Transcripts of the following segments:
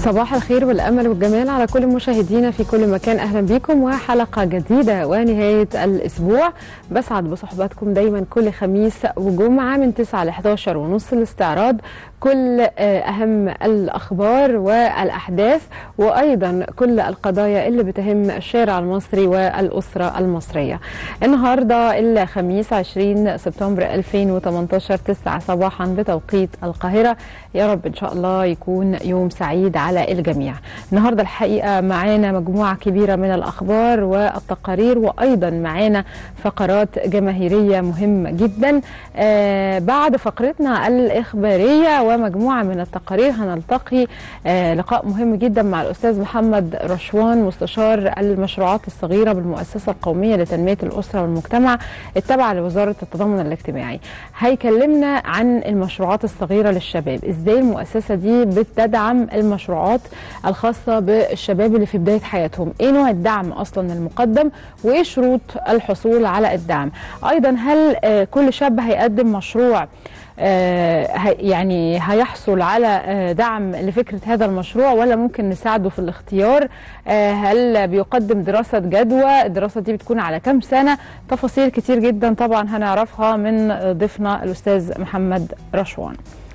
صباح الخير والامل والجمال على كل مشاهدينا في كل مكان اهلا بكم وحلقه جديده ونهايه الاسبوع بسعد بصحبتكم دايما كل خميس وجمعه من 9 ل 11 ونص الاستعراض كل اهم الاخبار والاحداث وايضا كل القضايا اللي بتهم الشارع المصري والاسره المصريه. النهارده الخميس 20 سبتمبر 2018 9 صباحا بتوقيت القاهره يا رب ان شاء الله يكون يوم سعيد على الجميع. النهارده الحقيقه معانا مجموعه كبيره من الاخبار والتقارير وايضا معانا فقرات جماهيريه مهمه جدا. آه بعد فقرتنا الاخباريه ومجموعه من التقارير هنلتقي آه لقاء مهم جدا مع الاستاذ محمد رشوان مستشار المشروعات الصغيره بالمؤسسه القوميه لتنميه الاسره والمجتمع التابعه لوزاره التضامن الاجتماعي. هيكلمنا عن المشروعات الصغيره للشباب، ازاي المؤسسه دي بتدعم المشروعات الخاصه بالشباب اللي في بدايه حياتهم، ايه نوع الدعم اصلا المقدم وايه شروط الحصول على الدعم. ايضا هل آه كل شاب هيقدم مشروع آه يعني هيحصل على آه دعم لفكرة هذا المشروع ولا ممكن نساعده في الاختيار آه هل بيقدم دراسة جدوى الدراسة دي بتكون على كم سنة تفاصيل كتير جدا طبعا هنعرفها من ضيفنا الأستاذ محمد رشوان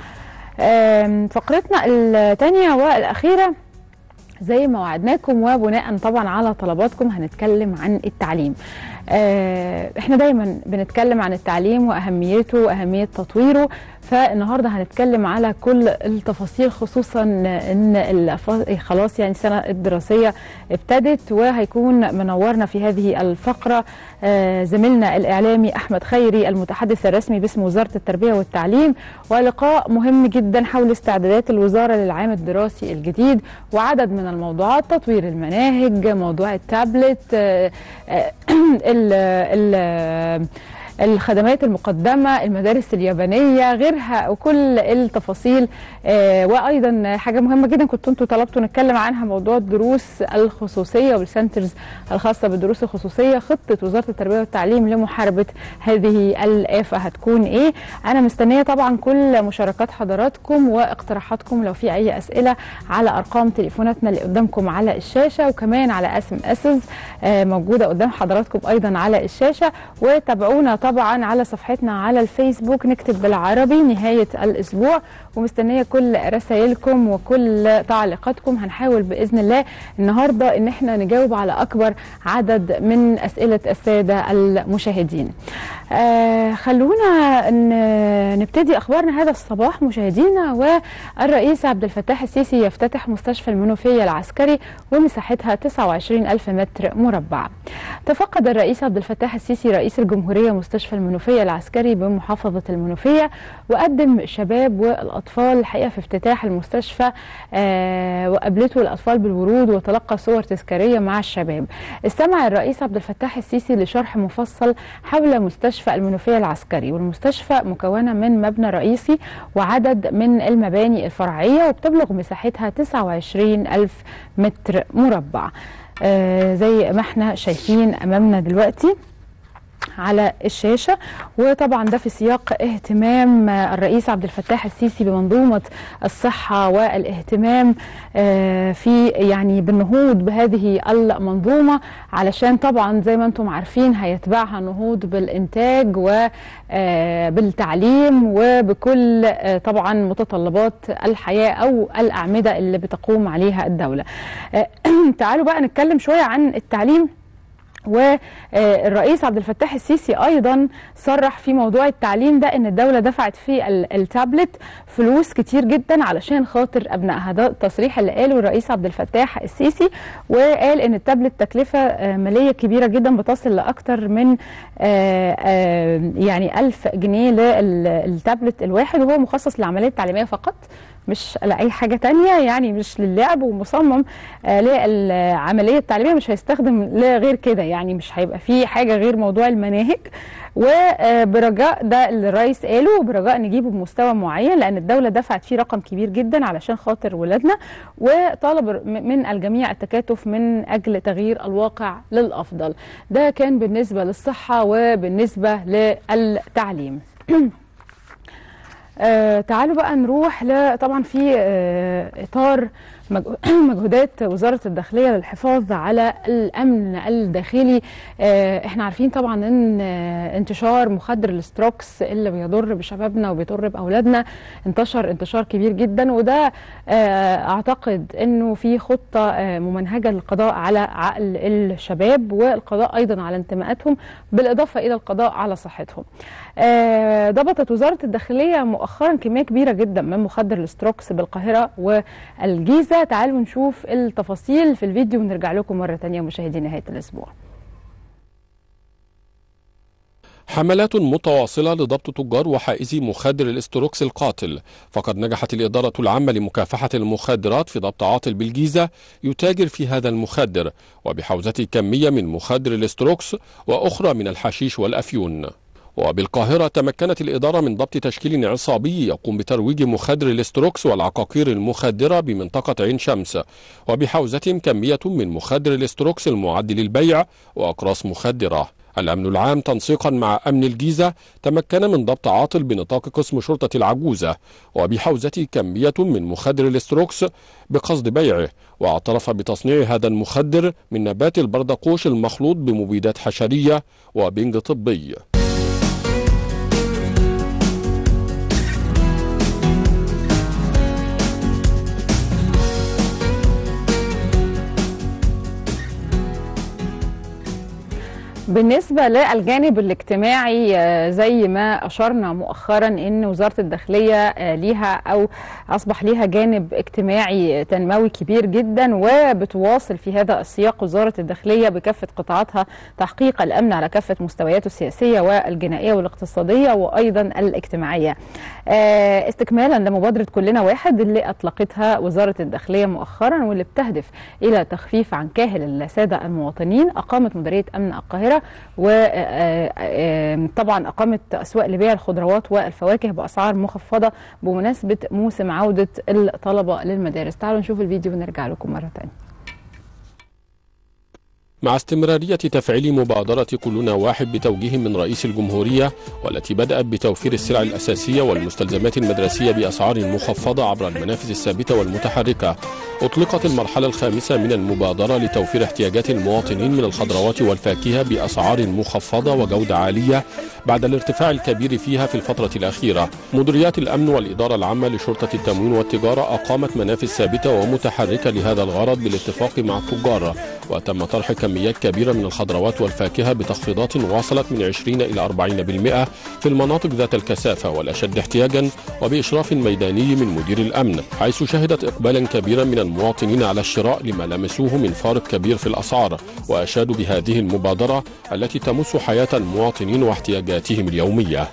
فقرتنا الثانية والأخيرة زي ما وعدناكم وبناء طبعا على طلباتكم هنتكلم عن التعليم احنا دايما بنتكلم عن التعليم واهميته واهميه تطويره فالنهارده هنتكلم على كل التفاصيل خصوصا ان خلاص يعني السنه الدراسيه ابتدت وهيكون منورنا في هذه الفقره زميلنا الاعلامي احمد خيري المتحدث الرسمي باسم وزاره التربيه والتعليم ولقاء مهم جدا حول استعدادات الوزاره للعام الدراسي الجديد وعدد من الموضوعات تطوير المناهج موضوع التابلت ال ال الخدمات المقدمة المدارس اليابانية غيرها وكل التفاصيل آه وأيضا حاجة مهمة جدا كنت انتوا طلبتوا نتكلم عنها موضوع الدروس الخصوصية والسنترز الخاصة بالدروس الخصوصية خطة وزارة التربية والتعليم لمحاربة هذه الآفة هتكون إيه أنا مستنية طبعا كل مشاركات حضراتكم واقتراحاتكم لو في أي أسئلة على أرقام تليفوناتنا اللي قدامكم على الشاشة وكمان على اسم أسز آه موجودة قدام حضراتكم أيضا على الشاشة وتابعونا طبعا على صفحتنا على الفيسبوك نكتب بالعربي نهاية الأسبوع ومستنية كل رسائلكم وكل تعليقاتكم هنحاول بإذن الله النهاردة إن احنا نجاوب على أكبر عدد من أسئلة السادة المشاهدين آه خلونا نبتدي أخبارنا هذا الصباح مشاهدينا والرئيس عبد الفتاح السيسي يفتتح مستشفى المنوفية العسكري ومساحتها 29 ألف متر مربع تفقد الرئيس عبد الفتاح السيسي رئيس الجمهورية مستشفى المنوفية العسكري بمحافظة المنوفية وقدم الشباب والأطفال الحقيقة في افتتاح المستشفى آه وقابلته الأطفال بالورود وتلقى صور تذكارية مع الشباب استمع الرئيس عبد الفتاح السيسي لشرح مفصل حول مستشفى المنوفية العسكري والمستشفى مكونة من مبنى رئيسي وعدد من المباني الفرعية وبتبلغ مساحتها 29 ألف متر مربع آه زي ما احنا شايفين أمامنا دلوقتي على الشاشة وطبعا ده في سياق اهتمام الرئيس عبد الفتاح السيسي بمنظومة الصحة والاهتمام في يعني بالنهوض بهذه المنظومة علشان طبعا زي ما انتم عارفين هيتبعها النهوض بالإنتاج وبالتعليم وبكل طبعا متطلبات الحياة أو الأعمدة اللي بتقوم عليها الدولة تعالوا بقى نتكلم شوية عن التعليم والرئيس عبد الفتاح السيسي ايضا صرح في موضوع التعليم ده ان الدوله دفعت في التابلت فلوس كتير جدا علشان خاطر ابنائها ده التصريح اللي قاله الرئيس عبد الفتاح السيسي وقال ان التابلت تكلفه ماليه كبيره جدا بتصل لاكثر من يعني ألف جنيه للتابلت الواحد وهو مخصص للعمليه التعليميه فقط مش لاي حاجه تانية يعني مش للعب ومصمم آه للعمليه التعليميه مش هيستخدم لغير كده يعني مش هيبقى فيه حاجه غير موضوع المناهج وبرجاء ده اللي الرئيس قاله وبرجاء نجيبه بمستوى معين لان الدوله دفعت فيه رقم كبير جدا علشان خاطر ولادنا وطالب من الجميع التكاتف من اجل تغيير الواقع للافضل ده كان بالنسبه للصحه وبالنسبه للتعليم آه تعالوا بقى نروح ل طبعا في آه اطار مجهودات وزارة الداخلية للحفاظ على الأمن الداخلي احنا عارفين طبعا ان انتشار مخدر الاستروكس اللي بيضر بشبابنا وبيضر بأولادنا انتشر انتشار كبير جدا وده اعتقد انه في خطة ممنهجة للقضاء على عقل الشباب والقضاء ايضا على انتماءاتهم بالإضافة إلى القضاء على صحتهم ضبطت وزارة الداخلية مؤخرا كمية كبيرة جدا من مخدر الاستروكس بالقاهرة والجيزة تعالوا نشوف التفاصيل في الفيديو ونرجع لكم مرة تانية مشاهدي نهاية الأسبوع حملات متواصلة لضبط تجار وحائزي مخدر الاستروكس القاتل فقد نجحت الإدارة العامة لمكافحة المخدرات في ضبط عاطل بالجيزة يتاجر في هذا المخدر وبحوزة كمية من مخدر الاستروكس وأخرى من الحشيش والأفيون وبالقاهرة تمكنت الإدارة من ضبط تشكيل عصابي يقوم بترويج مخدر الاستروكس والعقاقير المخدرة بمنطقة عين شمس وبحوزتهم كمية من مخدر الاستروكس المعد للبيع وأقراص مخدرة الأمن العام تنسيقا مع أمن الجيزة تمكن من ضبط عاطل بنطاق قسم شرطة العجوزة وبحوزة كمية من مخدر الاستروكس بقصد بيعه واعترف بتصنيع هذا المخدر من نبات البردقوش المخلوط بمبيدات حشرية وبنج طبي بالنسبة للجانب الاجتماعي زي ما أشرنا مؤخرا أن وزارة الداخلية ليها أو أصبح ليها جانب اجتماعي تنموي كبير جدا وبتواصل في هذا السياق وزارة الداخلية بكافة قطاعاتها تحقيق الأمن على كافة مستوياته السياسية والجنائية والاقتصادية وأيضا الاجتماعية استكمالا لمبادرة كلنا واحد اللي أطلقتها وزارة الداخلية مؤخرا واللي بتهدف إلى تخفيف عن كاهل السادة المواطنين أقامت مديرية أمن القاهرة وطبعا أقامت أسواق لبيع الخضروات والفواكه بأسعار مخفضة بمناسبة موسم عودة الطلبة للمدارس تعالوا نشوف الفيديو ونرجع لكم مرة تانية مع استمرارية تفعيل مبادرة كلنا واحد بتوجيه من رئيس الجمهورية والتي بدأت بتوفير السلع الأساسية والمستلزمات المدرسية بأسعار مخفضة عبر المنافذ الثابتة والمتحركة أطلقت المرحلة الخامسة من المبادرة لتوفير احتياجات المواطنين من الخضروات والفاكهة بأسعار مخفضة وجودة عالية بعد الارتفاع الكبير فيها في الفترة الأخيرة مديريات الأمن والإدارة العامة لشرطة التموين والتجارة أقامت منافذ ثابتة ومتحركة لهذا الغرض بالاتفاق مع التجار وتم طرح كميات كبيرة من الخضروات والفاكهة بتخفيضات وصلت من 20 إلى 40% في المناطق ذات الكثافة والأشد احتياجا وبإشراف ميداني من مدير الأمن حيث شهدت إقبالا كبيرا من المواطنين على الشراء لما لمسوه من فارق كبير في الأسعار وأشادوا بهذه المبادرة التي تمس حياة المواطنين واحتياجاتهم اليومية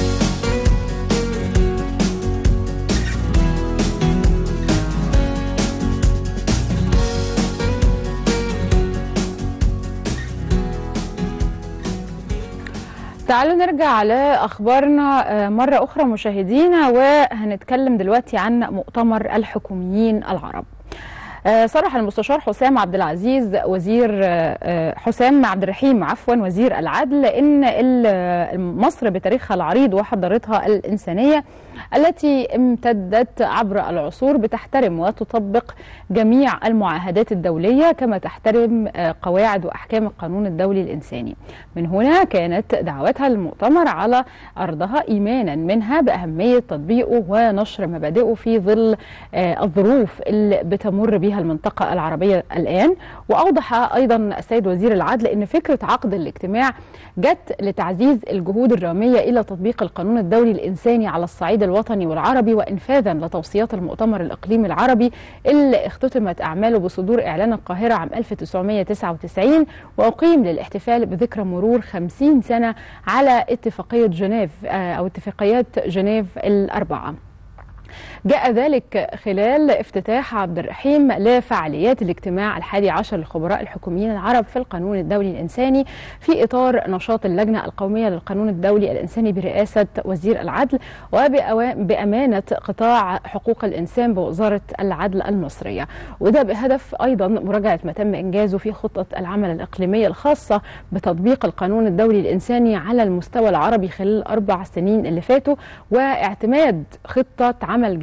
تعالوا نرجع لأخبارنا مرة أخرى مشاهدينا وهنتكلم دلوقتي عن مؤتمر الحكوميين العرب صرح المستشار حسام عبد العزيز وزير حسام عبد الرحيم عفوا وزير العدل ان مصر بتاريخها العريض وحضارتها الانسانيه التي امتدت عبر العصور بتحترم وتطبق جميع المعاهدات الدوليه كما تحترم قواعد واحكام القانون الدولي الانساني. من هنا كانت دعوتها للمؤتمر على ارضها ايمانا منها باهميه تطبيقه ونشر مبادئه في ظل الظروف اللي بتمر بها المنطقه العربيه الان واوضح ايضا السيد وزير العدل ان فكره عقد الاجتماع جت لتعزيز الجهود الراميه الى تطبيق القانون الدولي الانساني على الصعيد الوطني والعربي وانفاذا لتوصيات المؤتمر الاقليمي العربي اللي اختتمت اعماله بصدور اعلان القاهره عام 1999 واقيم للاحتفال بذكرى مرور 50 سنه على اتفاقيه جنيف او اتفاقيات جنيف الاربعه. جاء ذلك خلال افتتاح عبد الرحيم لفعاليات الاجتماع الحادي عشر للخبراء الحكوميين العرب في القانون الدولي الإنساني في إطار نشاط اللجنة القومية للقانون الدولي الإنساني برئاسة وزير العدل وبأمانة قطاع حقوق الإنسان بوزارة العدل المصرية وده بهدف أيضا مراجعة ما تم إنجازه في خطة العمل الإقليمية الخاصة بتطبيق القانون الدولي الإنساني على المستوى العربي خلال الأربع سنين اللي فاتوا واعتماد خطة عمل جديدة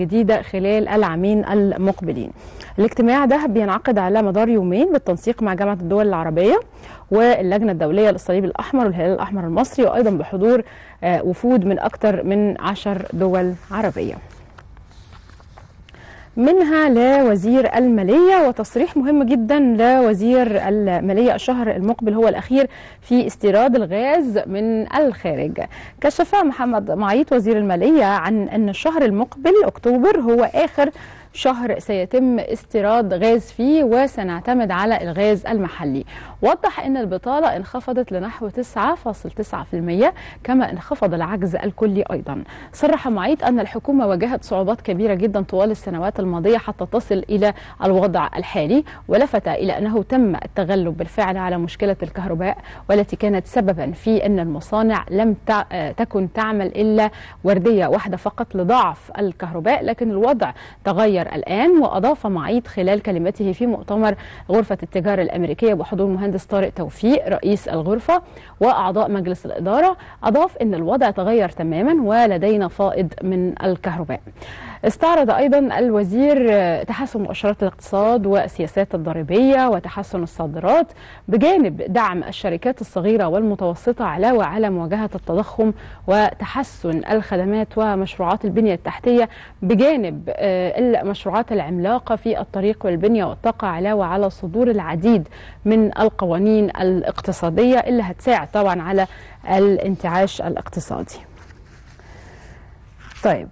الجديدة خلال العامين المقبلين الاجتماع ده بينعقد على مدار يومين بالتنسيق مع جامعة الدول العربية واللجنة الدولية للصليب الأحمر والهلال الأحمر المصري وأيضا بحضور وفود من أكثر من عشر دول عربية منها لوزير المالية وتصريح مهم جدا لوزير المالية الشهر المقبل هو الأخير في استيراد الغاز من الخارج كشف محمد معيط وزير المالية عن أن الشهر المقبل أكتوبر هو آخر شهر سيتم استيراد غاز فيه وسنعتمد على الغاز المحلي وضح أن البطالة انخفضت لنحو 9.9% كما انخفض العجز الكلي أيضا صرح معيط أن الحكومة واجهت صعوبات كبيرة جدا طوال السنوات الماضية حتى تصل إلى الوضع الحالي ولفت إلى أنه تم التغلب بالفعل على مشكلة الكهرباء والتي كانت سببا في أن المصانع لم تكن تعمل إلا وردية واحدة فقط لضعف الكهرباء لكن الوضع تغير الآن وأضاف معيط خلال كلمته في مؤتمر غرفة التجارة الأمريكية بحضور مهندس طارق توفيق رئيس الغرفة وأعضاء مجلس الإدارة أضاف أن الوضع تغير تماما ولدينا فائض من الكهرباء استعرض أيضا الوزير تحسن مؤشرات الاقتصاد والسياسات الضريبية وتحسن الصادرات بجانب دعم الشركات الصغيرة والمتوسطة علاوة على مواجهة التضخم وتحسن الخدمات ومشروعات البنية التحتية بجانب المشروعات العملاقة في الطريق والبنية والطاقة علاوة على صدور العديد من القوانين الاقتصادية اللي هتساعد طبعا على الانتعاش الاقتصادي طيب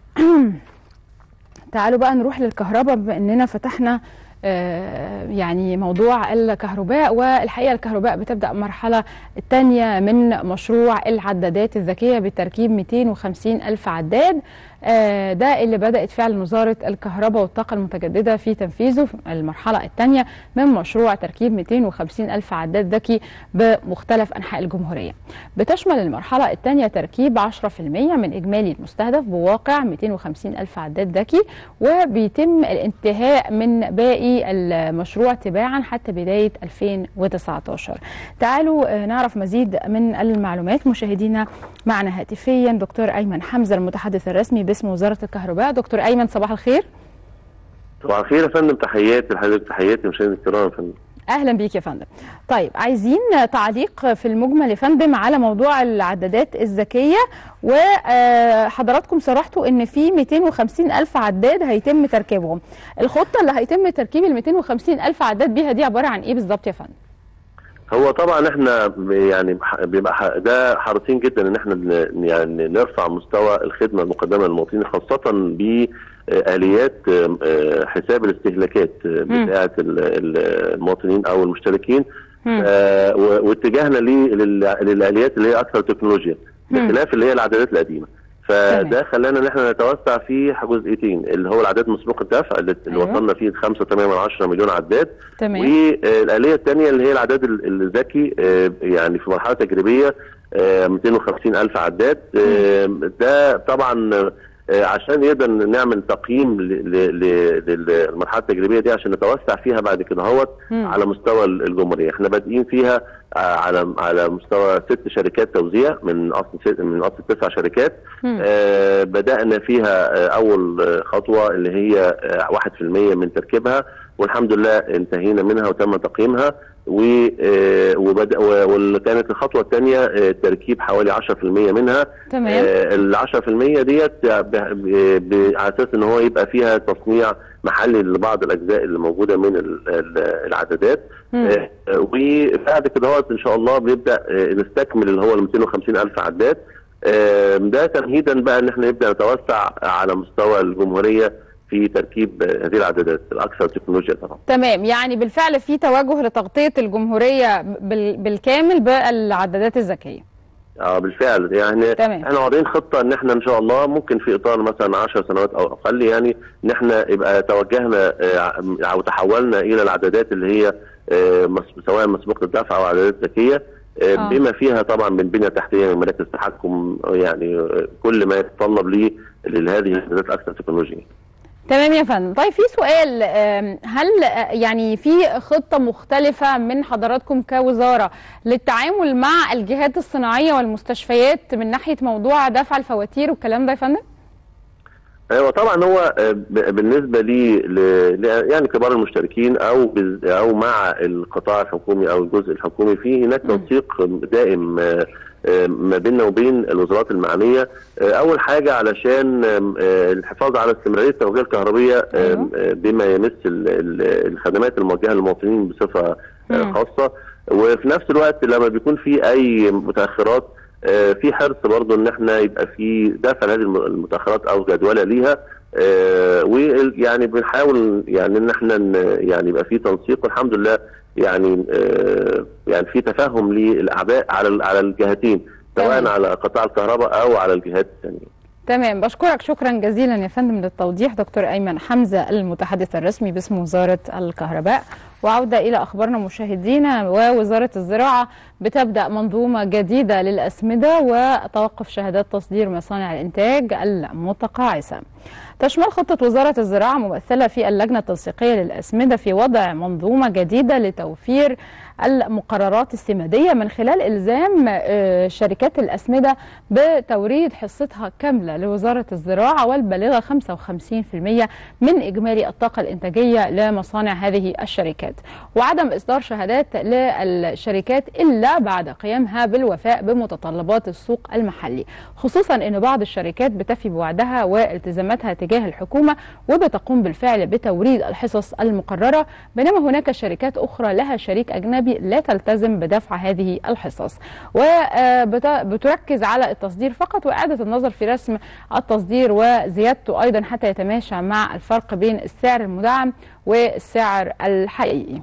تعالوا بقى نروح للكهرباء بما اننا فتحنا آه يعني موضوع الكهرباء والحقيقه الكهرباء بتبدا المرحله الثانيه من مشروع العدادات الذكيه بتركيب 250 الف عداد آه ده اللي بدات فعلا وزاره الكهرباء والطاقه المتجدده في تنفيذه في المرحله الثانيه من مشروع تركيب 250 الف عداد ذكي بمختلف انحاء الجمهوريه. بتشمل المرحله الثانيه تركيب 10% من اجمالي المستهدف بواقع 250 الف عداد ذكي وبيتم الانتهاء من باقي المشروع تباعا حتى بدايه 2019. تعالوا نعرف مزيد من المعلومات مشاهدينا معنا هاتفيا دكتور ايمن حمزه المتحدث الرسمي باسم وزاره الكهرباء دكتور ايمن صباح الخير صباح الخير يا فندم تحياتي لحضرتك تحياتي مشاهدينا الكرام يا فندم اهلا بيك يا فندم طيب عايزين تعليق في المجمل يا فندم على موضوع العدادات الذكيه وحضراتكم صرحتوا ان في 250 الف عداد هيتم تركيبهم الخطه اللي هيتم تركيب ال 250 الف عداد بيها دي عباره عن ايه بالظبط يا فندم هو طبعا احنا يعني بيبقى ده حريصين جدا ان احنا يعني نرفع مستوى الخدمه المقدمه للمواطنين خاصه باليات حساب الاستهلاكات بتاعه المواطنين او المشتركين آه واتجاهنا للاليات اللي هي اكثر تكنولوجيا بخلاف اللي هي العدادات القديمه فده خلانا ان احنا نتوسع في جزئيتين اللي هو العداد مسبوق الدفع اللي أيوة. وصلنا فيه 5.8 مليون عداد تمام والاليه الثانيه اللي هي العداد الذكي يعني في مرحله تجريبيه 250 الف عداد ده طبعا عشان نقدر نعمل تقييم للمرحله التجريبيه دي عشان نتوسع فيها بعد كده اهوت على مستوى الجمهوريه احنا بادئين فيها على على مستوى ست شركات توزيع من اصل من اصل تسع شركات آه بدانا فيها اول خطوه اللي هي 1% من تركيبها والحمد لله انتهينا منها وتم تقييمها وبدا وكانت الخطوه الثانيه تركيب حوالي 10% منها تمام ال 10% ديت على اساس ان هو يبقى فيها تصنيع محلي لبعض الاجزاء اللي موجوده من العدادات وبعد كده هو ان شاء الله بنبدا نستكمل اللي هو ال 250 الف عداد ده تمهيدا بقى ان احنا نبدا نتوسع على مستوى الجمهوريه في تركيب هذه العدادات الاكثر تكنولوجيا طبعا. تمام يعني بالفعل في توجه لتغطيه الجمهوريه بالكامل بالعدادات الذكيه. اه بالفعل يعني تمام. احنا واضعين خطه ان احنا ان شاء الله ممكن في اطار مثلا 10 سنوات او اقل يعني ان احنا يبقى توجهنا او تحولنا الى العدادات اللي هي سواء مسبوقه الدفع او عدادات ذكيه آه. بما فيها طبعا من بنيه تحتيه من مراكز تحكم يعني كل ما يتطلب ليه لهذه العدادات الاكثر تكنولوجيا. تمام يا فندم طيب في سؤال هل يعني في خطة مختلفة من حضراتكم كوزارة للتعامل مع الجهات الصناعية والمستشفيات من ناحية موضوع دفع الفواتير والكلام ده يا فندم؟ ايوه طبعا هو آه، ب- بالنسبه لي ل- ل- يعني كبار المشتركين او بز- او مع القطاع الحكومي او الجزء الحكومي في هناك مم. تنسيق دائم آه، آه، ما بيننا وبين الوزارات المعنيه آه، اول حاجه علشان آم، آه، الحفاظ على استمراريه التوجيه الكهربيه آم، أيوة. آه، بما يمس ال- ال- الخدمات الموجهه للمواطنين بصفه آه، مم. خاصه وفي نفس الوقت لما بيكون في اي متاخرات آه، في حرص برضو ان احنا يبقى في دفع هذه الم- المتاخرات او جدوله ليها آه، ويعني بنحاول يعني ان احنا ن- يعني يبقى في تنسيق والحمد لله يعني آه، يعني في تفهم للاعباء على ال- على الجهتين سواء تمام. على قطاع الكهرباء او على الجهات الثانيه تمام بشكرك شكرا جزيلا يا فندم للتوضيح دكتور ايمن حمزه المتحدث الرسمي باسم وزاره الكهرباء وعوده الى اخبارنا مشاهدينا ووزاره الزراعه بتبدا منظومه جديده للاسمده وتوقف شهادات تصدير مصانع الانتاج المتقاعسه تشمل خطة وزارة الزراعة ممثلة في اللجنة التنسيقية للأسمدة في وضع منظومة جديدة لتوفير المقررات السمادية من خلال إلزام آه، شركات الأسمدة بتوريد حصتها كاملة لوزارة الزراعة والبالغة 55% من إجمالي الطاقة الإنتاجية لمصانع هذه الشركات وعدم إصدار شهادات للشركات إلا بعد قيامها بالوفاء بمتطلبات السوق المحلي خصوصا أن بعض الشركات بتفي بوعدها والتزاماتها تجاه الحكومة وبتقوم بالفعل بتوريد الحصص المقررة بينما هناك شركات أخرى لها شريك أجنبي لا تلتزم بدفع هذه الحصص وبتركز على التصدير فقط وإعادة النظر في رسم التصدير وزيادته أيضا حتى يتماشى مع الفرق بين السعر المدعم والسعر الحقيقي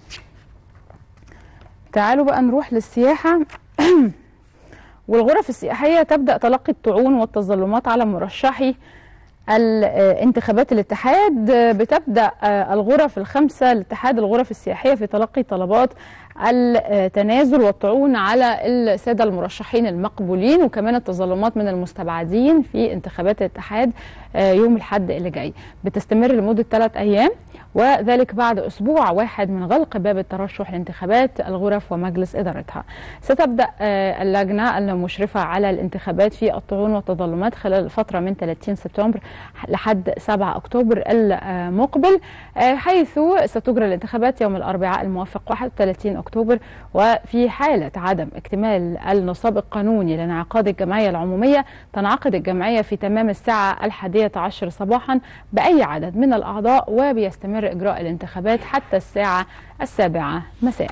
تعالوا بقى نروح للسياحة والغرف السياحية تبدأ تلقي الطعون والتظلمات على مرشحي الانتخابات الاتحاد بتبدا الغرف الخمسه لاتحاد الغرف السياحيه في تلقي طلبات التنازل والطعون على الساده المرشحين المقبولين وكمان التظلمات من المستبعدين في انتخابات الاتحاد يوم الحد اللي جاي بتستمر لمده ثلاث ايام وذلك بعد اسبوع واحد من غلق باب الترشح لانتخابات الغرف ومجلس ادارتها. ستبدا اللجنه المشرفه على الانتخابات في الطعون والتظلمات خلال الفتره من 30 سبتمبر لحد 7 اكتوبر المقبل حيث ستجرى الانتخابات يوم الاربعاء الموافق 31 اكتوبر وفي حاله عدم اكتمال النصاب القانوني لانعقاد الجمعيه العموميه تنعقد الجمعيه في تمام الساعه الحادية عشر صباحا باي عدد من الاعضاء وبيستمر اجراء الانتخابات حتى الساعه السابعه مساء.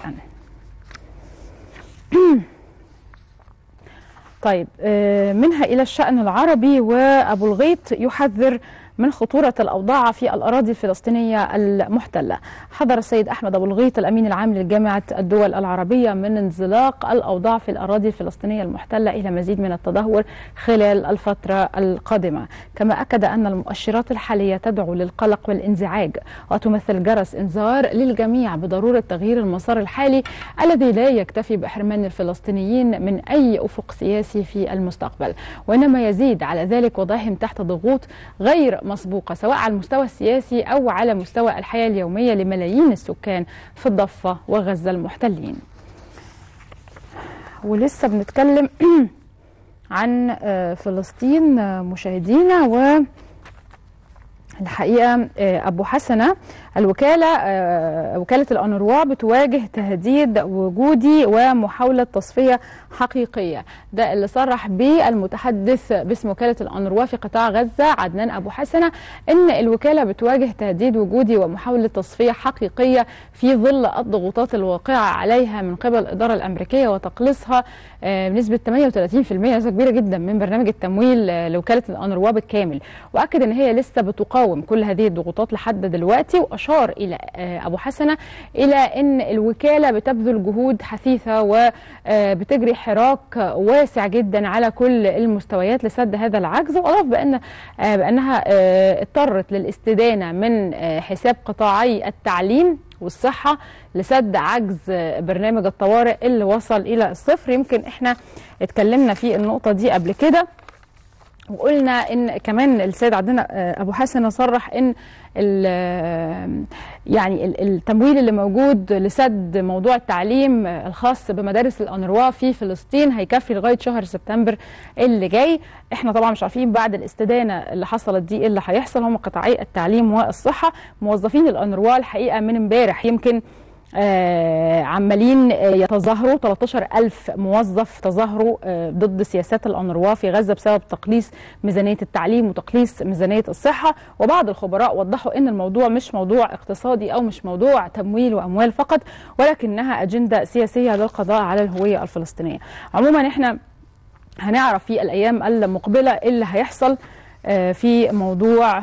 طيب منها إلى الشأن العربي وأبو الغيط يحذر من خطورة الأوضاع في الأراضي الفلسطينية المحتلة حضر السيد أحمد أبو الغيط الأمين العام لجامعة الدول العربية من انزلاق الأوضاع في الأراضي الفلسطينية المحتلة إلى مزيد من التدهور خلال الفترة القادمة كما أكد أن المؤشرات الحالية تدعو للقلق والانزعاج وتمثل جرس إنذار للجميع بضرورة تغيير المسار الحالي الذي لا يكتفي بإحرمان الفلسطينيين من أي أفق سياسي في المستقبل وإنما يزيد على ذلك وضعهم تحت ضغوط غير مسبوقة سواء على المستوى السياسي أو على مستوى الحياة اليومية لملايين السكان في الضفة وغزة المحتلين ولسه بنتكلم عن فلسطين مشاهدينا و الحقيقه ابو حسنه الوكاله وكاله الانروا بتواجه تهديد وجودي ومحاوله تصفيه حقيقيه ده اللي صرح به المتحدث باسم وكاله الانروا في قطاع غزه عدنان ابو حسنه ان الوكاله بتواجه تهديد وجودي ومحاوله تصفيه حقيقيه في ظل الضغوطات الواقعه عليها من قبل الاداره الامريكيه وتقليصها بنسبه 38% نسبه كبيره جدا من برنامج التمويل لوكاله الانروا بالكامل واكد ان هي لسه بتقاوم كل هذه الضغوطات لحد دلوقتي واشار الى ابو حسنه الى ان الوكاله بتبذل جهود حثيثه وبتجري حراك واسع جدا على كل المستويات لسد هذا العجز واضاف بان بانها اضطرت للاستدانه من حساب قطاعي التعليم والصحة لسد عجز برنامج الطوارئ اللي وصل إلى الصفر يمكن إحنا اتكلمنا في النقطة دي قبل كده وقلنا ان كمان السيد عندنا ابو حسن صرح ان يعني التمويل اللي موجود لسد موضوع التعليم الخاص بمدارس الانروا في فلسطين هيكفي لغايه شهر سبتمبر اللي جاي احنا طبعا مش عارفين بعد الاستدانه اللي حصلت دي ايه اللي هيحصل هم قطاعي التعليم والصحه موظفين الانروا الحقيقه من امبارح يمكن آه عمالين يتظاهروا 13 ألف موظف تظاهروا آه ضد سياسات الأنروا في غزة بسبب تقليص ميزانية التعليم وتقليص ميزانية الصحة وبعض الخبراء وضحوا أن الموضوع مش موضوع اقتصادي أو مش موضوع تمويل وأموال فقط ولكنها أجندة سياسية للقضاء على الهوية الفلسطينية عموما احنا هنعرف في الأيام المقبلة إيه اللي هيحصل في موضوع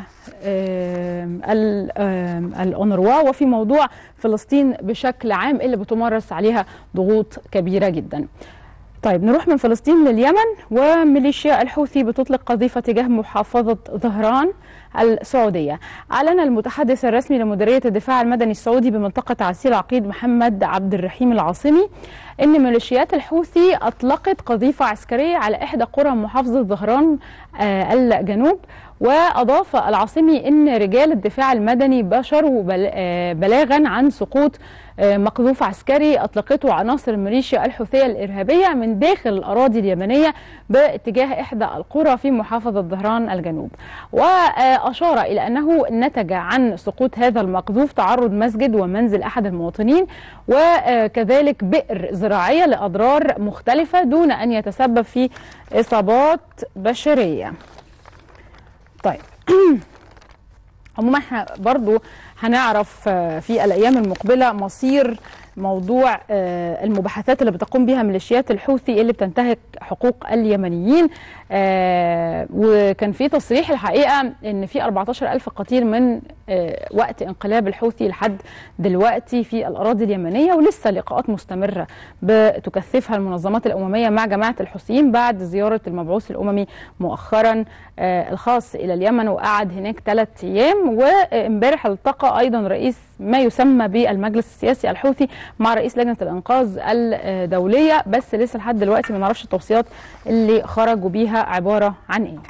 الأونروا وفي موضوع فلسطين بشكل عام اللي بتمارس عليها ضغوط كبيرة جدا طيب نروح من فلسطين لليمن وميليشيا الحوثي بتطلق قذيفة تجاه محافظة ظهران السعودية أعلن المتحدث الرسمي لمديرية الدفاع المدني السعودي بمنطقة عسير العقيد محمد عبد الرحيم العاصمي أن ميليشيات الحوثي أطلقت قذيفة عسكرية على إحدى قرى محافظة ظهران آه الجنوب وأضاف العاصمي أن رجال الدفاع المدني بشروا بلاغا عن سقوط مقذوف عسكري أطلقته عناصر الميليشيا الحوثية الإرهابية من داخل الأراضي اليمنية باتجاه إحدى القرى في محافظة ظهران الجنوب وأشار إلى أنه نتج عن سقوط هذا المقذوف تعرض مسجد ومنزل أحد المواطنين وكذلك بئر زراعية لأضرار مختلفة دون أن يتسبب في إصابات بشرية طيب عموما احنا برضو هنعرف في الايام المقبله مصير موضوع المباحثات اللي بتقوم بها ميليشيات الحوثي اللي بتنتهك حقوق اليمنيين وكان في تصريح الحقيقه ان في 14 ألف قتيل من وقت انقلاب الحوثي لحد دلوقتي في الاراضي اليمنيه ولسه لقاءات مستمره بتكثفها المنظمات الامميه مع جماعه الحوثيين بعد زياره المبعوث الاممي مؤخرا الخاص الى اليمن وقعد هناك ثلاث ايام وامبارح التقى ايضا رئيس ما يسمى بالمجلس السياسي الحوثي مع رئيس لجنه الانقاذ الدوليه بس لسه لحد دلوقتي ما نعرفش التوصيات اللي خرجوا بيها عباره عن ايه.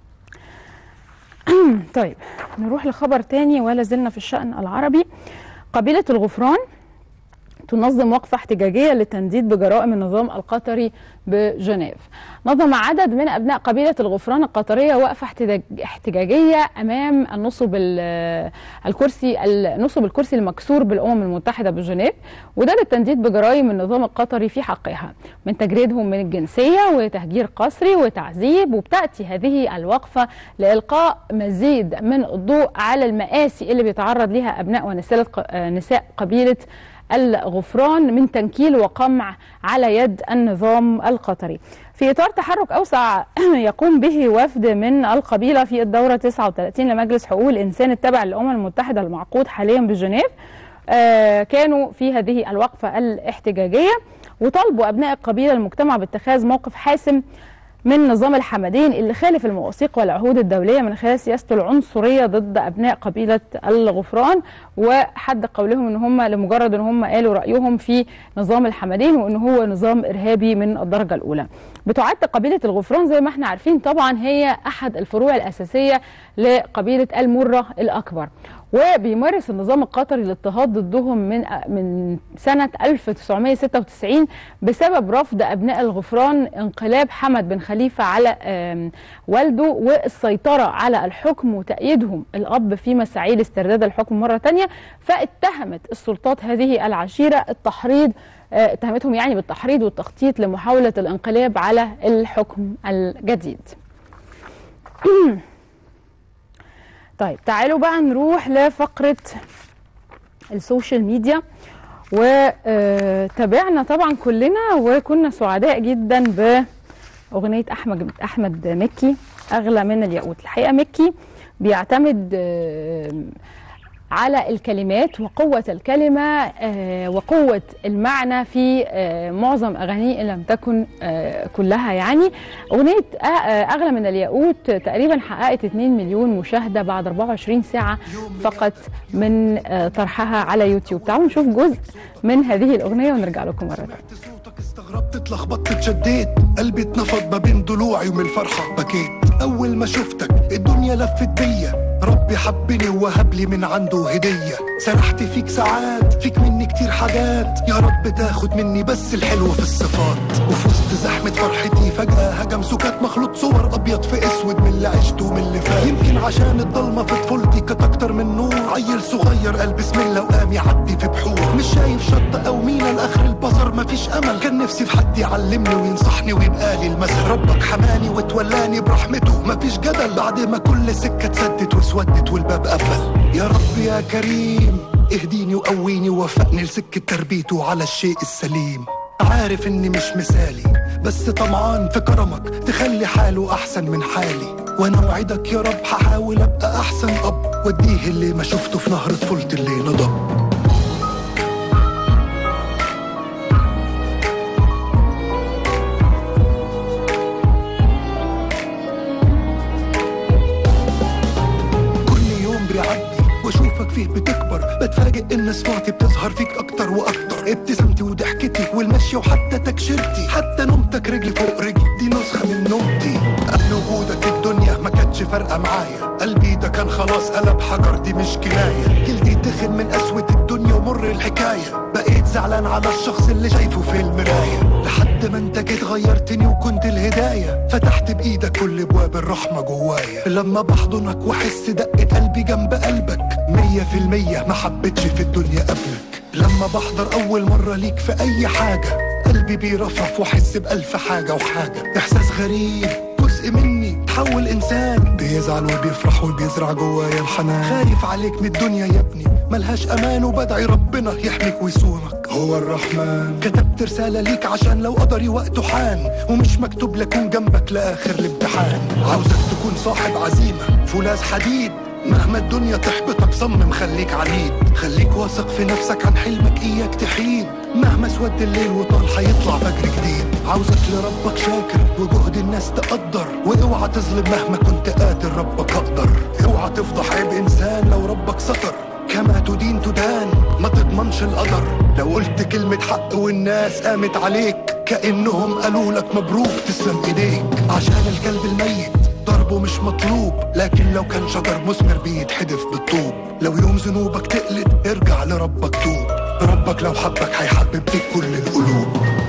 طيب نروح لخبر تاني ولا زلنا في الشأن العربي قبيلة الغفران تنظم وقفة احتجاجية للتنديد بجرائم النظام القطري بجنيف نظم عدد من أبناء قبيلة الغفران القطرية وقفة احتجاجية أمام النصب الكرسي النصب الكرسي المكسور بالأمم المتحدة بجنيف وده للتنديد بجرائم النظام القطري في حقها من تجريدهم من الجنسية وتهجير قسري وتعذيب وبتأتي هذه الوقفة لإلقاء مزيد من الضوء على المآسي اللي بيتعرض لها أبناء ونساء قبيلة الغفران من تنكيل وقمع على يد النظام القطري في إطار تحرك أوسع يقوم به وفد من القبيلة في الدورة 39 لمجلس حقوق الإنسان التابع للأمم المتحدة المعقود حاليا بجنيف آه كانوا في هذه الوقفة الاحتجاجية وطالبوا أبناء القبيلة المجتمع باتخاذ موقف حاسم من نظام الحمدين اللي خالف المواثيق والعهود الدوليه من خلال سياسته العنصريه ضد ابناء قبيله الغفران وحد قولهم ان هم لمجرد ان هم قالوا رايهم في نظام الحمدين وان هو نظام ارهابي من الدرجه الاولى. بتعد قبيله الغفران زي ما احنا عارفين طبعا هي احد الفروع الاساسيه لقبيله المره الاكبر. وبيمارس النظام القطري الاضطهاد ضدهم من من سنه 1996 بسبب رفض ابناء الغفران انقلاب حمد بن خليفه على والده والسيطره على الحكم وتأييدهم الاب في مساعي لاسترداد الحكم مره ثانيه فاتهمت السلطات هذه العشيره التحريض اتهمتهم يعني بالتحريض والتخطيط لمحاوله الانقلاب على الحكم الجديد. طيب تعالوا بقى نروح لفقرة السوشيال ميديا وتابعنا طبعا كلنا وكنا سعداء جدا بأغنية أحمد أحمد مكي أغلى من الياقوت الحقيقة مكي بيعتمد على الكلمات وقوة الكلمة وقوة المعنى في معظم أغانيه إن لم تكن كلها يعني أغنية أغلى من الياقوت تقريبا حققت 2 مليون مشاهدة بعد 24 ساعة فقط من طرحها على يوتيوب تعالوا نشوف جزء من هذه الأغنية ونرجع لكم مرة ثانية استغربت اتلخبطت اتشديت قلبي اتنفض ما بين ضلوعي ومن الفرحة بكيت اول ما شفتك الدنيا لفت بيا ربي حبني ووهب لي من عنده هدية سرحت فيك ساعات فيك مني كتير حاجات يا رب تاخد مني بس الحلو في الصفات وفي وسط زحمة فرحتي فجأة هجم سكات مخلوط صور أبيض في أسود من اللي عشته ومن اللي فات يمكن عشان الضلمة في طفولتي كانت أكتر من نور عيل صغير قال بسم الله وقام يعدي في بحور مش شايف شط أو مينا لآخر البصر مفيش أمل كان نفسي في حد يعلمني وينصحني ويبقى لي المثل ربك حماني وتولاني برحمته مفيش جدل بعد ما كل سكة اتسدت واسودت والباب قفل يا رب يا كريم اهديني وقويني ووفقني لسكة تربيته على الشيء السليم عارف اني مش مثالي بس طمعان في كرمك تخلي حاله احسن من حالي وانا وعدك يا رب هحاول ابقى احسن اب واديه اللي ما شفته في نهر طفولتي اللي نضب كل يوم بيعدي واشوفك فيه بتكبر بتفاجئ ان صفاتي بتظهر فيك اكتر واكتر ابتسامتي وضحكتي والمشي وحتى تكشيرتي حتى نومتك رجلي فوق رجلي دي نسخه من نومتي قبل وجودك الدنيا ما كانتش فارقه معايا قلبي ده كان خلاص قلب حجر دي مش كنايه جلدي تخن من قسوه الدنيا ومر الحكايه بقيت زعلان على الشخص اللي شايفه في المرايه لحد ما انت جيت غيرتني وكنت الهدايه فتحت بايدك كل ابواب الرحمه جوايا لما بحضنك واحس دقه قلبي جنب قلبك مية في المية ما حبيتش في الدنيا قبلك لما بحضر اول مرة ليك في اي حاجة قلبي بيرفرف واحس بألف حاجة وحاجة احساس غريب جزء مني تحول انسان بيزعل وبيفرح وبيزرع جوايا الحنان خايف عليك من الدنيا يا ابني ملهاش امان وبدعي ربنا يحميك ويصونك هو الرحمن كتبت رسالة ليك عشان لو قدري وقته حان ومش مكتوب لكون جنبك لاخر الامتحان عاوزك تكون صاحب عزيمة فولاذ حديد مهما الدنيا تحبطك صمم خليك عنيد خليك واثق في نفسك عن حلمك اياك تحيد مهما سود الليل وطال هيطلع فجر جديد عاوزك لربك شاكر وجهد الناس تقدر واوعى تظلم مهما كنت قادر ربك اقدر اوعى تفضح عيب انسان لو ربك ستر كما تدين تدان ما تضمنش القدر لو قلت كلمة حق والناس قامت عليك كأنهم قالوا لك مبروك تسلم ايديك عشان الكلب الميت ضربه مش مطلوب لكن لو كان شجر مثمر بيتحدف بالطوب لو يوم ذنوبك تقلد ارجع لربك توب ربك لو حبك هيحبب فيك كل القلوب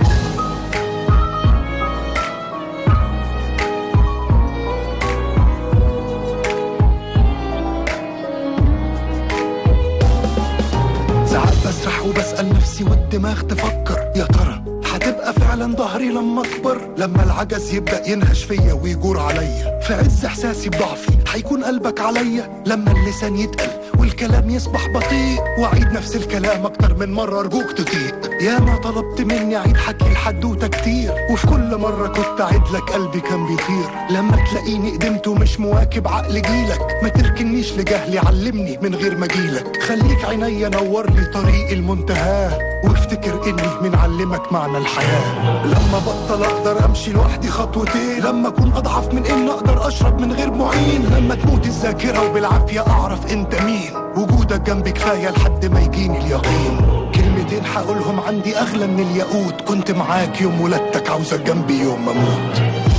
ساعات بسرح وبسأل نفسي والدماغ تفكر يا ترى هتبقى فعلا ظهري لما اكبر لما العجز يبدا ينهش فيا ويجور عليا في عز احساسي بضعفي هيكون قلبك عليا لما اللسان يتقل والكلام يصبح بطيء واعيد نفس الكلام اكتر من مره ارجوك تطيق يا ما طلبت مني اعيد حكي الحدوته كتير وفي كل مره كنت اعيد لك قلبي كان بيطير لما تلاقيني قدمت ومش مواكب عقل جيلك ما تركنيش لجهلي علمني من غير ما جيلك خليك عينيا نور لي طريق المنتهى وافتكر اني من علمك معنى الحياه لما بطل اقدر امشي لوحدي خطوتين لما اكون اضعف من ان اقدر اشرب من غير معين لما تموت الذاكره وبالعافيه اعرف انت مين وجودك جنبي كفايه لحد ما يجيني اليقين كلمتين هقولهم عندي اغلى من الياقوت كنت معاك يوم ولادتك عاوزك جنبي يوم ما اموت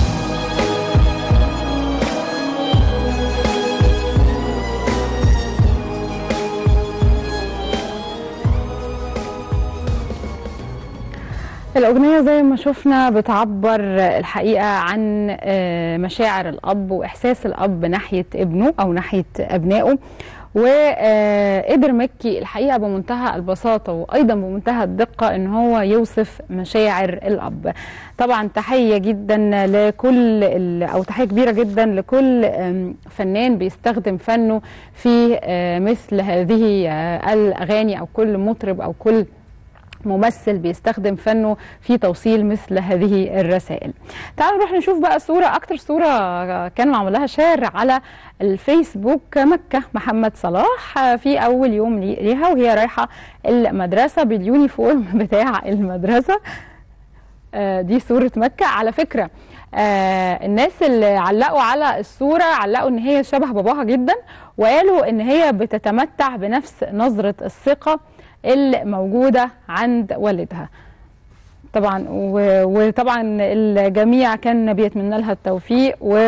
الأغنية زي ما شفنا بتعبر الحقيقة عن آه، مشاعر الأب وإحساس الأب ناحية ابنه أو ناحية أبنائه وقدر مكي الحقيقة بمنتهى البساطة وأيضا بمنتهى الدقة إن هو يوصف مشاعر الأب طبعا تحية جدا لكل ال- أو تحية كبيرة جدا لكل آم، فنان بيستخدم فنه في آه، مثل هذه آه، الأغاني أو كل مطرب أو كل ممثل بيستخدم فنه في توصيل مثل هذه الرسائل تعالوا نروح نشوف بقى صورة أكتر صورة كان معمول لها شير على الفيسبوك مكة محمد صلاح في أول يوم لي- ليها وهي رايحة المدرسة باليونيفورم بتاع المدرسة آه، دي صورة مكة على فكرة آه، الناس اللي علقوا على الصورة علقوا ان هي شبه باباها جدا وقالوا ان هي بتتمتع بنفس نظرة الثقة اللي موجودة عند والدها طبعا و- وطبعا الجميع كان بيتمنى لها التوفيق و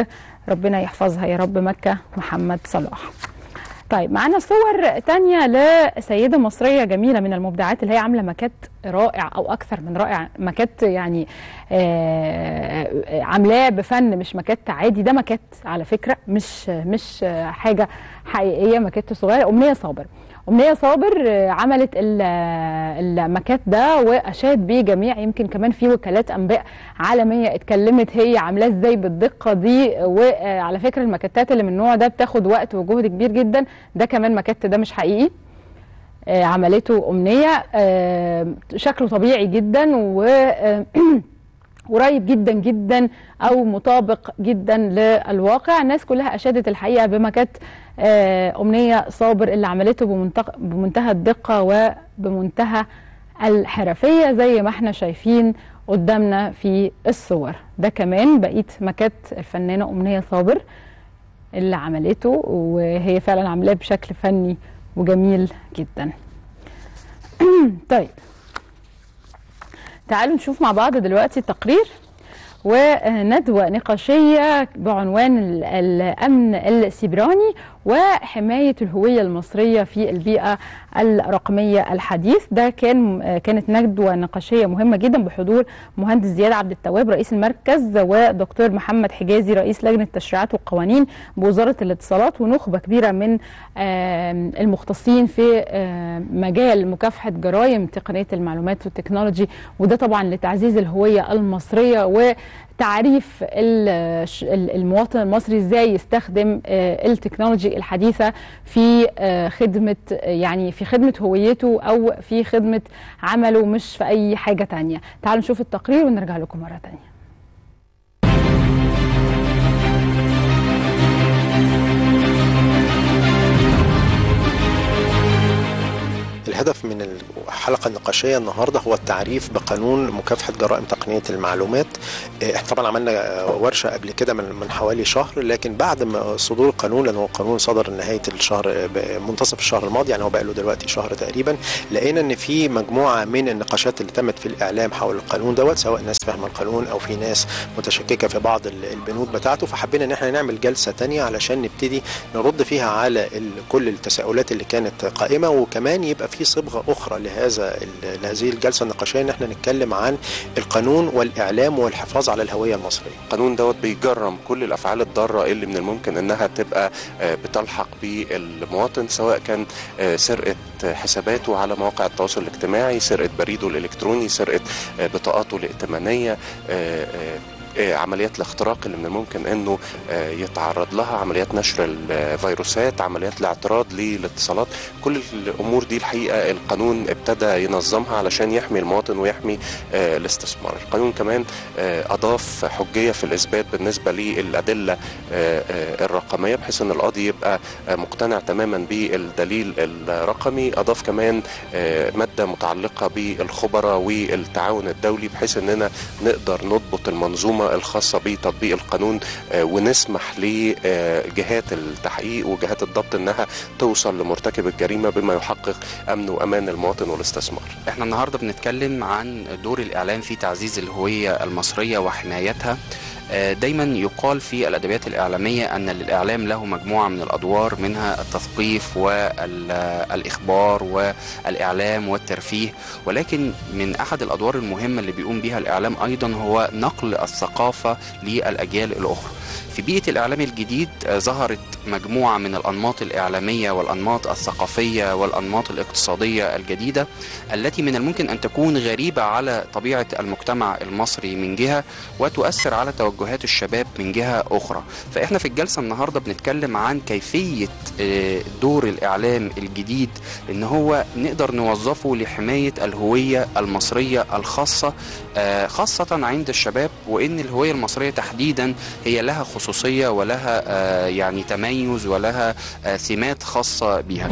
ربنا يحفظها يا رب مكة محمد صلاح طيب معانا صور تانية لسيدة مصرية جميلة من المبدعات اللي هي عاملة ماكات رائع أو أكثر من رائع ماكات يعني آه عاملاه بفن مش ماكات عادي ده ماكات على فكرة مش مش حاجة حقيقية ماكات صغيرة أمنية صابر أمنية صابر آه، عملت ال- الماكات ده وأشاد بيه جميع يمكن كمان في وكالات أنباء عالمية اتكلمت هي عاملاه ازاي بالدقة دي وعلى فكرة الماكتات اللي من النوع ده بتاخد وقت وجهد كبير جدا ده كمان ماكت ده مش حقيقي آه، عملته أمنية آه، شكله طبيعي جدا و آه، قريب جدا جدا او مطابق جدا للواقع الناس كلها اشادت الحقيقه بمكات آه، امنيه صابر اللي عملته بمنتق- بمنتهى الدقه وبمنتهى الحرفيه زي ما احنا شايفين قدامنا في الصور ده كمان بقيت مكات الفنانه امنيه صابر اللي عملته وهي فعلا عاملاه بشكل فني وجميل جدا طيب تعالوا نشوف مع بعض دلوقتي التقرير وندوة نقاشية بعنوان ال- الأمن السيبراني وحماية الهوية المصرية في البيئة الرقمية الحديث ده كان كانت ندوة نقاشية مهمة جدا بحضور مهندس زياد عبد التواب رئيس المركز ودكتور محمد حجازي رئيس لجنة التشريعات والقوانين بوزارة الاتصالات ونخبة كبيرة من آم، المختصين في آم، مجال مكافحة جرائم تقنية المعلومات والتكنولوجي وده طبعا لتعزيز الهوية المصرية وتعريف ال- ش- ال- المواطن المصري ازاي يستخدم آه، التكنولوجي الحديثة في آه، خدمة يعني في خدمة هويته أو في خدمة عمله مش في أي حاجة تانية تعالوا نشوف التقرير ونرجع لكم مرة تانية الهدف من الحلقة النقاشية النهاردة هو التعريف بقانون مكافحة جرائم تقنية المعلومات آه، احنا طبعا عملنا آه، ورشة قبل كده من من حوالي شهر لكن بعد ما صدور القانون لأنه القانون صدر نهاية الشهر آه، منتصف الشهر الماضي يعني هو بقى له دلوقتي شهر تقريبا لقينا ان في مجموعة من النقاشات اللي تمت في الإعلام حول القانون دوت سواء ناس فاهمة القانون أو في ناس متشككة في بعض ال- البنود بتاعته فحبينا ان احنا نعمل جلسة تانية علشان نبتدي نرد فيها على ال- كل التساؤلات اللي كانت قائمة وكمان يبقى في صبغة أخرى لهذا ال- لهذه الجلسة النقاشية ان احنا نتكلم عن القانون والإعلام والحفاظ على الهوية المصرية القانون دوت بيجرم كل الافعال الضاره اللي من الممكن انها تبقى آه، بتلحق بالمواطن سواء كان آه، سرقه حساباته على مواقع التواصل الاجتماعي سرقه بريده الالكتروني سرقه آه، بطاقاته الائتمانيه آه، آه، آه، عمليات الاختراق اللي من الممكن انه آه، يتعرض لها عمليات نشر الفيروسات عمليات الاعتراض للاتصالات كل الامور دي الحقيقه القانون ابتدى ينظمها علشان يحمي المواطن ويحمي آه، الاستثمار القانون كمان آه، اضاف حجيه في الاثبات بالنسبه للادله آه، آه، الرقميه بحيث ان القاضي يبقى آه، مقتنع تماما بالدليل الرقمي اضاف كمان آه، ماده متعلقه بالخبراء والتعاون الدولي بحيث اننا نقدر نضبط المنظومه الخاصه بتطبيق القانون آه، ونسمح لجهات التحقيق وجهات الضبط انها توصل لمرتكب الجريمه بما يحقق امن وامان المواطن والاستثمار احنا النهارده بنتكلم عن دور الاعلام في تعزيز الهويه المصريه وحمايتها آه، دايما يقال في الادبيات الاعلاميه ان للاعلام له مجموعه من الادوار منها التثقيف والاخبار والاعلام والترفيه ولكن من احد الادوار المهمه اللي بيقوم بها الاعلام ايضا هو نقل الثقافه للاجيال الاخرى في بيئه الاعلام الجديد آه، ظهرت مجموعه من الانماط الاعلاميه والانماط الثقافيه والانماط الاقتصاديه الجديده التي من الممكن ان تكون غريبه على طبيعه المجتمع المصري من جهه وتؤثر على توجهات الشباب من جهه اخرى فاحنا في الجلسه النهارده بنتكلم عن كيفيه آه، دور الاعلام الجديد ان هو نقدر نوظفه لحمايه الهويه المصريه الخاصه آه، خاصه عند الشباب وان الهويه المصريه تحديدا هي لها خصوصيه ولها آه، يعني تميز ولها آه، سمات خاصه بها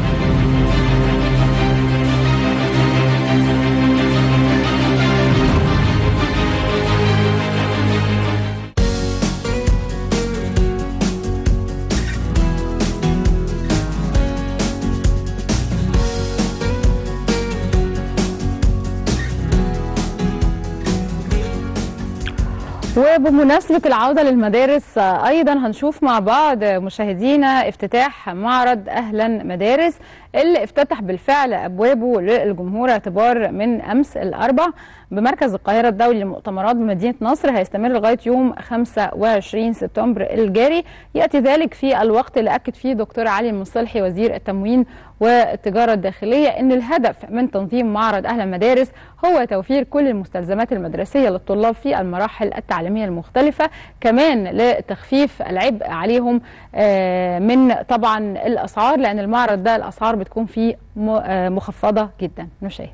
وبمناسبة العودة للمدارس آه، أيضا هنشوف مع بعض آه، مشاهدينا افتتاح معرض أهلا مدارس اللي افتتح بالفعل أبوابه للجمهور اعتبار من أمس الأربع بمركز القاهرة الدولي للمؤتمرات بمدينة نصر هيستمر لغاية يوم 25 سبتمبر الجاري يأتي ذلك في الوقت اللي أكد فيه دكتور علي المصلحي وزير التموين والتجارة الداخلية أن الهدف من تنظيم معرض أهل المدارس هو توفير كل المستلزمات المدرسية للطلاب في المراحل التعليمية المختلفة كمان لتخفيف العبء عليهم آه، من طبعا الأسعار لأن المعرض ده الأسعار بتكون فيه م- آه، مخفضة جدا نشاهد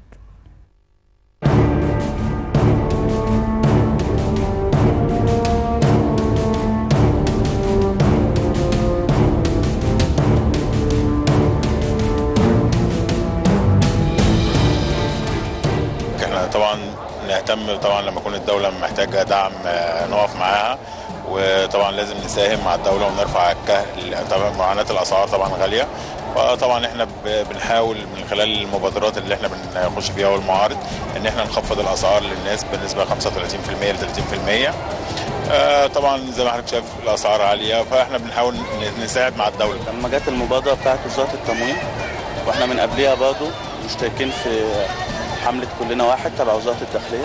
احنا طبعا نهتم طبعا لما يكون الدوله محتاجه دعم آه، نقف معاها وطبعا لازم نساهم مع الدوله ونرفع الكهل طبعا معاناه الاسعار طبعا غاليه فطبعا احنا ب- بنحاول من خلال المبادرات اللي احنا بنخش فيها والمعارض ان احنا نخفض الاسعار للناس بنسبه 35% ل 30% آه، طبعا زي ما حضرتك شايف الاسعار عاليه فاحنا بنحاول ن- نساعد مع الدوله لما جت المبادرة بتاعت وزارة التموين واحنا من قبلها برضه مشتركين في حملة كلنا واحد تبع وزارة الداخلية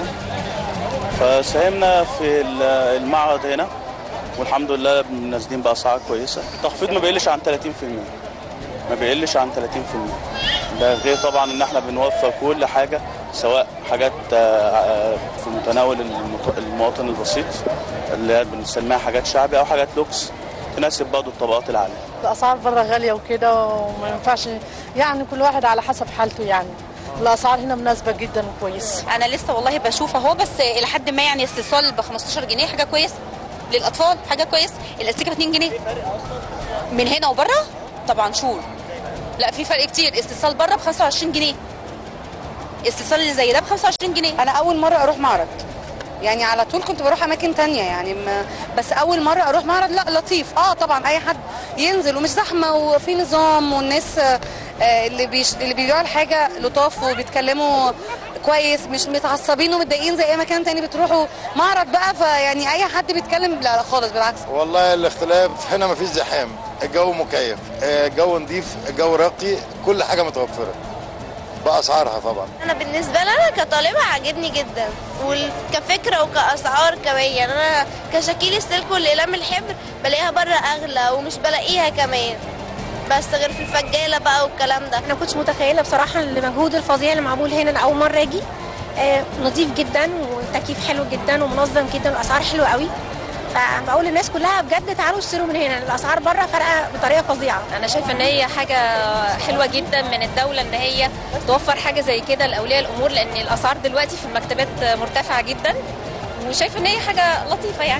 فساهمنا في ال- المعرض هنا والحمد لله نازلين بأسعار كويسة التخفيض ما بيقلش عن 30% ما بيقلش عن 30% ده غير طبعا ان احنا بنوفر كل حاجة سواء حاجات آه، آه، في متناول المط- المواطن البسيط اللي هي بنسميها حاجات شعبي او حاجات لوكس تناسب برضه الطبقات العالية الاسعار بره غاليه وكده وما ينفعش يعني كل واحد على حسب حالته يعني الاسعار هنا مناسبه جدا وكويس انا لسه والله بشوف اهو بس الى حد ما يعني استيصال ب 15 جنيه حاجه كويسه للاطفال حاجه كويسه الاستيكه ب 2 جنيه من هنا وبره طبعا شور لا في فرق كتير استيصال بره ب 25 جنيه استيصال اللي زي ده ب 25 جنيه انا اول مره اروح معرض يعني على طول كنت بروح اماكن تانية يعني ما بس اول مره اروح معرض لا لطيف اه طبعا اي حد ينزل ومش زحمه وفي نظام والناس آه، آه، اللي بيش اللي بيبيعوا الحاجه لطاف وبيتكلموا كويس مش متعصبين ومتضايقين زي اي مكان تاني بتروحوا معرض بقى فيعني اي حد بيتكلم لا لا خالص بالعكس والله الاختلاف هنا مفيش زحام الجو مكيف آه، الجو نظيف الجو راقي كل حاجه متوفره باسعارها طبعا انا بالنسبه لي انا كطالبه عاجبني جدا وكفكره وكاسعار كمان يعني انا كشكيل السلك والاقلام الحبر بلاقيها بره اغلى ومش بلاقيها كمان بس غير في الفجاله بقى والكلام ده انا كنتش متخيله بصراحه المجهود الفظيع اللي معمول هنا انا اول مره اجي آه، نظيف جدا والتكييف حلو جدا ومنظم جدا والاسعار حلوه قوي فبقول للناس كلها بجد تعالوا اشتروا من هنا الاسعار بره فارقه بطريقه فظيعه انا شايفه ان هي حاجه حلوه جدا من الدوله ان هي توفر حاجه زي كده لاولياء الامور لان الاسعار دلوقتي في المكتبات مرتفعه جدا وشايفه ان هي حاجه لطيفه يعني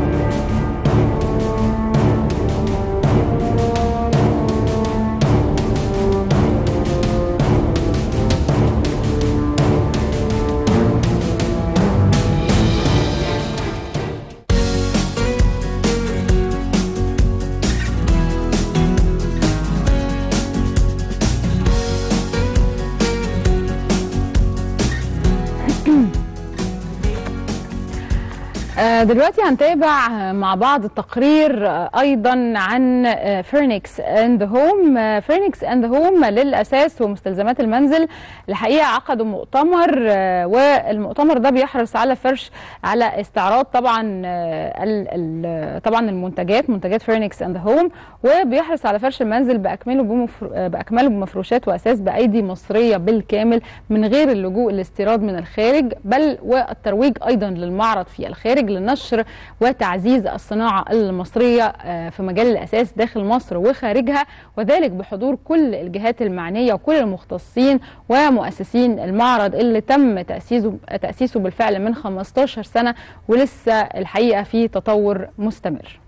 آه، دلوقتي هنتابع آه، مع بعض التقرير آه، ايضا عن فيرنكس اند هوم فيرنكس اند هوم للاساس ومستلزمات المنزل الحقيقه عقدوا مؤتمر آه، والمؤتمر ده بيحرص على فرش على استعراض طبعا آه، ال- ال- طبعا المنتجات منتجات فيرنكس اند هوم وبيحرص على فرش المنزل باكمله بمفر... آه، باكمله بمفروشات واساس بايدي مصريه بالكامل من غير اللجوء للاستيراد من الخارج بل والترويج ايضا للمعرض في الخارج لنشر وتعزيز الصناعه المصريه آه، في مجال الاساس داخل مصر وخارجها وذلك بحضور كل الجهات المعنيه وكل المختصين ومؤسسين المعرض اللي تم تاسيسه تاسيسه بالفعل من 15 سنه ولسه الحقيقه في تطور مستمر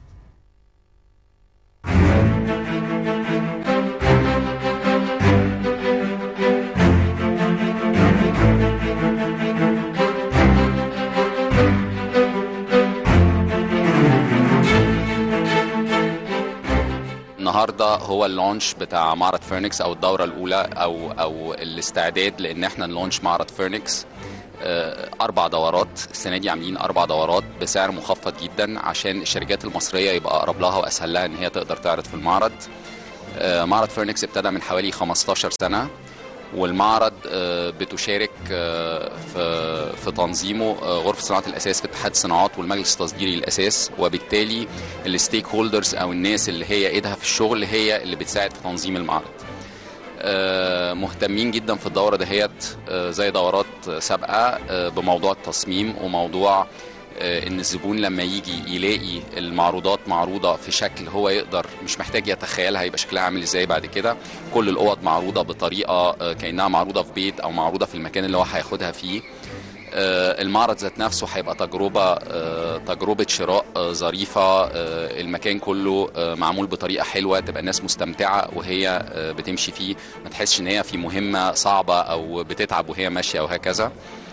النهارده هو اللونش بتاع معرض فيرنكس او الدوره الاولى او او الاستعداد لان احنا نلونش معرض فيرنكس آه، اربع دورات السنه دي عاملين اربع دورات بسعر مخفض جدا عشان الشركات المصريه يبقى اقرب لها واسهل لها ان هي تقدر تعرض في المعرض آه، معرض فيرنكس ابتدى من حوالي 15 سنه والمعرض آه، بتشارك آه، في في تنظيمه آه، غرفه صناعه الاساس في اتحاد الصناعات والمجلس التصديري للاساس وبالتالي الستيك هولدرز او الناس اللي هي ايدها في الشغل هي اللي بتساعد في تنظيم المعرض آه، مهتمين جدا في الدوره دهيت آه، زي دورات سابقه آه، بموضوع التصميم وموضوع آه، ان الزبون لما يجي يلاقي المعروضات معروضه في شكل هو يقدر مش محتاج يتخيلها هيبقى شكلها عامل ازاي بعد كده كل الاوض معروضه بطريقه آه، كانها معروضه في بيت او معروضه في المكان اللي هو هياخدها فيه آه، المعرض ذات نفسه هيبقى تجربة آه، تجربة شراء آه، ظريفة آه، المكان كله آه، معمول بطريقة حلوة تبقى الناس مستمتعة وهي آه، بتمشي فيه ما تحسش ان هي في مهمة صعبة او بتتعب وهي ماشية وهكذا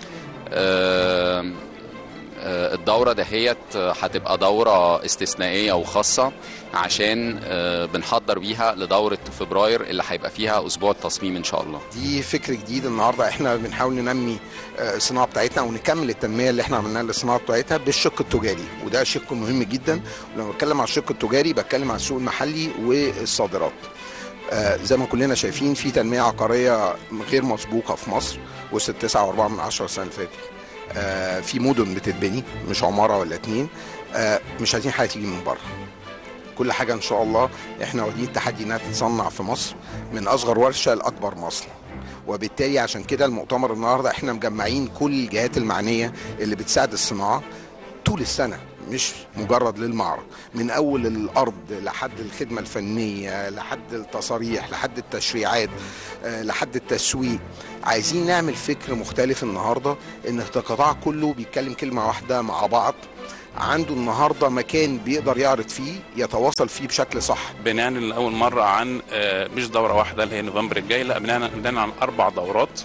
آه، آه، الدورة دهيت آه، هتبقى دورة استثنائية وخاصة عشان آه، بنحضر بيها لدورة فبراير اللي هيبقى فيها أسبوع التصميم إن شاء الله دي فكر جديد النهارده احنا بنحاول ننمي آه، الصناعه بتاعتنا ونكمل التنميه اللي احنا عملناها للصناعه بتاعتها بالشق التجاري وده شق مهم جدا ولما بتكلم على الشق التجاري بتكلم على السوق المحلي والصادرات آه، زي ما كلنا شايفين في تنميه عقاريه غير مسبوقه في مصر وصلت 9.4 من 10 سنه اللي فاتت آه، في مدن بتتبني مش عماره ولا اتنين آه، مش عايزين حاجه تيجي من بره كل حاجه ان شاء الله احنا واخدين تحدي انها تتصنع في مصر من اصغر ورشه لاكبر مصنع وبالتالي عشان كده المؤتمر النهارده احنا مجمعين كل الجهات المعنيه اللي بتساعد الصناعه طول السنه مش مجرد للمعرض من اول الارض لحد الخدمه الفنيه لحد التصاريح لحد التشريعات آه، لحد التسويق عايزين نعمل فكر مختلف النهارده ان القطاع كله بيتكلم كلمه واحده مع بعض عنده النهارده مكان بيقدر يعرض فيه يتواصل فيه بشكل صح بنعلن لاول مره عن آه، مش دوره واحده اللي هي نوفمبر الجاي لا بنعلن بنعلن عن اربع دورات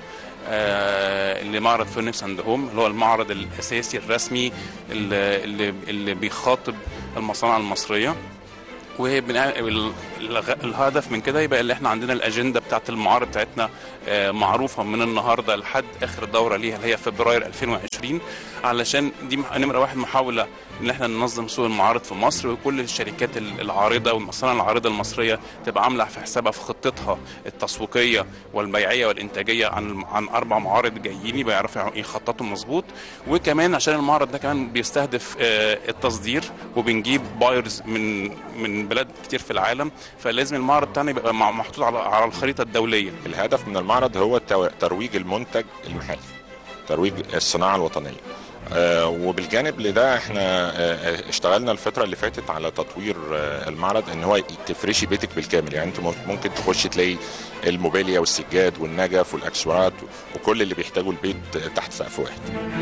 آه، اللي معرض فينيكس اند هوم اللي هو المعرض الاساسي الرسمي اللي, اللي, اللي بيخاطب المصانع المصريه وهي بنع- ال- الغ- الهدف من كده يبقى اللي احنا عندنا الاجنده بتاعت المعارض بتاعتنا آه، معروفه من النهارده لحد اخر دوره ليها اللي هي فبراير 2020 علشان دي مح- نمره واحد محاوله ان احنا ننظم سوق المعارض في مصر وكل الشركات ال- العارضه والمصانع العارضه المصريه تبقى عامله في حسابها في خطتها التسويقيه والبيعيه والانتاجيه عن الم- عن اربع معارض جايين يبقى يعرفوا يخططوا مظبوط وكمان عشان المعرض ده كمان بيستهدف آه، التصدير وبنجيب بايرز من من بلاد كتير في العالم فلازم المعرض بتاعنا يبقى مع- محطوط على على الخريطه الدوليه الهدف من المعرض هو تو- ترويج المنتج المحلي ترويج الصناعه الوطنيه آه، وبالجانب لده احنا آه، اشتغلنا الفتره اللي فاتت على تطوير آه، المعرض ان هو تفرشي بيتك بالكامل يعني انت ممكن تخش تلاقي الموبيليا والسجاد والنجف والاكسسوارات وكل اللي بيحتاجه البيت تحت سقف واحد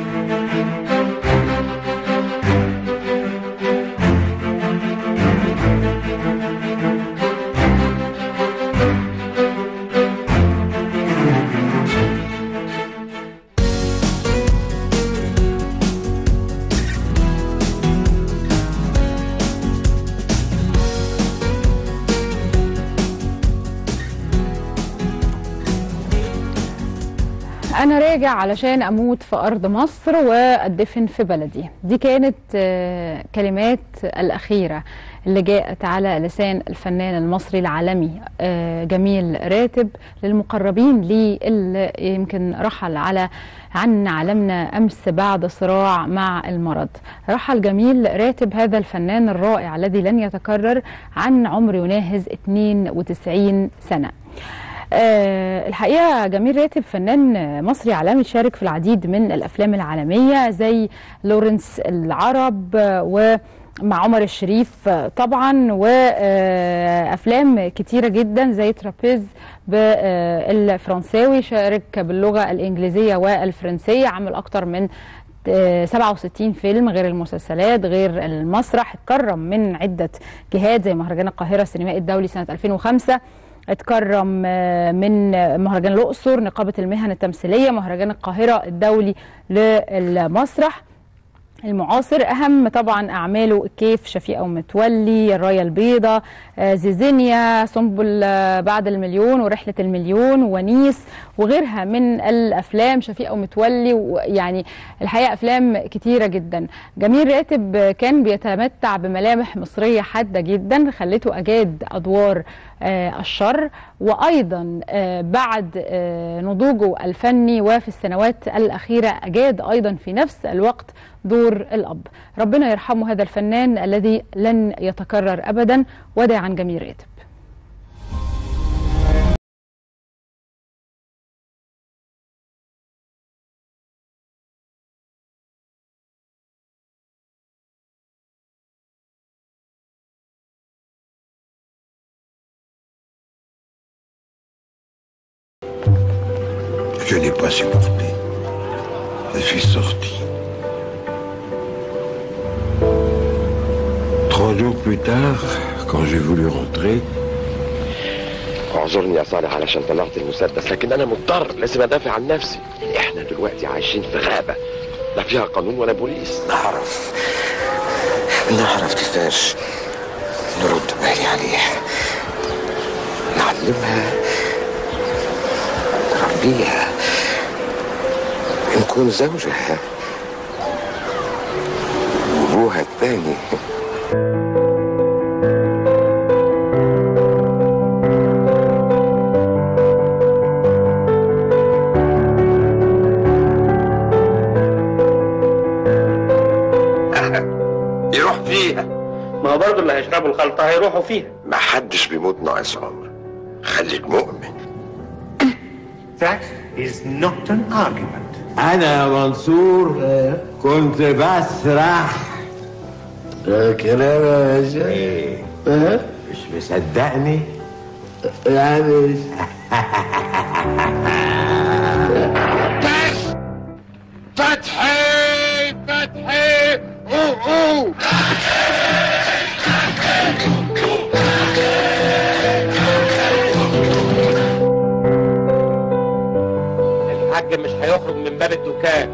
أنا راجع علشان أموت في أرض مصر وأدفن في بلدي دي كانت آه، كلمات الأخيرة اللي جاءت على لسان الفنان المصري العالمي آه، جميل راتب للمقربين ليه اللي يمكن رحل على عن عالمنا أمس بعد صراع مع المرض رحل جميل راتب هذا الفنان الرائع الذي لن يتكرر عن عمر يناهز 92 سنة آه، الحقيقه جميل راتب فنان مصري عالمي شارك في العديد من الافلام العالميه زي لورنس العرب آه، ومع عمر الشريف آه، طبعا وافلام كتيره جدا زي ترابيز بالفرنساوي شارك باللغه الانجليزيه والفرنسيه عمل اكتر من آه، 67 فيلم غير المسلسلات غير المسرح اتكرم من عده جهات زي مهرجان القاهره السينمائي الدولي سنه 2005 اتكرم آه، من مهرجان الأقصر نقابة المهن التمثيلية مهرجان القاهرة الدولي للمسرح المعاصر اهم طبعا اعماله الكيف شفيقه ومتولي الرايه البيضاء آه، زيزينيا سنبل آه، بعد المليون ورحله المليون ونيس وغيرها من الافلام شفيقه ومتولي ويعني الحقيقه افلام كتيره جدا جميل راتب آه، كان بيتمتع بملامح مصريه حاده جدا خلته اجاد ادوار آه، الشر وايضا آه، بعد آه، نضوجه الفني وفي السنوات الاخيره اجاد ايضا في نفس الوقت دور الاب ربنا يرحمه هذا الفنان الذي لن يتكرر ابدا وداعا جميل راتب Je n'ai pas supporté. Je suis sorti. Trois jours plus tard, quand j'ai voulu rentrer, اعذرني يا صالح علشان طلعت المسدس لكن انا مضطر لازم ادافع عن نفسي احنا دلوقتي عايشين في غابه لا فيها قانون ولا بوليس نعرف نعرف كيفاش نرد بالي عليها نعلمها نربيها نكون زوجها وابوها الثاني يروح فيها ما هو برضه اللي هيشربوا الخلطه هيروحوا فيها ما حدش بيموت ناقص عمر خليك مؤمن That is not an argument. أنا يا منصور كنت بسرح كلام يا باشا مش مصدقني يعني فتحي فتحي اوه اوه الحاج مش هيخرج من باب الدكان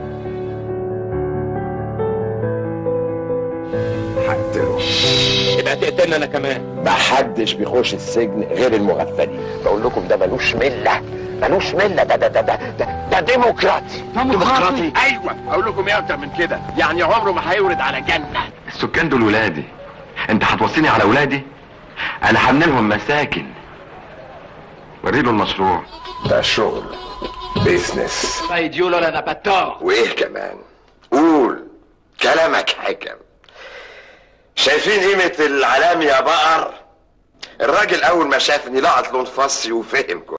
هقتله يبقى تقتلني انا كمان ما حدش بيخش السجن غير المغفلين بقول لكم ده ملوش مله ملوش مله ده ده ده ده ده, ده ديمقراطي ديمقراطي؟ ايوه اقول لكم ايه اكتر من كده يعني عمره ما هيورد على جنه السكان دول ولادي انت هتوصيني على ولادي انا هبني لهم مساكن وريله المشروع ده شغل بيزنس ايديولو لا نباتور وايه كمان قول كلامك حكم شايفين قيمة العلام يا بقر الراجل اول ما شافني لقط لون فصي وفهم كويس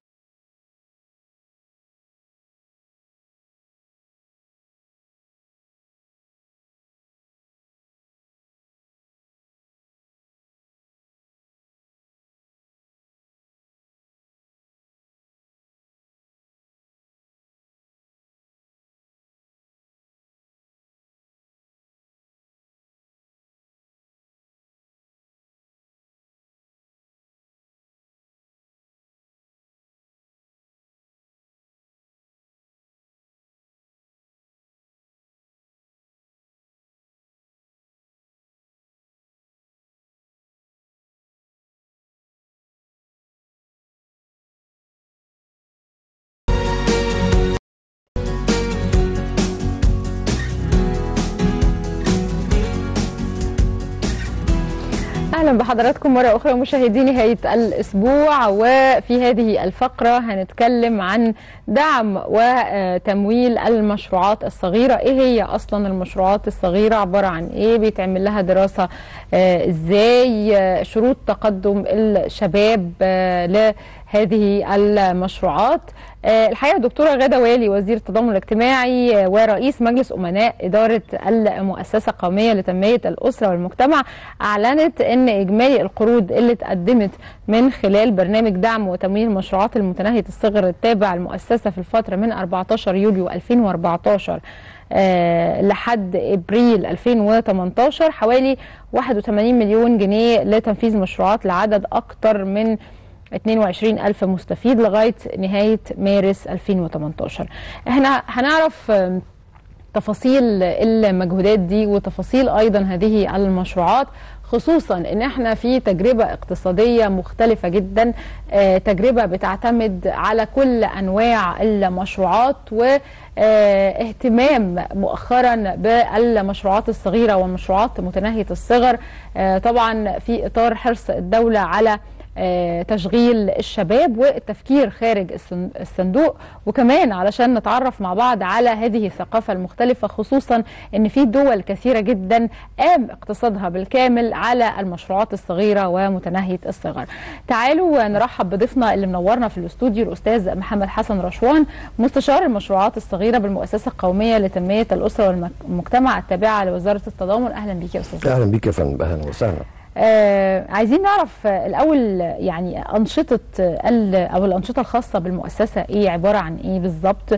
اهلا بحضراتكم مره اخرى مشاهدي نهايه الاسبوع وفي هذه الفقره هنتكلم عن دعم وتمويل المشروعات الصغيره ايه هي اصلا المشروعات الصغيره عباره عن ايه بيتعمل لها دراسه آه، ازاي آه، شروط تقدم الشباب آه، لهذه المشروعات آه، الحقيقه الدكتوره غاده والي وزير التضامن الاجتماعي آه، ورئيس مجلس امناء اداره المؤسسه القوميه لتنميه الاسره والمجتمع اعلنت ان اجمالي القروض اللي اتقدمت من خلال برنامج دعم وتمويل المشروعات المتناهيه الصغر التابع للمؤسسه في الفتره من 14 يوليو 2014 آه، لحد ابريل 2018 حوالي 81 مليون جنيه لتنفيذ مشروعات لعدد اكثر من 22 ألف مستفيد لغاية نهاية مارس 2018 احنا هنعرف آم، تفاصيل المجهودات دي وتفاصيل ايضا هذه المشروعات خصوصا ان احنا في تجربه اقتصاديه مختلفه جدا آه، تجربه بتعتمد على كل انواع المشروعات واهتمام مؤخرا بالمشروعات الصغيره والمشروعات متناهيه الصغر آه، طبعا في اطار حرص الدوله على آه، تشغيل الشباب والتفكير خارج الصن- الصندوق وكمان علشان نتعرف مع بعض على هذه الثقافة المختلفة خصوصا ان في دول كثيرة جدا قام اقتصادها بالكامل على المشروعات الصغيرة ومتناهية الصغر تعالوا نرحب بضيفنا اللي منورنا في الاستوديو الاستاذ محمد حسن رشوان مستشار المشروعات الصغيرة بالمؤسسة القومية لتنمية الأسرة والمجتمع التابعة لوزارة التضامن اهلا بيك يا استاذ اهلا بيك يا فندم اهلا وسهلا آه عايزين نعرف آه، الأول يعني أنشطة آه، ال- أو الأنشطة الخاصة بالمؤسسة إيه عبارة عن إيه بالظبط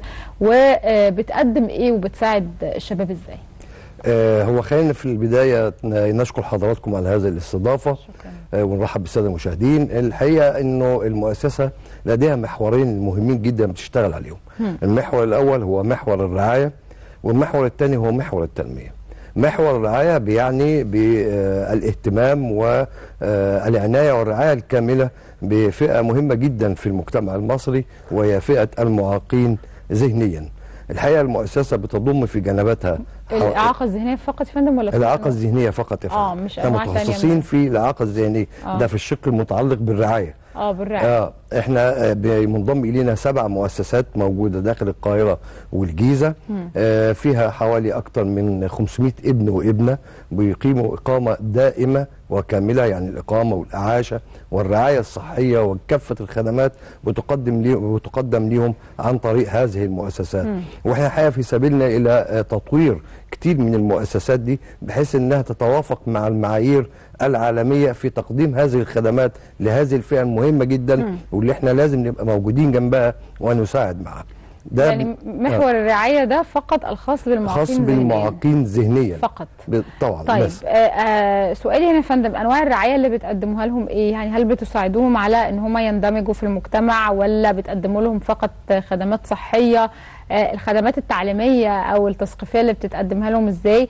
وبتقدم إيه وبتساعد الشباب إزاي؟ آه هو خلينا في البدايه ن- نشكر حضراتكم على هذه الاستضافه آه ونرحب بالساده المشاهدين الحقيقه انه المؤسسه لديها محورين مهمين جدا بتشتغل عليهم مم. المحور الاول هو محور الرعايه والمحور الثاني هو محور التنميه محور الرعايه بيعني بالاهتمام والعنايه والرعايه الكامله بفئه مهمه جدا في المجتمع المصري وهي فئه المعاقين ذهنيا الحقيقه المؤسسه بتضم في جنباتها حو- الإعاقة الذهنية فقط يا فندم ولا في الإعاقة الذهنية فقط يا فندم آه، مش احنا أنواع تانية متخصصين من- في الإعاقة الذهنية آه. ده في الشق المتعلق بالرعاية اه بالرعاية اه احنا آه، بينضم الينا سبع مؤسسات موجوده داخل القاهره والجيزه مم. آه فيها حوالي اكثر من 500 ابن وابنه بيقيموا اقامه دائمه وكامله يعني الاقامه والاعاشه والرعايه الصحيه وكافه الخدمات بتقدم لي بتقدم ليهم عن طريق هذه المؤسسات مم. واحنا الحقيقه في سبيلنا الى آه، تطوير كتير من المؤسسات دي بحيث انها تتوافق مع المعايير العالميه في تقديم هذه الخدمات لهذه الفئه المهمه جدا مم. واللي احنا لازم نبقى موجودين جنبها ونساعد معها ده يعني ب- محور الرعاية ده فقط الخاص بالمعاقين خاص ذهنياً. بالمعاقين ذهنيا فقط ب- طبعا طيب بس آه آه سؤالي هنا يا فندم انواع الرعايه اللي بتقدموها لهم ايه يعني هل بتساعدوهم على ان هم يندمجوا في المجتمع ولا بتقدموا لهم فقط خدمات صحيه آه الخدمات التعليميه او التثقيفيه اللي بتقدمها لهم ازاي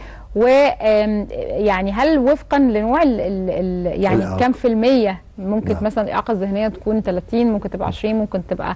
ويعني هل وفقا لنوع ال ال ال يعني الإعاقة. كم في المية ممكن نعم. مثلا الاعاقه الذهنيه تكون 30 ممكن تبقى 20 ممكن تبقى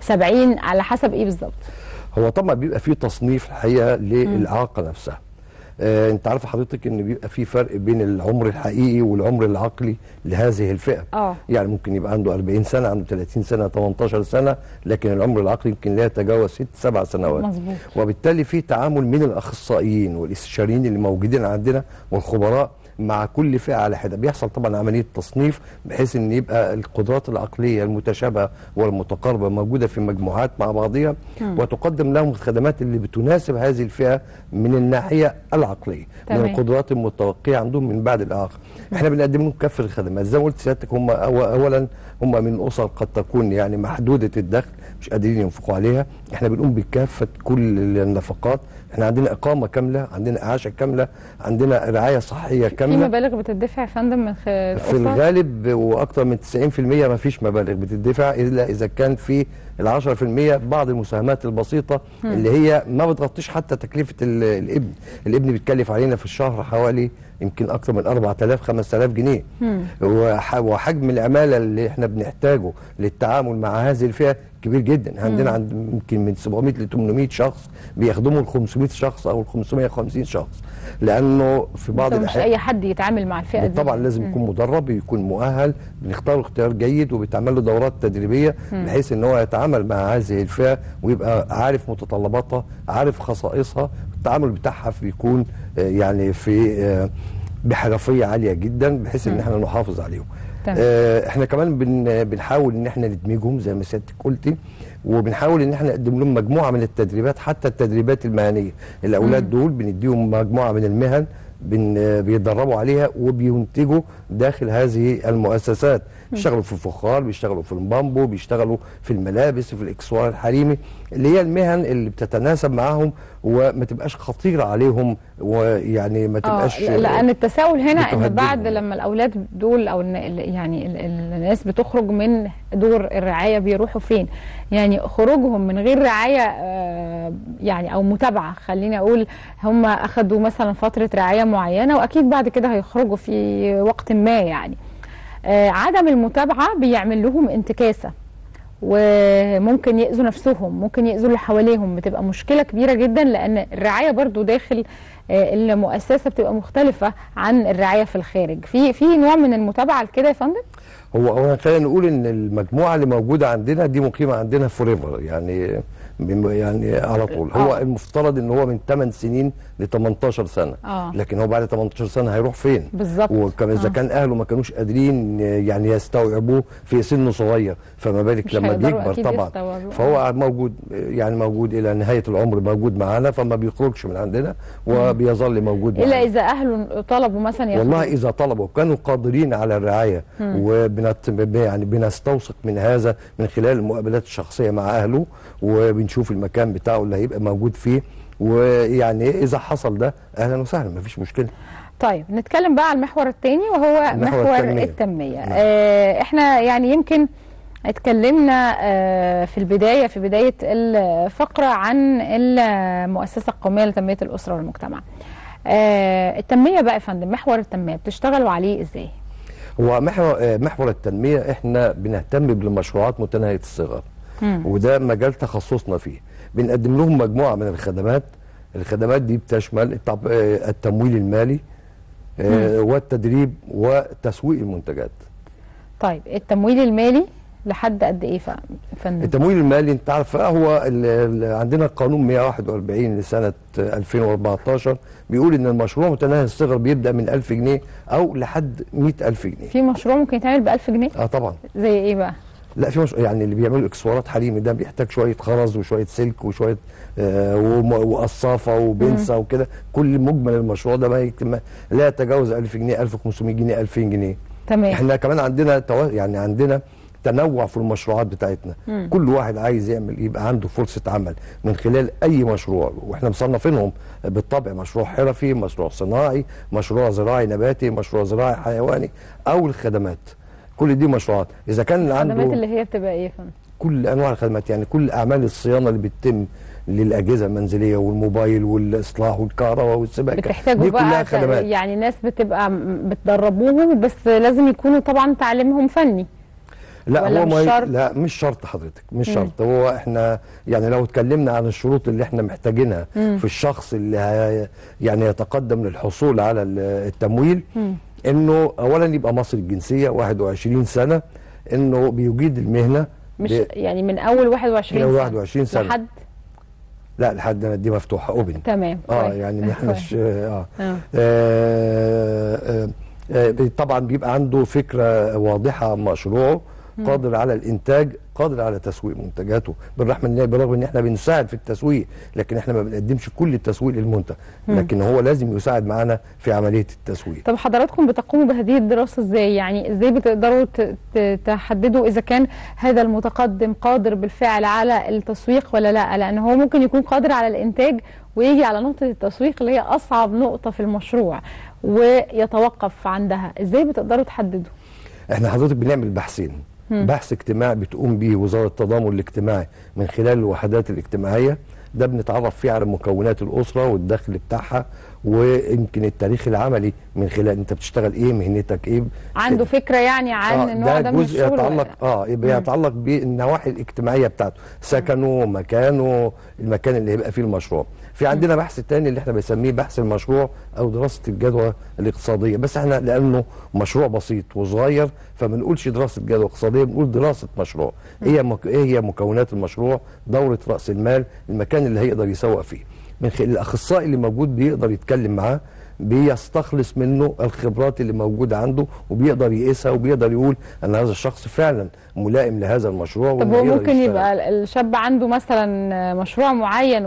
70 على حسب ايه بالظبط هو طبعا بيبقى فيه تصنيف الحقيقه للاعاقه نفسها آه انت عارف حضرتك ان بيبقى في فرق بين العمر الحقيقي والعمر العقلي لهذه الفئه اه يعني ممكن يبقى عنده 40 سنه عنده 30 سنه 18 سنه لكن العمر العقلي يمكن لا يتجاوز 6 7 سنوات مظبوط وبالتالي في تعامل من الاخصائيين والاستشاريين اللي موجودين عندنا والخبراء مع كل فئه على حده بيحصل طبعا عمليه تصنيف بحيث ان يبقى القدرات العقليه المتشابهه والمتقاربه موجوده في مجموعات مع بعضها مم. وتقدم لهم الخدمات اللي بتناسب هذه الفئه من الناحيه العقليه من تمام. القدرات المتوقعه عندهم من بعد الاخر احنا بنقدم لهم كافه الخدمات زي ما قلت سيادتك هم أو- اولا هم من اسر قد تكون يعني محدوده الدخل مش قادرين ينفقوا عليها احنا بنقوم بكافه كل النفقات احنا عندنا اقامه كامله عندنا اعاشه كامله عندنا رعايه صحيه في كامله مبالغ بتدفع يا فندم من خ- في الأسر؟ الغالب واكثر من 90% ما فيش مبالغ بتدفع الا اذا كان في ال 10% بعض المساهمات البسيطه مم. اللي هي ما بتغطيش حتى تكلفه ال- الابن الابن بيتكلف علينا في الشهر حوالي يمكن اكثر من 4000 5000 جنيه مم. وح- وحجم العماله اللي احنا بنحتاجه للتعامل مع هذه الفئه كبير جدا عندنا مم. عند يمكن من 700 ل 800 شخص بيخدموا ال 500 شخص او ال 550 شخص لانه في بعض مش الاحيان اي حد يتعامل مع الفئه دي طبعا لازم مم. يكون مدرب يكون مؤهل بنختار اختيار جيد وبيتعمل له دورات تدريبيه مم. بحيث ان هو يتعامل مع هذه الفئه ويبقى عارف متطلباتها عارف خصائصها التعامل بتاعها بيكون آه، يعني في آه، بحرفيه عاليه جدا بحيث ان مم. احنا نحافظ عليهم تمام. آه، احنا كمان بن بنحاول ان احنا ندمجهم زي ما سيادتك قلتي وبنحاول ان احنا نقدم لهم مجموعه من التدريبات حتى التدريبات المهنيه الاولاد مم. دول بنديهم مجموعه من المهن بن بيتدربوا عليها وبينتجوا داخل هذه المؤسسات بيشتغلوا في الفخار بيشتغلوا في البامبو بيشتغلوا في الملابس في الاكسسوار الحريمي اللي هي المهن اللي بتتناسب معاهم وما تبقاش خطيره عليهم ويعني ما اه تبقاش لان التساؤل هنا ان بتهددهم. بعد لما الاولاد دول او الن- ال- يعني ال- ال- الناس بتخرج من دور الرعايه بيروحوا فين يعني خروجهم من غير رعايه آه، يعني او متابعه خليني اقول هم اخذوا مثلا فتره رعايه معينه واكيد بعد كده هيخرجوا في وقت ما يعني آه، عدم المتابعه بيعمل لهم انتكاسه وممكن يأذوا نفسهم ممكن يأذوا اللي حواليهم بتبقى مشكلة كبيرة جدا لأن الرعاية برضو داخل آه، المؤسسة بتبقى مختلفة عن الرعاية في الخارج في في نوع من المتابعة لكده يا فندم هو هو خلينا نقول ان المجموعه اللي موجوده عندنا دي مقيمه عندنا فوريفر يعني بم- يعني على طول هو آه. المفترض ان هو من 8 سنين ل 18 سنه آه. لكن هو بعد 18 سنه هيروح فين بالظبط وكمان اذا آه. كان اهله ما كانوش قادرين يعني يستوعبوه في سن صغير فما بالك مش لما هيقدروا بيكبر أكيد طبعا يستوعبوه. فهو موجود يعني موجود الى نهايه العمر موجود معانا فما بيخرجش من عندنا وبيظل موجود معانا إلا إذا أهله طلبوا مثلا ياخدوا والله اذا طلبوا كانوا قادرين على الرعايه مم. وبنت يعني بنستوثق من هذا من خلال المقابلات الشخصيه مع اهله وبنشوف المكان بتاعه اللي هيبقى موجود فيه ويعني اذا حصل ده اهلا وسهلا مفيش مشكله طيب نتكلم بقى على المحور الثاني وهو المحور محور التنمية. التنمية, آه احنا يعني يمكن اتكلمنا آه في البداية في بداية الفقرة عن المؤسسة القومية لتنمية الأسرة والمجتمع آه التنمية بقى يا فندم محور التنمية بتشتغلوا عليه ازاي؟ هو محور آه، محور التنميه احنا بنهتم بالمشروعات متناهيه الصغر مم. وده مجال تخصصنا فيه بنقدم لهم مجموعه من الخدمات الخدمات دي بتشمل التع- آه، التمويل المالي آه، والتدريب وتسويق المنتجات طيب التمويل المالي لحد قد ايه ف- فندم؟ التمويل المالي انت عارف هو ال- ال- عندنا القانون 141 لسنه 2014 بيقول ان المشروع متناهي الصغر بيبدا من 1000 جنيه او لحد 100000 جنيه في مشروع ممكن يتعمل ب 1000 جنيه؟ اه طبعا زي ايه بقى؟ لا في مش... يعني اللي بيعملوا اكسسوارات حريمي ده بيحتاج شويه خرز وشويه سلك وشويه آه وم- وقصافه وبنسه وكده كل مجمل المشروع ده ما, يك... ما لا يتجاوز 1000 جنيه 1500 جنيه 2000 جنيه تمام احنا كمان عندنا تو... يعني عندنا تنوع في المشروعات بتاعتنا مم. كل واحد عايز يعمل يبقى عنده فرصه عمل من خلال اي مشروع واحنا مصنفينهم بالطبع مشروع حرفي مشروع صناعي مشروع زراعي نباتي مشروع زراعي حيواني او الخدمات كل دي مشروعات اذا كان عنده الخدمات اللي هي بتبقى ايه يا فندم؟ كل انواع الخدمات يعني كل اعمال الصيانه اللي بتتم للاجهزه المنزليه والموبايل والاصلاح والكهرباء والسباكه بتحتاجوا دي كلها بقى ت- خدمات يعني ناس بتبقى م- بتدربوهم بس لازم يكونوا طبعا تعليمهم فني لا ولا هو مش ما ي- شرط؟ لا مش شرط حضرتك مش مم. شرط هو احنا يعني لو اتكلمنا عن الشروط اللي احنا محتاجينها مم. في الشخص اللي هي يعني يتقدم للحصول على ال- التمويل مم. انه اولا يبقى مصري الجنسيه 21 سنه انه بيجيد المهنه مش ب- يعني من اول 21 من سنه 21 سنة. لحد لا لحد أنا دي مفتوحه اوبن تمام اه كويس. يعني ما احناش كويس. اه آه. آه، آه، آه، طبعا بيبقى عنده فكره واضحه عن مشروعه مم. قادر على الانتاج قادر على تسويق منتجاته بالرغم ان بالرغم ان احنا بنساعد في التسويق لكن احنا ما بنقدمش كل التسويق للمنتج مم. لكن هو لازم يساعد معانا في عمليه التسويق طب حضراتكم بتقوموا بهذه الدراسه ازاي يعني ازاي بتقدروا ت- ت- تحددوا اذا كان هذا المتقدم قادر بالفعل على التسويق ولا لا لان هو ممكن يكون قادر على الانتاج ويجي على نقطه التسويق اللي هي اصعب نقطه في المشروع ويتوقف عندها ازاي بتقدروا تحددوا احنا حضرتك بنعمل بحثين مم. بحث اجتماعي بتقوم به وزاره التضامن الاجتماعي من خلال الوحدات الاجتماعيه ده بنتعرف فيه على مكونات الاسره والدخل بتاعها ويمكن التاريخ العملي من خلال انت بتشتغل ايه مهنتك ايه عنده فكره يعني عن آه، النوع ده من جزء الشغل ولا يتعلق لا؟ اه يبقى مم. يتعلق بالنواحي الاجتماعيه بتاعته سكنه مكانه المكان اللي هيبقى فيه المشروع في عندنا بحث تاني اللي احنا بنسميه بحث المشروع او دراسه الجدوى الاقتصاديه بس احنا لانه مشروع بسيط وصغير فما بنقولش دراسه جدوى اقتصاديه بنقول دراسه مشروع هي مك... ايه هي مكونات المشروع دوره راس المال المكان اللي هيقدر يسوق فيه من خلال الاخصائي اللي موجود بيقدر يتكلم معاه بيستخلص منه الخبرات اللي موجوده عنده وبيقدر يقيسها وبيقدر يقول ان هذا الشخص فعلا ملائم لهذا المشروع طب وإنه هو يقدر ممكن يشتغل. يبقى الشاب عنده مثلا مشروع معين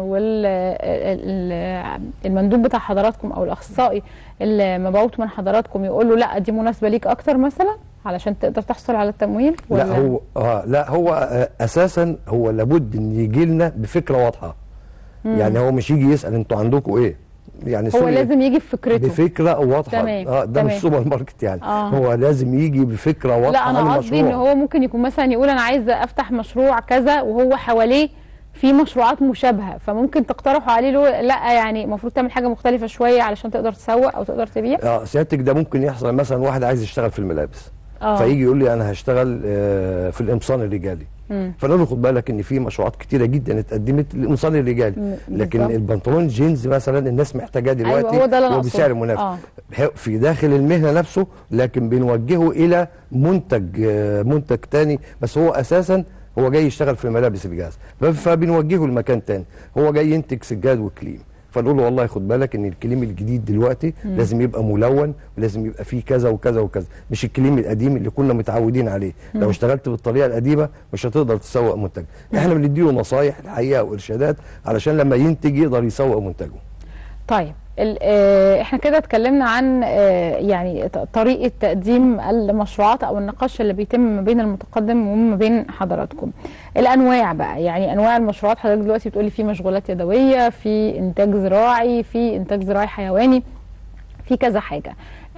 والمندوب بتاع حضراتكم او الاخصائي اللي مبعوث من حضراتكم يقول له لا دي مناسبه ليك اكتر مثلا علشان تقدر تحصل على التمويل ولا لا هو آه لا هو آه اساسا هو لابد ان يجي لنا بفكره واضحه مم. يعني هو مش يجي يسال انتوا عندكم ايه يعني هو سوري لازم يجي بفكرته بفكره واضحه تمام، اه ده تمام. مش سوبر ماركت يعني آه. هو لازم يجي بفكره واضحه لا عن انا قصدي ان المشروع هو ممكن يكون مثلا يقول انا عايز افتح مشروع كذا وهو حواليه في مشروعات مشابهه فممكن تقترحوا عليه له لا يعني المفروض تعمل حاجه مختلفه شويه علشان تقدر تسوق او تقدر تبيع اه سيادتك ده ممكن يحصل مثلا واحد عايز يشتغل في الملابس آه. فيجي يقول لي انا هشتغل آه في القمصان الرجالي مم. فنقول له خد بالك ان في مشروعات كتيره جدا اتقدمت للقمصان الرجالي مم، لكن بالظبط. البنطلون جينز مثلا الناس محتاجاه دلوقتي هو ده اللي أنا وبسعر أقصده. منافس آه. في داخل المهنه نفسه لكن بنوجهه الى منتج آه، منتج تاني بس هو اساسا هو جاي يشتغل في ملابس الجاز ف- فبنوجهه لمكان تاني هو جاي ينتج سجاد وكليم فنقول له والله خد بالك ان الكليم الجديد دلوقتي مم. لازم يبقى ملون ولازم يبقى فيه كذا وكذا وكذا مش الكليم القديم اللي كنا متعودين عليه مم. لو اشتغلت بالطريقه القديمه مش هتقدر تسوق منتج احنا بنديله نصايح الحقيقه وارشادات علشان لما ينتج يقدر يسوق منتجه طيب ال- آه، احنا كده اتكلمنا عن آه، يعني ط- طريقه تقديم المشروعات او النقاش اللي بيتم ما بين المتقدم وما بين حضراتكم الانواع بقى يعني انواع المشروعات حضرتك دلوقتي بتقولي في مشغولات يدويه في انتاج زراعي في انتاج زراعي حيواني في كذا حاجه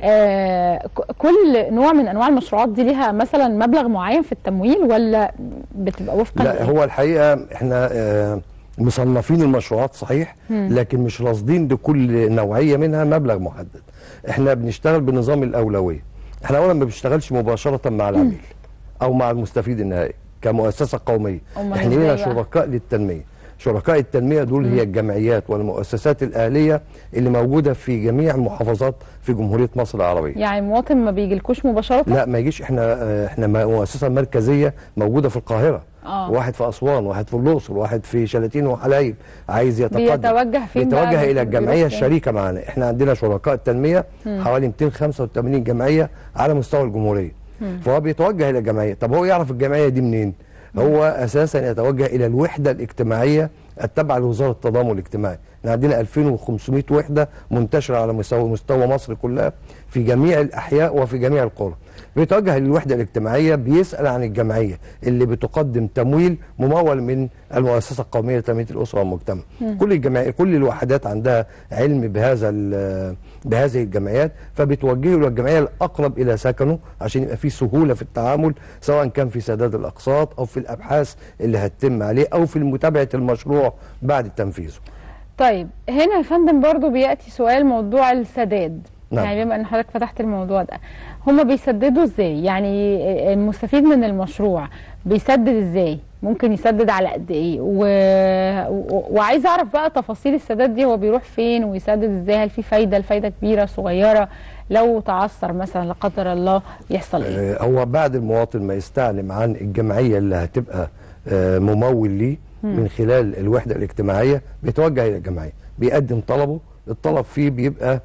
آه ك- كل نوع من انواع المشروعات دي ليها مثلا مبلغ معين في التمويل ولا بتبقى وفقا لا لإيه؟ هو الحقيقه احنا آه، مصنفين المشروعات صحيح مم. لكن مش راصدين لكل نوعيه منها مبلغ محدد احنا بنشتغل بنظام الاولويه احنا اولا ما بنشتغلش مباشره مع العميل او مع المستفيد النهائي كمؤسسه قوميه أمال احنا إزاي لنا بقى؟ شركاء للتنميه شركاء التنميه دول هي الجمعيات والمؤسسات الاهليه اللي موجوده في جميع المحافظات في جمهوريه مصر العربيه يعني المواطن ما بيجيلكوش مباشره لا ما يجيش احنا آه، احنا مؤسسه مركزيه موجوده في القاهره آه. واحد في اسوان واحد في الاقصر واحد في شلاتين وحلايب عايز يتقدم بيتوجه فين بقى؟ بيتوجه الى بيروح الجمعيه فين؟ الشريكه معانا احنا عندنا شركاء تنميه مم. حوالي 285 جمعيه على مستوى الجمهوريه مم. فهو بيتوجه الى الجمعيه طب هو يعرف الجمعيه دي منين هو اساسا يتوجه الى الوحده الاجتماعيه التابعه لوزاره التضامن الاجتماعي احنا عندنا 2500 وحده منتشره على مستوى مستوى مصر كلها في جميع الاحياء وفي جميع القرى بيتوجه للوحده الاجتماعيه بيسال عن الجمعيه اللي بتقدم تمويل ممول من المؤسسه القوميه لتنميه الاسره والمجتمع مم. كل الجمعيات كل الوحدات عندها علم بهذا ال- بهذه الجمعيات فبتوجهه للجمعيه الاقرب الى سكنه عشان يبقى في سهوله في التعامل سواء كان في سداد الاقساط او في الابحاث اللي هتتم عليه او في متابعه المشروع بعد تنفيذه طيب هنا يا فندم برضو بياتي سؤال موضوع السداد نعم. يعني بما ان حضرتك فتحت الموضوع ده هما بيسددوا ازاي يعني المستفيد من المشروع بيسدد ازاي ممكن يسدد على قد ايه و... و... وعايز اعرف بقى تفاصيل السداد دي هو بيروح فين ويسدد ازاي هل في فايده الفايده كبيره صغيره لو تعثر مثلا لا قدر الله يحصل ايه آه، هو بعد المواطن ما يستعلم عن الجمعيه اللي هتبقى آه، ممول ليه مم. من خلال الوحده الاجتماعيه بيتوجه الى الجمعيه بيقدم طلبه الطلب فيه بيبقى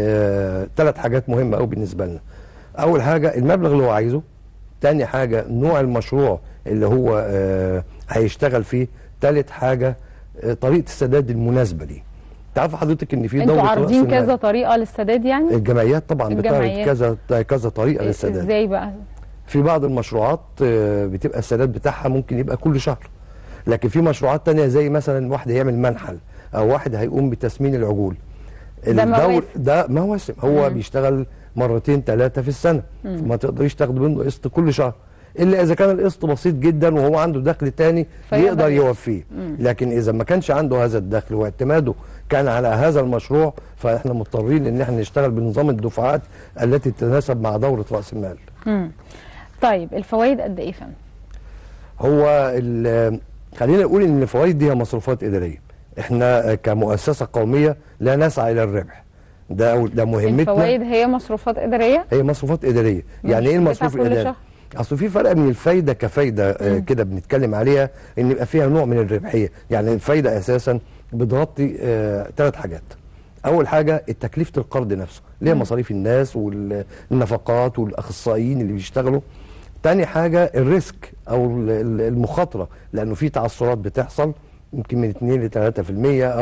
ثلاث حاجات مهمه قوي بالنسبه لنا اول حاجه المبلغ اللي هو عايزه تاني حاجه نوع المشروع اللي هو آه، هيشتغل فيه تالت حاجه آه، طريقه السداد المناسبه ليه تعرف حضرتك ان في انتوا دوره عارضين رأس المال. كذا طريقه للسداد يعني الجمعيات طبعا بتعرض الجمعيات. كذا كذا طريقه للسداد ازاي بقى في بعض المشروعات آه، بتبقى السداد بتاعها ممكن يبقى كل شهر لكن في مشروعات تانية زي مثلا واحد هيعمل منحل او واحد هيقوم بتسمين العجول ده مواسم. ده مواسم هو مم. بيشتغل مرتين ثلاثه في السنه مم. ما تقدريش تاخد منه قسط كل شهر الا اذا كان القسط بسيط جدا وهو عنده دخل تاني فيقدر يقدر يوفي. يوفيه مم. لكن اذا ما كانش عنده هذا الدخل واعتماده كان على هذا المشروع فاحنا مضطرين ان احنا نشتغل بنظام الدفعات التي تتناسب مع دوره راس المال مم. طيب الفوائد قد ايه يا فندم هو ال- خلينا نقول ان الفوائد دي هي مصروفات اداريه احنا كمؤسسه قوميه لا نسعى الى الربح ده أول- ده مهمتنا الفوائد هي مصروفات اداريه هي مصروفات اداريه مش يعني ايه بتدفع المصروف كل الاداري شهر؟ اصل في فرق من الفايده كفايده آه، كده بنتكلم عليها ان يبقى فيها نوع من الربحيه يعني الفايده اساسا بتغطي ثلاث حاجات اول حاجه تكلفه القرض نفسه اللي هي مم. مصاريف الناس والنفقات والاخصائيين اللي بيشتغلوا تاني حاجه الريسك او ال- ال- المخاطره لانه في تعثرات بتحصل يمكن من 2 ل 3% او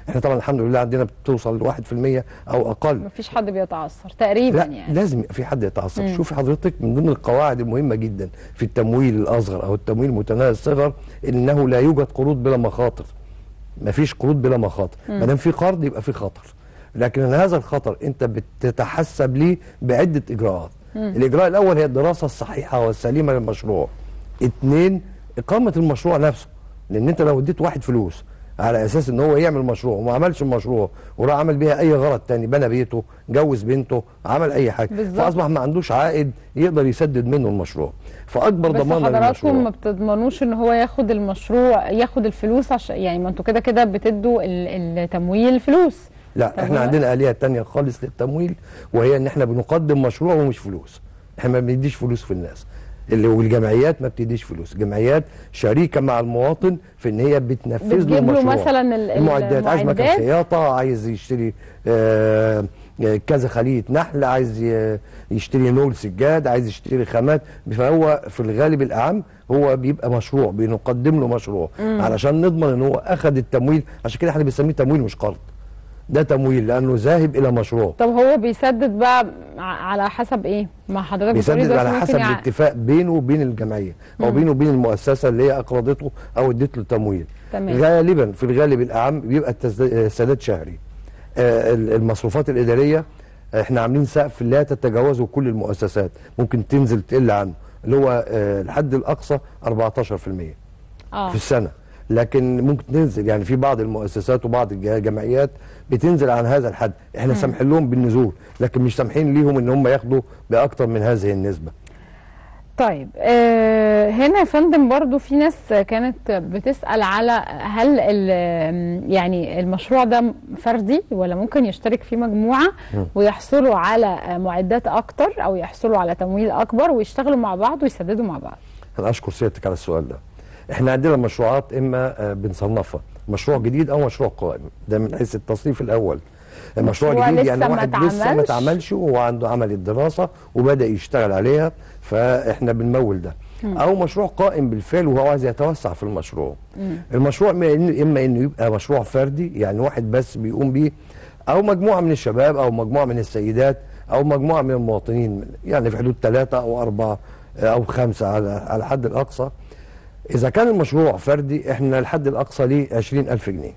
احنا طبعا الحمد لله عندنا بتوصل ل 1% او اقل مفيش حد بيتعثر تقريبا لا يعني لازم يبقى في حد يتعصب مم. شوفي حضرتك من ضمن القواعد المهمه جدا في التمويل الاصغر او التمويل متناهي الصغر انه لا يوجد قروض بلا مخاطر مفيش قروض بلا مخاطر مم. ما دام في قرض يبقى في خطر لكن هذا الخطر انت بتتحسب ليه بعده اجراءات مم. الاجراء الاول هي الدراسه الصحيحه والسليمه للمشروع اتنين اقامه المشروع نفسه لان انت لو اديت واحد فلوس على اساس ان هو يعمل مشروع وما عملش المشروع وراح عمل بيها اي غرض تاني بنى بيته جوز بنته عمل اي حاجه بالظبط. فاصبح ما عندوش عائد يقدر يسدد منه المشروع فاكبر بس ضمان حضراتكم ما للمشروع بتضمنوش ان هو ياخد المشروع ياخد الفلوس عشان يعني ما انتوا كده كده بتدوا ال- التمويل الفلوس لا طب احنا هو- عندنا آلية تانية خالص للتمويل وهي ان احنا بنقدم مشروع ومش فلوس احنا ما بنديش فلوس في الناس اللي والجمعيات ما بتديش فلوس جمعيات شريكة مع المواطن في ان هي بتنفذ له بتجيب له مشروع مثلا ال- المعدات عايز مكان المعدات. خياطة عايز يشتري آه كذا خلية نحل عايز ي- يشتري نول سجاد عايز يشتري خامات فهو في الغالب الأعم هو بيبقى مشروع بنقدم له مشروع مم. علشان نضمن ان هو اخذ التمويل عشان كده احنا بنسميه تمويل مش قرض ده تمويل لانه ذاهب الى مشروع طب هو بيسدد بقى ع- على حسب ايه ما حضرتك بتقولي بيسدد دلوقتي على ممكن حسب يع- الاتفاق بينه وبين الجمعيه او مم. بينه وبين المؤسسه اللي هي اقرضته او ادت له تمويل تمام. غالبا في الغالب الاعم بيبقى التسد- السداد شهري آه، ال- المصروفات الاداريه احنا عاملين سقف لا تتجاوزه كل المؤسسات ممكن تنزل تقل عنه اللي هو آه، الحد الاقصى 14% اه في السنه لكن ممكن تنزل يعني في بعض المؤسسات وبعض الج- الجمعيات بتنزل عن هذا الحد احنا مم. سامحين لهم بالنزول لكن مش سامحين ليهم ان هم ياخدوا باكتر من هذه النسبه طيب آه هنا يا فندم برضو في ناس كانت بتسأل على هل ال- يعني المشروع ده فردي ولا ممكن يشترك فيه مجموعة مم. ويحصلوا على معدات أكتر أو يحصلوا على تمويل أكبر ويشتغلوا مع بعض ويسددوا مع بعض انا اشكر سيادتك على السؤال ده احنا عندنا مشروعات اما آه، بنصنفها مشروع جديد او مشروع قائم ده من حيث التصنيف الاول المشروع مشروع جديد لسه يعني ما واحد لسه ما اتعملش. اتعملش وهو عنده عمل الدراسه وبدا يشتغل عليها فاحنا بنمول ده مم. او مشروع قائم بالفعل وهو عايز يتوسع في المشروع مم. المشروع اما إن- اما انه يبقى مشروع فردي يعني واحد بس بيقوم بيه او مجموعه من الشباب او مجموعه من السيدات او مجموعه من المواطنين يعني في حدود ثلاثه او اربعه او خمسه على على الحد الاقصى اذا كان المشروع فردي احنا الحد الاقصى ليه 20000 جنيه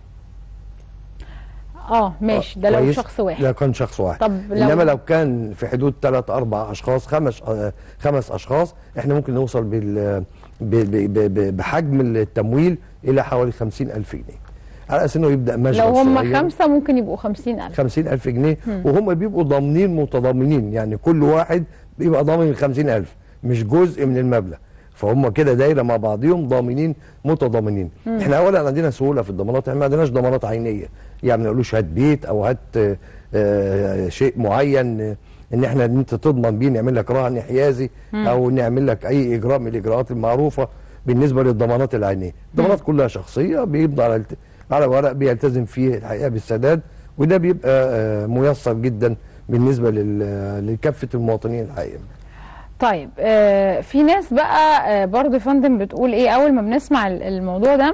اه ماشي ده لو كويس؟ شخص واحد ده كان شخص واحد طب لو- انما لو كان في حدود ثلاث اربع اشخاص خمس آه، خمس اشخاص احنا ممكن نوصل بال ب- ب- ب- ب- بحجم التمويل الى حوالي 50000 جنيه على اساس انه يبدا مشغل لو هم صغير. خمسة ممكن يبقوا خمسين ألف 50000 جنيه مم. وهم بيبقوا ضامنين متضامنين يعني كل واحد بيبقى ضامن ال 50000 مش جزء من المبلغ فهم كده دايره مع بعضهم ضامنين متضامنين مم. احنا اولا عندنا سهوله في الضمانات احنا ما عندناش ضمانات عينيه يعني ما نقولوش هات بيت او هات آه، آه، شيء معين آه، ان احنا ان انت تضمن بيه نعمل لك رهن حيازي مم. او نعمل لك اي اجراء من الاجراءات المعروفه بالنسبه للضمانات العينيه الضمانات كلها شخصيه بيبقى على الت- على ورق بيلتزم فيه الحقيقه بالسداد وده بيبقى آه، ميسر جدا بالنسبه لل- لكافه المواطنين الحقيقه طيب آه في ناس بقى آه برضو يا فندم بتقول ايه اول ما بنسمع ال- الموضوع ده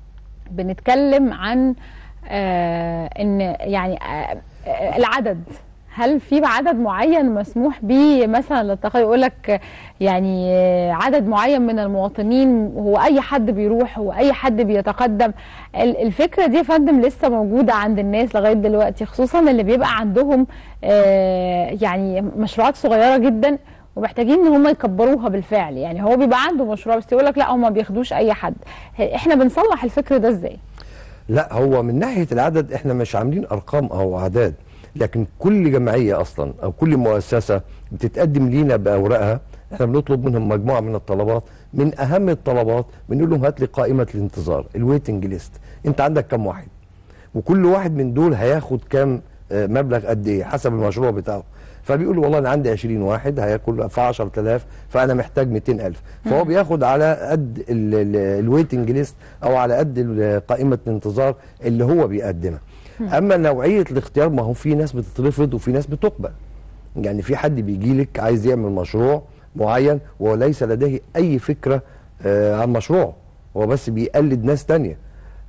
بنتكلم عن آه ان يعني آه آه، العدد هل في عدد معين مسموح به مثلا للتقي يقول لك يعني آه، عدد معين من المواطنين هو اي حد بيروح هو اي حد بيتقدم ال- الفكره دي يا فندم لسه موجوده عند الناس لغايه دلوقتي خصوصا اللي بيبقى عندهم آه، يعني مشروعات صغيره جدا ومحتاجين ان هم يكبروها بالفعل يعني هو بيبقى عنده مشروع بس يقول لك لا هم ما بياخدوش اي حد احنا بنصلح الفكر ده ازاي لا هو من ناحيه العدد احنا مش عاملين ارقام او اعداد لكن كل جمعيه اصلا او كل مؤسسه بتتقدم لينا باوراقها احنا بنطلب منهم مجموعه من الطلبات من اهم الطلبات بنقول لهم هات لي قائمه الانتظار الويتنج ليست انت عندك كم واحد وكل واحد من دول هياخد كام آه، مبلغ قد ايه حسب المشروع بتاعه فبيقول له والله انا عندي 20 واحد هياكل في 10000 فانا محتاج 200000 فهو مم. بياخد على قد الويتنج ليست او على قد ال- قائمه الانتظار اللي هو بيقدمها اما نوعيه الاختيار ما هو في ناس بتترفض وفي ناس بتقبل يعني في حد بيجي لك عايز يعمل مشروع معين وليس لديه اي فكره آه، عن مشروع هو بس بيقلد ناس تانية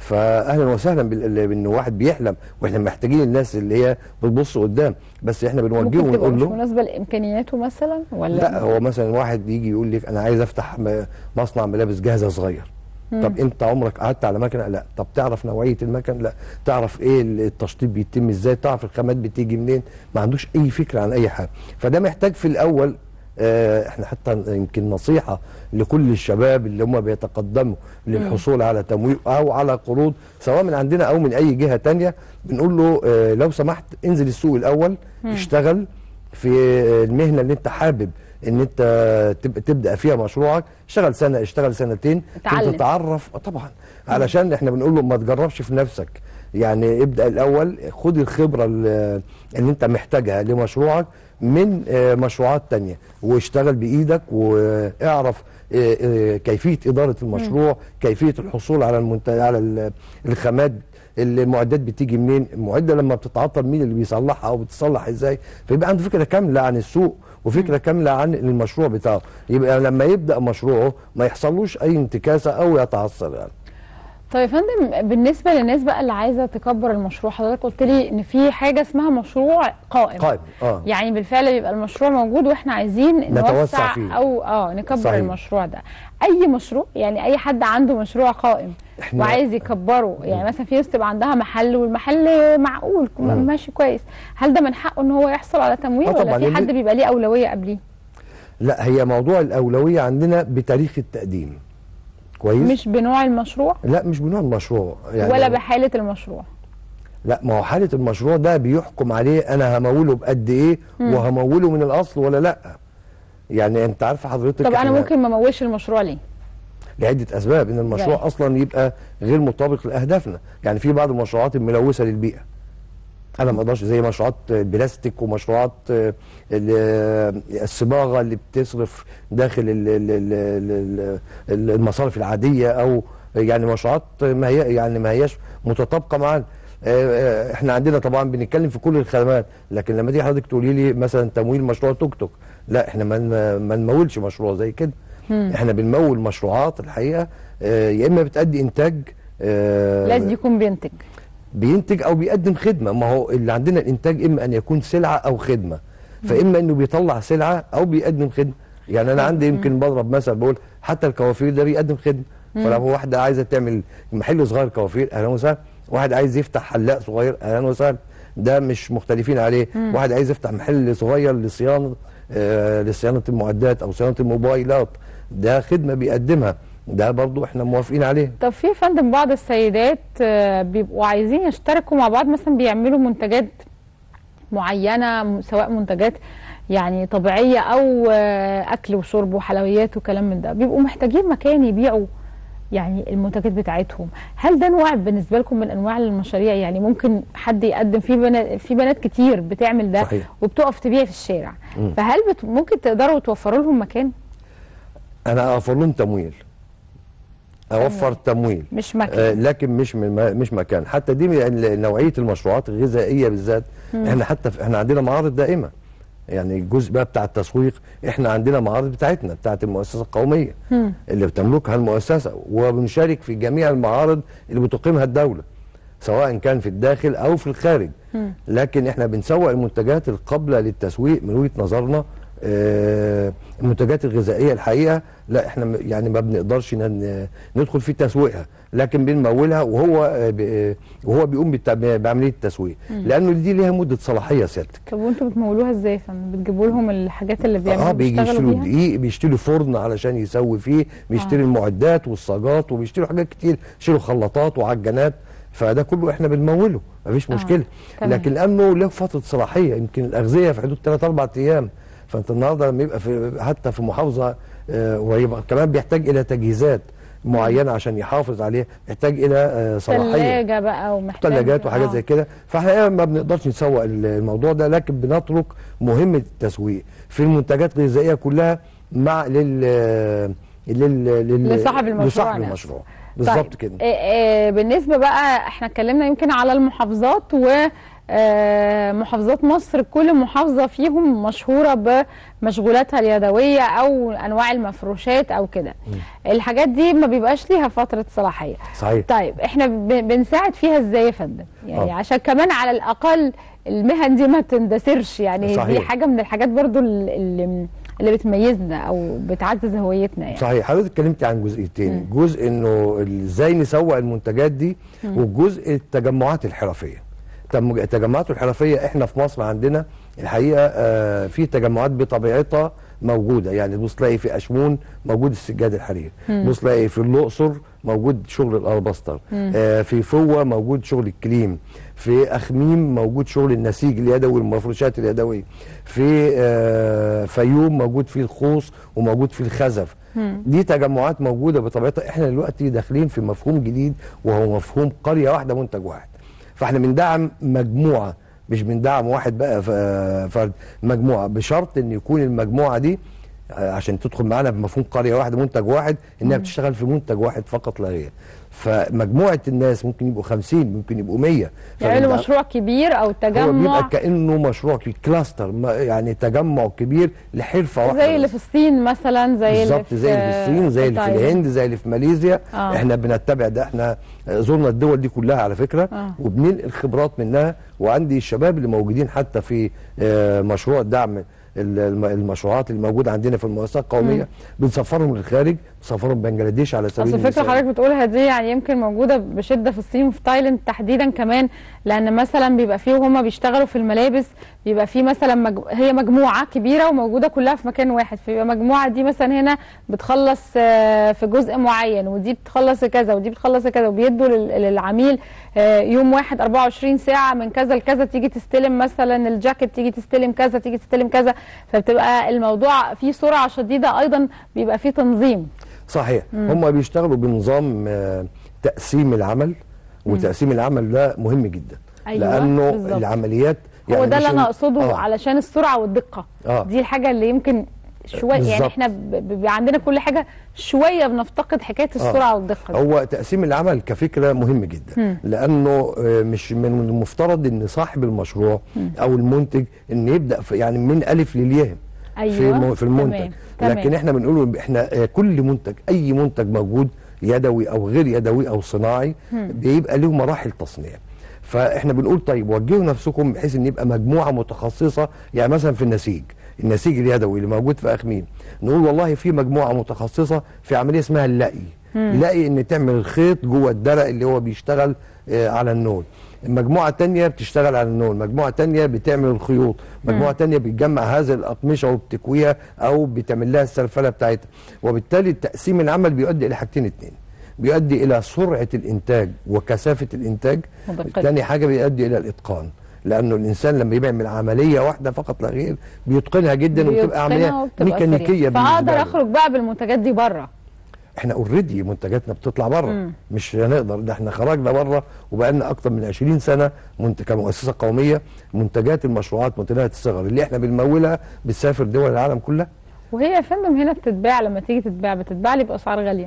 فاهلا وسهلا بال- بان واحد بيحلم واحنا محتاجين الناس اللي هي بتبص قدام بس احنا بنوجهه ممكن تبقى ونقول مش له مناسبه لامكانياته مثلا ولا لا هو مثلا واحد يجي يقول لك انا عايز افتح م- مصنع ملابس جاهزه صغير مم. طب انت عمرك قعدت على مكنه لا طب تعرف نوعيه المكن لا تعرف ايه التشطيب بيتم ازاي تعرف الخامات بتيجي منين ما عندوش اي فكره عن اي حاجه فده محتاج في الاول آه، احنا حتى يمكن نصيحه لكل الشباب اللي هم بيتقدموا للحصول على تمويل او على قروض سواء من عندنا او من اي جهه تانية بنقول له آه، لو سمحت انزل السوق الاول مم. اشتغل في المهنه اللي انت حابب ان انت تب- تبدا فيها مشروعك اشتغل سنه اشتغل سنتين اتعلم. تتعرف آه طبعا علشان احنا بنقول له ما تجربش في نفسك يعني ابدا الاول خد الخبره اللي اللي انت محتاجها لمشروعك من آه، مشروعات تانية واشتغل بايدك واعرف آه، آه، كيفيه اداره المشروع كيفيه الحصول على المنتج على ال- الخامات المعدات بتيجي منين المعده لما بتتعطل مين اللي بيصلحها او بتصلح ازاي فيبقى عنده فكره كامله عن السوق وفكره كامله عن المشروع بتاعه يبقى لما يبدا مشروعه ما يحصلوش اي انتكاسه او يتعثر يعني طيب يا فندم بالنسبه للناس بقى اللي عايزه تكبر المشروع حضرتك قلت لي ان في حاجه اسمها مشروع قائم قائم اه يعني بالفعل بيبقى المشروع موجود واحنا عايزين نتوسع نوسع فيه. او اه نكبر صحيح. المشروع ده اي مشروع يعني اي حد عنده مشروع قائم إحنا- وعايز يكبره يعني مثلا في ناس تبقى عندها محل والمحل معقول مم. ماشي كويس هل ده من حقه ان هو يحصل على تمويل آه ولا طبعاً، في لأن- حد بيبقى ليه اولويه قبليه لا هي موضوع الاولويه عندنا بتاريخ التقديم كويس مش بنوع المشروع لا مش بنوع المشروع يعني ولا بحاله المشروع لا ما هو حاله المشروع ده بيحكم عليه انا هموله بقد ايه مم. وهموله من الاصل ولا لا يعني انت عارفه حضرتك طب انا إحنا ممكن ما امولش المشروع ليه لعده اسباب ان المشروع زي؟ اصلا يبقى غير مطابق لاهدافنا يعني في بعض المشروعات الملوثه للبيئه انا ما اقدرش زي مشروعات البلاستيك ومشروعات آه، ال- آه، الصباغه اللي بتصرف داخل ال- ال- ال- ال- ال- المصارف العاديه او يعني مشروعات ما هي يعني ما هياش متطابقه معانا آه، آه، احنا عندنا طبعا بنتكلم في كل الخدمات لكن لما تيجي حضرتك تقولي لي مثلا تمويل مشروع توك توك لا احنا ما ن- ما نمولش مشروع زي كده مم. احنا بنمول مشروعات الحقيقه آه، يا اما بتأدي انتاج آه، لازم يكون بينتج بينتج او بيقدم خدمه ما هو اللي عندنا الانتاج اما ان يكون سلعه او خدمه فاما انه بيطلع سلعه او بيقدم خدمه يعني انا عندي يمكن بضرب مثل بقول حتى الكوافير ده بيقدم خدمه مم. فلو واحده عايزه تعمل محل صغير كوافير اهلا وسهلا واحد عايز يفتح حلاق صغير اهلا وسهلا ده مش مختلفين عليه مم. واحد عايز يفتح محل صغير لصيانه آه لصيانه المعدات او صيانه الموبايلات ده خدمه بيقدمها ده برضو احنا موافقين عليه طب في يا فندم بعض السيدات آه، بيبقوا عايزين يشتركوا مع بعض مثلا بيعملوا منتجات معينه م- سواء منتجات يعني طبيعيه او آه، اكل وشرب وحلويات وكلام من ده بيبقوا محتاجين مكان يبيعوا يعني المنتجات بتاعتهم هل ده نوع بالنسبه لكم من انواع المشاريع يعني ممكن حد يقدم في بنات في بنات كتير بتعمل ده صحيح. وبتقف تبيع في الشارع مم. فهل بت ممكن تقدروا توفروا لهم مكان انا اوفر لهم تمويل اوفر تمويل مش مكان. آه لكن مش من ما- مش مكان حتى دي من نوعيه المشروعات الغذائيه بالذات مم. احنا حتى في احنا عندنا معارض دائمه يعني الجزء بقى بتاع التسويق احنا عندنا معارض بتاعتنا بتاعت المؤسسه القوميه مم. اللي بتملكها المؤسسه وبنشارك في جميع المعارض اللي بتقيمها الدوله سواء كان في الداخل او في الخارج مم. لكن احنا بنسوق المنتجات القابله للتسويق من وجهه نظرنا آه، المنتجات الغذائيه الحقيقه لا احنا م- يعني ما بنقدرش ن- ندخل في تسويقها لكن بنمولها وهو آه، ب- آه، وهو بيقوم بالت- بعمليه التسويق مم. لانه دي ليها مده صلاحيه سيادتك طب وانتوا بتمولوها ازاي يا فندم بتجيبوا لهم الحاجات اللي بيعملوا اه بيجي بيشتغلوا يشتروا بيها دقيق بيشتروا فرن علشان يسوي فيه بيشتري آه. المعدات والصاجات وبيشتروا حاجات كتير يشتروا خلاطات وعجانات فده كله احنا بنموله مفيش آه، مشكله تمام. لكن لانه له فتره صلاحيه يمكن الاغذيه في حدود 3 4 ايام فانت النهارده لما يبقى في حتى في محافظه آه ويبقى كمان بيحتاج الى تجهيزات معينه عشان يحافظ عليه يحتاج الى آه صلاحيه ثلاجه بقى ومحتاج ثلاجات وحاجات آه. زي كده فاحنا ما بنقدرش نسوق الموضوع ده لكن بنترك مهمه التسويق في المنتجات الغذائيه كلها مع لل لل, لل... لصاحب المشروع لصاحب نفسه. المشروع بالظبط طيب. كده آه، آه، بالنسبه بقى احنا اتكلمنا يمكن على المحافظات و آه، محافظات مصر كل محافظه فيهم مشهوره بمشغولاتها اليدويه او انواع المفروشات او كده الحاجات دي ما بيبقاش ليها فتره صلاحيه صحيح طيب احنا ب- بنساعد فيها ازاي يا فندم يعني آه. عشان كمان على الاقل المهن دي ما تندثرش يعني دي صحيح. حاجه من الحاجات برضو ال- اللي اللي بتميزنا او بتعزز هويتنا يعني صحيح حضرتك اتكلمتي عن جزئيتين جزء انه ال- ازاي نسوق المنتجات دي مم. والجزء التجمعات الحرفيه تم- التجمعات الحرفيه احنا في مصر عندنا الحقيقه آه، في تجمعات بطبيعتها موجوده يعني تبص تلاقي في اشمون موجود السجاد الحرير مم. تبص تلاقي في الاقصر موجود شغل الالبستر مم. آه، في فوة موجود شغل الكليم في اخميم موجود شغل النسيج اليدوي والمفروشات اليدويه في آه، فيوم موجود فيه الخوص وموجود فيه الخزف دي تجمعات موجوده بطبيعتها احنا دلوقتي داخلين في مفهوم جديد وهو مفهوم قريه واحده منتج واحد فاحنا بندعم مجموعه مش بندعم واحد بقى ف- فرد مجموعه بشرط ان يكون المجموعه دي آه، عشان تدخل معانا بمفهوم قريه واحده منتج واحد انها مم. بتشتغل في منتج واحد فقط لا غير فمجموعه الناس ممكن يبقوا 50 ممكن يبقوا 100 يعملوا فبندعم- مشروع كبير او هو تجمع بيبقى كانه مشروع كي- كلاستر ما- يعني تجمع كبير لحرفه واحده زي اللي في الصين مثلا زي اللي بالظبط زي اللي في الصين زي اللي في تايلاند. الهند زي اللي في ماليزيا آه. احنا بنتبع ده احنا زرنا الدول دي كلها على فكره آه. وبننقل خبرات منها وعندي الشباب اللي موجودين حتى في آه، مشروع دعم ال- الم- المشروعات اللي موجوده عندنا في المؤسسات القوميه مم. بنسفرهم للخارج بنسفرهم بنجلاديش على سبيل اصل الفكره المثال حضرتك بتقولها دي يعني يمكن موجوده بشده في الصين وفي تايلاند تحديدا كمان لان مثلا بيبقى فيه وهما بيشتغلوا في الملابس بيبقى فيه مثلا مج... هي مجموعه كبيره وموجوده كلها في مكان واحد فيبقى مجموعه دي مثلا هنا بتخلص آه، في جزء معين ودي بتخلص كذا ودي بتخلص كذا وبيدوا لل- للعميل آه، يوم واحد 24 ساعه من كذا لكذا تيجي تستلم مثلا الجاكيت تيجي تستلم كذا تيجي تستلم كذا فبتبقى الموضوع فيه سرعه شديده ايضا بيبقى فيه تنظيم صحيح مم. هم بيشتغلوا بنظام آه، تقسيم العمل وتقسيم العمل ده مهم جدا أيوة، لانه بالظبط. العمليات هو ده مش اللي إن- انا اقصده آه. علشان السرعه والدقه آه. دي الحاجه اللي يمكن شويه يعني بالظبط. احنا ب- ب- بيبقى عندنا كل حاجه شويه بنفتقد حكايه السرعه آه. والدقه دي. هو تقسيم العمل كفكره مهم جدا مم. لانه آه، مش من المفترض ان صاحب المشروع مم. او المنتج ان يبدا في يعني من الف للياء في أيوة، الم- في المنتج تمام، تمام. لكن احنا بنقول احنا آه، كل منتج اي منتج موجود يدوي او غير يدوي او صناعي مم. بيبقى له مراحل تصنيع فاحنا بنقول طيب وجهوا نفسكم بحيث ان يبقى مجموعه متخصصه يعني مثلا في النسيج النسيج اليدوي اللي موجود في اخميم نقول والله في مجموعه متخصصه في عمليه اسمها اللقي مم. لقي ان تعمل الخيط جوه الدرق اللي هو بيشتغل آه، على النول المجموعة التانية بتشتغل على النول مجموعة تانية بتعمل الخيوط مجموعة مم. تانية بتجمع هذه الأقمشة وبتكويها أو بتعمل لها السلفلة بتاعتها وبالتالي تقسيم العمل بيؤدي إلى حاجتين اتنين بيؤدي إلى سرعة الإنتاج وكثافة الإنتاج ودقتها. تاني حاجة بيؤدي إلى الإتقان لأنه الإنسان لما بيعمل عملية واحدة فقط لا غير بيتقنها جدا وبتبقى بيتقنها عملية وبتبقى ميكانيكية سريعة. بالنسبة فاقدر له. اخرج بقى بالمنتجات دي بره احنا اوريدي منتجاتنا بتطلع بره مم. مش هنقدر ده احنا خرجنا بره وبقالنا اكتر من 20 سنه منت... كمؤسسه قوميه منتجات المشروعات متناهيه الصغر اللي احنا بنمولها بتسافر دول العالم كلها وهي يا فندم هنا بتتباع لما تيجي تتباع بتتباع لي باسعار غاليه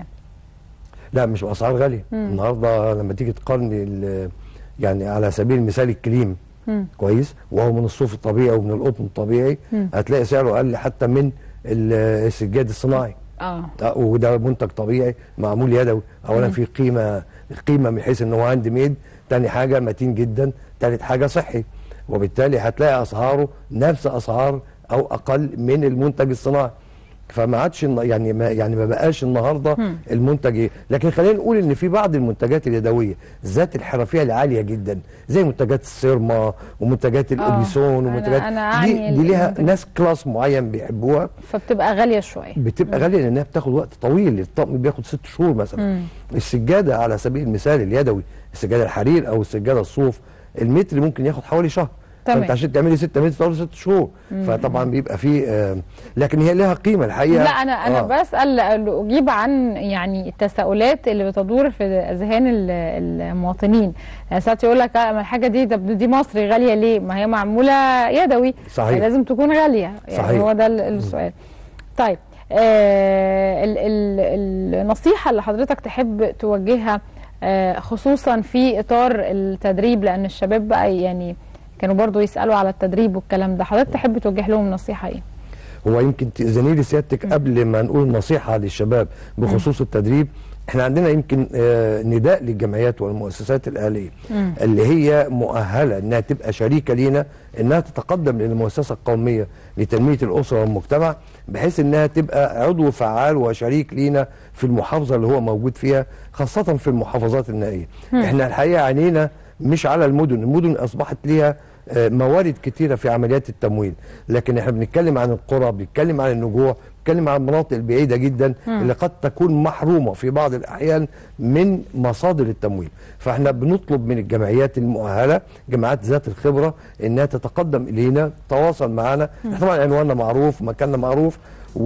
لا مش باسعار غاليه مم. النهارده لما تيجي تقارني ال- يعني على سبيل المثال الكليم مم. كويس وهو من الصوف الطبيعي ومن القطن الطبيعي مم. هتلاقي سعره اقل حتى من ال- السجاد الصناعي اه آه، وده منتج طبيعي معمول يدوي اولا مم. في قيمه قيمه من حيث ان هو هاند ميد تاني حاجه متين جدا تالت حاجه صحي وبالتالي هتلاقي اسعاره نفس اسعار او اقل من المنتج الصناعي فما عادش الن- يعني ما يعني ما بقاش النهارده مم. المنتج ايه لكن خلينا نقول ان في بعض المنتجات اليدويه ذات الحرفيه العاليه جدا زي منتجات السيرما ومنتجات الاوبيسون أنا- ومنتجات أنا أعني دي, دي ليها المنتج- ناس كلاس معين بيحبوها فبتبقى غاليه شويه بتبقى غاليه لانها بتاخد وقت طويل الطقم بياخد ست شهور مثلا مم. السجاده على سبيل المثال اليدوي السجاده الحرير او السجاده الصوف المتر ممكن ياخد حوالي شهر تمام. فانت عشان تعملي 6 متر تقعد ست شهور مم. فطبعا بيبقى فيه آه لكن هي لها قيمه الحقيقه لا انا انا آه. بسال لاجيب عن يعني التساؤلات اللي بتدور في اذهان ال- المواطنين يعني ساعات يقول لك آه، ما الحاجه دي ده دي مصري غاليه ليه ما هي معموله يدوي صحيح. لازم تكون غاليه يعني صحيح. هو ده ال- السؤال طيب آه ال ال النصيحه اللي حضرتك تحب توجهها آه خصوصا في اطار التدريب لان الشباب بقى يعني كانوا برضو يسالوا على التدريب والكلام ده حضرتك تحب توجه لهم نصيحه ايه هو يمكن تأذني لي سيادتك قبل ما نقول نصيحة للشباب بخصوص التدريب احنا عندنا يمكن آه، نداء للجمعيات والمؤسسات الآلية مم. اللي هي مؤهلة انها تبقى شريكة لينا انها تتقدم للمؤسسة القومية لتنمية الأسرة والمجتمع بحيث انها تبقى عضو فعال وشريك لينا في المحافظة اللي هو موجود فيها خاصة في المحافظات النائية مم. احنا الحقيقة عينينا مش على المدن المدن أصبحت ليها آه، موارد كتيرة في عمليات التمويل لكن احنا بنتكلم عن القرى بنتكلم عن النجوع بنتكلم عن المناطق البعيدة جدا مم. اللي قد تكون محرومة في بعض الأحيان من مصادر التمويل فاحنا بنطلب من الجمعيات المؤهلة جماعات ذات الخبرة انها تتقدم الينا تواصل معنا مم. احنا طبعا عنواننا معروف مكاننا معروف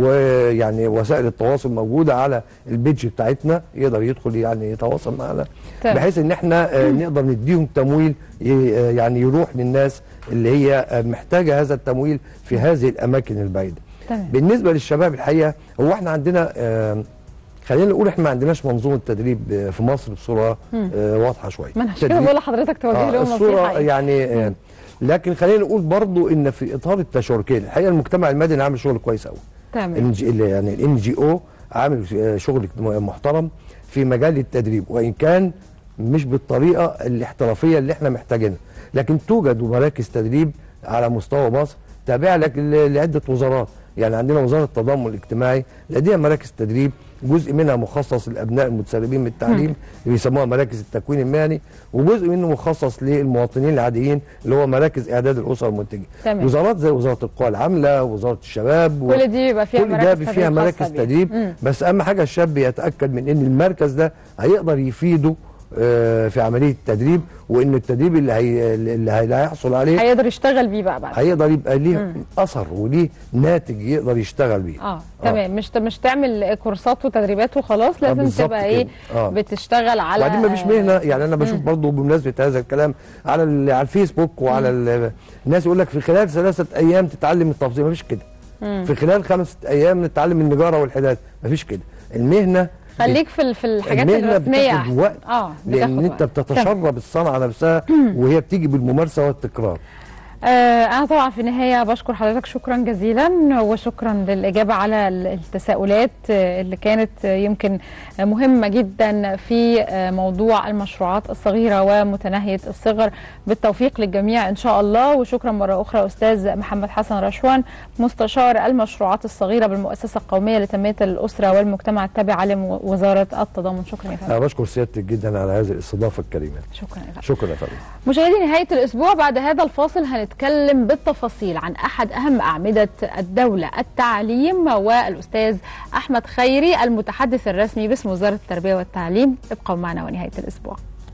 ويعني وسائل التواصل موجودة على البيج بتاعتنا يقدر يدخل يعني يتواصل معنا تمام. بحيث ان احنا آه، نقدر نديهم تمويل ي- آه، يعني يروح للناس اللي هي آه، محتاجة هذا التمويل في هذه الأماكن البعيدة تمام بالنسبه للشباب الحقيقه هو احنا عندنا آه، خلينا نقول احنا ما عندناش منظومه تدريب آه، في مصر بصوره مم. آه، واضحه شويه ما انا عشان كده تدريب- بقول لحضرتك توجه آه، لهم الصوره نصيحه إيه؟ يعني آه، لكن خلينا نقول برضو ان في اطار التشاركين الحقيقه المجتمع المدني عامل شغل كويس قوي تمام يعني الان جي او عامل آه، شغل محترم في مجال التدريب وان كان مش بالطريقه الاحترافيه اللي احنا محتاجينها لكن توجد مراكز تدريب على مستوى مصر تابعه لك ل- لعده وزارات يعني عندنا وزاره التضامن الاجتماعي لديها مراكز تدريب جزء منها مخصص للابناء المتسربين من التعليم اللي بيسموها مراكز التكوين المهني وجزء منه مخصص للمواطنين العاديين اللي هو مراكز اعداد الاسر المنتجه تمام. وزارات زي وزاره القوى العامله وزاره الشباب و- كل دي بيبقى فيها كل ده مراكز فيها تدريب مراكز خاصة بيه. تدريب مم. بس اهم حاجه الشاب يتاكد من ان المركز ده هيقدر يفيده آه، في عمليه التدريب وان التدريب اللي هي اللي هي- اللي هيحصل عليه هيقدر يشتغل بيه بقى بعد هيقدر يبقى ليه مم. اثر وليه ناتج يقدر يشتغل بيه اه تمام مش مش تعمل كورسات وتدريبات وخلاص لازم بالظبط تبقى ايه كده. آه. بتشتغل على وبعدين مفيش مهنه يعني انا بشوف برضه بمناسبه هذا الكلام على ال- على الفيسبوك وعلى ال- الناس يقول لك في خلال ثلاثه ايام تتعلم التفصيل مفيش كده مم. في خلال خمسة ايام نتعلم النجاره والحداد مفيش كده المهنه خليك في ال- في الحاجات المهنة الرسميه بتاخد احسن وقت اه لان بتاخد انت وقت. تمام. بتتشرب الصنعه نفسها وهي بتيجي بالممارسه والتكرار آه أنا طبعا في النهاية بشكر حضرتك شكرا جزيلا وشكرا للإجابة على ال- التساؤلات آه، اللي كانت آه، يمكن آه، مهمة جدا في آه، موضوع المشروعات الصغيرة ومتناهية الصغر بالتوفيق للجميع إن شاء الله وشكرا مرة أخرى أستاذ محمد حسن رشوان مستشار المشروعات الصغيرة بالمؤسسة القومية لتنمية الأسرة والمجتمع التابعة لوزارة التضامن شكرا يا فندم انا بشكر سيادتك جدا على هذه الاستضافه الكريمه شكرا يا فندم. شكرا يا فندم مشاهدي نهاية الأسبوع بعد هذا الفاصل هنتكلم بالتفاصيل عن أحد أهم أعمدة الدولة التعليم والأستاذ أحمد خيري المتحدث الرسمي باسم وزارة التربية والتعليم ابقوا معنا ونهاية الأسبوع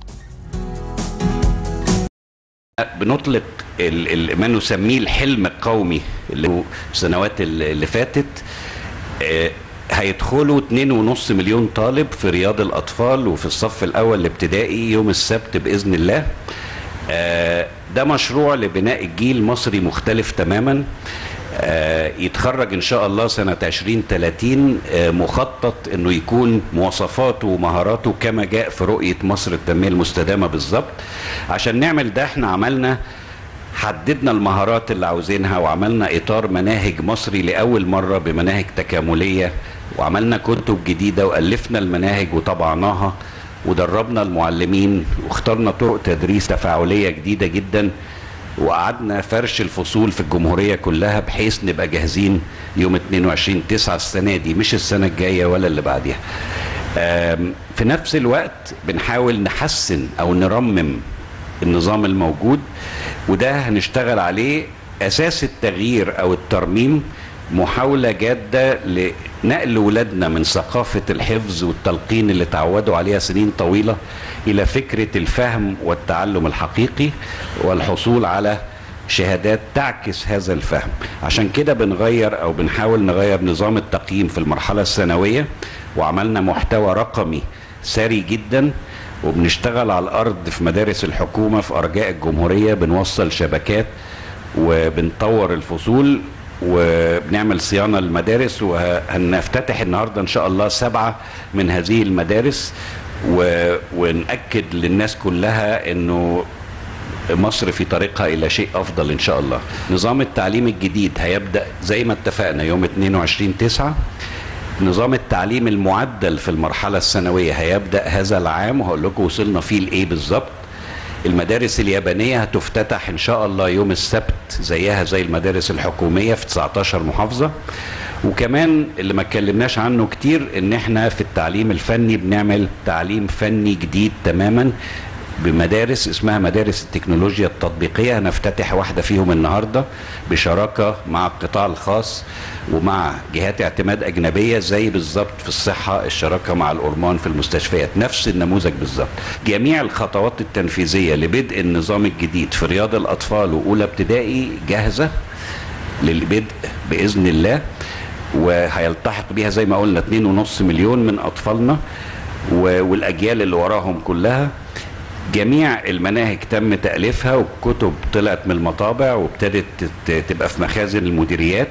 بنطلق ال- ال- ما نسميه الحلم القومي اللي هو السنوات ال- اللي فاتت آه، هيدخلوا 2.5 مليون طالب في رياض الأطفال وفي الصف الأول الابتدائي يوم السبت بإذن الله آه، ده مشروع لبناء الجيل مصري مختلف تماما آه، يتخرج ان شاء الله سنة 2030 آه، مخطط انه يكون مواصفاته ومهاراته كما جاء في رؤية مصر التنمية المستدامة بالظبط عشان نعمل ده احنا عملنا حددنا المهارات اللي عاوزينها وعملنا اطار مناهج مصري لاول مره بمناهج تكامليه وعملنا كتب جديده والفنا المناهج وطبعناها ودربنا المعلمين واخترنا طرق تدريس تفاعليه جديده جدا وقعدنا فرش الفصول في الجمهوريه كلها بحيث نبقى جاهزين يوم 22 9 السنه دي مش السنه الجايه ولا اللي بعديها. آم، في نفس الوقت بنحاول نحسن او نرمم النظام الموجود وده هنشتغل عليه اساس التغيير او الترميم محاولة جادة لنقل ولادنا من ثقافة الحفظ والتلقين اللي تعودوا عليها سنين طويلة إلى فكرة الفهم والتعلم الحقيقي والحصول على شهادات تعكس هذا الفهم عشان كده بنغير أو بنحاول نغير نظام التقييم في المرحلة الثانوية وعملنا محتوى رقمي ثري جدا وبنشتغل على الارض في مدارس الحكومه في ارجاء الجمهوريه بنوصل شبكات وبنطور الفصول وبنعمل صيانه للمدارس وهنفتتح النهارده ان شاء الله سبعه من هذه المدارس و... ونأكد للناس كلها انه مصر في طريقها الى شيء افضل ان شاء الله نظام التعليم الجديد هيبدا زي ما اتفقنا يوم 22 9 نظام التعليم المعدل في المرحله الثانويه هيبدا هذا العام وهقول لكم وصلنا فيه لايه بالظبط المدارس اليابانية هتفتتح إن شاء الله يوم السبت زيها زي المدارس الحكومية في 19 محافظة وكمان اللي ما اتكلمناش عنه كتير ان احنا في التعليم الفني بنعمل تعليم فني جديد تماما بمدارس اسمها مدارس التكنولوجيا التطبيقية هنفتتح واحدة فيهم النهاردة بشراكة مع القطاع الخاص ومع جهات اعتماد أجنبية زي بالظبط في الصحة الشراكة مع الأورمان في المستشفيات نفس النموذج بالظبط جميع الخطوات التنفيذية لبدء النظام الجديد في رياض الأطفال وأولى ابتدائي جاهزة للبدء بإذن الله وهيلتحق بيها زي ما قلنا 2.5 مليون من أطفالنا و- والأجيال اللي وراهم كلها جميع المناهج تم تأليفها والكتب طلعت من المطابع وابتدت تت- تبقى في مخازن المديريات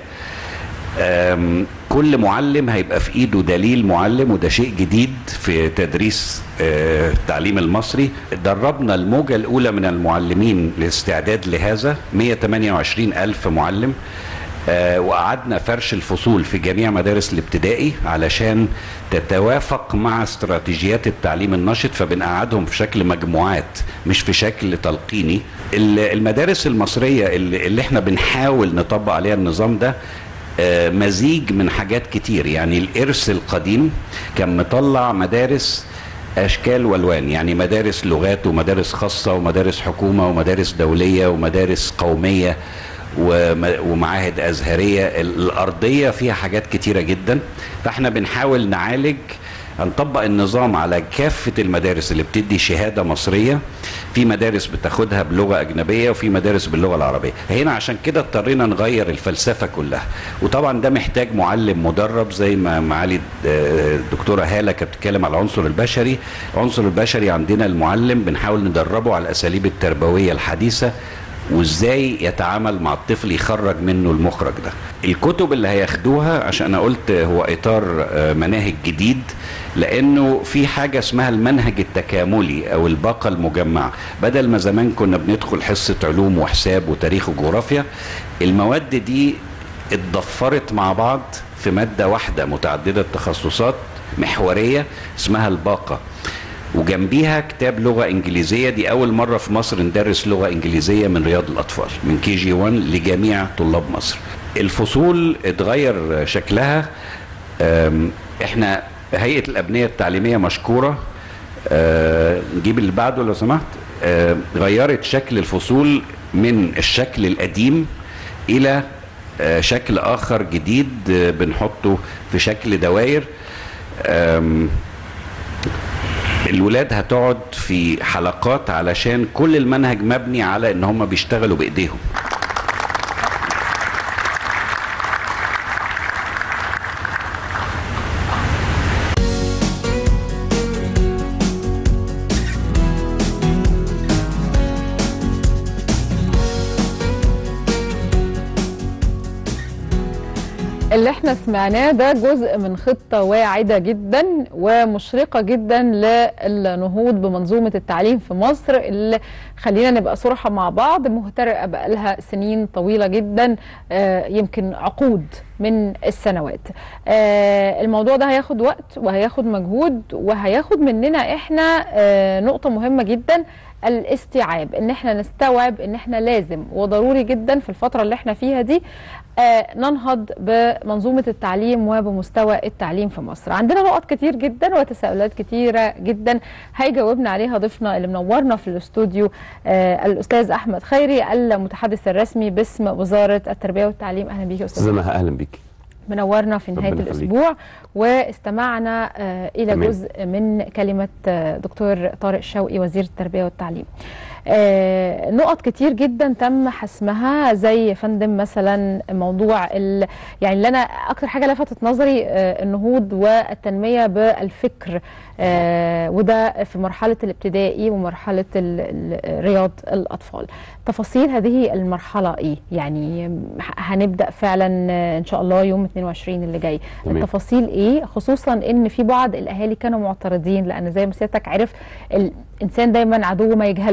أم، كل معلم هيبقى في ايده دليل معلم وده شيء جديد في تدريس آه، التعليم المصري دربنا الموجة الأولى من المعلمين للاستعداد لهذا 128 ألف معلم آه، وقعدنا فرش الفصول في جميع مدارس الابتدائي علشان تتوافق مع استراتيجيات التعليم النشط فبنقعدهم في شكل مجموعات مش في شكل تلقيني ال- المدارس المصرية اللي, اللي احنا بنحاول نطبق عليها النظام ده آه، مزيج من حاجات كتير يعني الإرث القديم كان مطلع مدارس اشكال والوان يعني مدارس لغات ومدارس خاصه ومدارس حكومه ومدارس دوليه ومدارس قوميه وم- ومعاهد ازهريه ال- الارضيه فيها حاجات كتيره جدا فاحنا بنحاول نعالج هنطبق النظام على كافة المدارس اللي بتدي شهادة مصرية في مدارس بتاخدها بلغة أجنبية وفي مدارس باللغة العربية هنا عشان كده اضطرينا نغير الفلسفة كلها وطبعا ده محتاج معلم مدرب زي ما معالي آه، الدكتورة هالة كانت بتتكلم على العنصر البشري العنصر البشري عندنا المعلم بنحاول ندربه على الأساليب التربوية الحديثة وازاي يتعامل مع الطفل يخرج منه المخرج ده الكتب اللي هياخدوها عشان انا قلت هو اطار آه، مناهج جديد لانه في حاجه اسمها المنهج التكاملي او الباقه المجمعه بدل ما زمان كنا بندخل حصه علوم وحساب وتاريخ وجغرافيا المواد دي اتضفرت مع بعض في ماده واحده متعدده التخصصات محوريه اسمها الباقه وجنبيها كتاب لغة إنجليزية دي أول مرة في مصر ندرس لغة إنجليزية من رياض الأطفال من كي جي 1 لجميع طلاب مصر الفصول اتغير شكلها أم، احنا هيئة الأبنية التعليمية مشكورة أه، نجيب اللي بعده لو سمحت أه، غيرت شكل الفصول من الشكل القديم إلى أه، شكل آخر جديد أه، بنحطه في شكل دوائر أم، الولاد هتقعد في حلقات علشان كل المنهج مبني على ان هم بيشتغلوا بايديهم اللي احنا سمعناه ده جزء من خطة واعدة جدا ومشرقة جدا للنهوض بمنظومة التعليم في مصر اللي خلينا نبقى صراحة مع بعض مهترئة بقالها سنين طويلة جدا آه، يمكن عقود من السنوات آه، الموضوع ده هياخد وقت وهياخد مجهود وهياخد مننا احنا آه، نقطة مهمة جدا الاستيعاب ان احنا نستوعب ان احنا لازم وضروري جدا في الفترة اللي احنا فيها دي آه، ننهض بمنظومة التعليم وبمستوى التعليم في مصر عندنا نقط كتير جدا وتساؤلات كتيرة جدا هيجاوبنا عليها ضيفنا اللي منورنا في الاستوديو آه، الأستاذ أحمد خيري المتحدث الرسمي باسم وزارة التربية والتعليم أهلا بيك يا أستاذ استاذه مها اهلا بيك منورنا في نهاية ربنا يخليك. الأسبوع واستمعنا آه، إلى تمام. جزء من كلمة آه، دكتور طارق شوقي وزير التربية والتعليم آه، نقط كتير جدا تم حسمها زي يا فندم مثلا موضوع ال... يعني اللي انا اكتر حاجه لفتت نظري آه، النهوض والتنميه بالفكر آه، وده في مرحله الابتدائي ومرحله ال... ال- رياض الاطفال تفاصيل هذه المرحله ايه يعني ه- هنبدا فعلا آه، ان شاء الله يوم 22 اللي جاي تمام. التفاصيل ايه خصوصا ان في بعض الاهالي كانوا معترضين لان زي ما سيادتك عارف الانسان دايما عدو ما يجهله صحيح.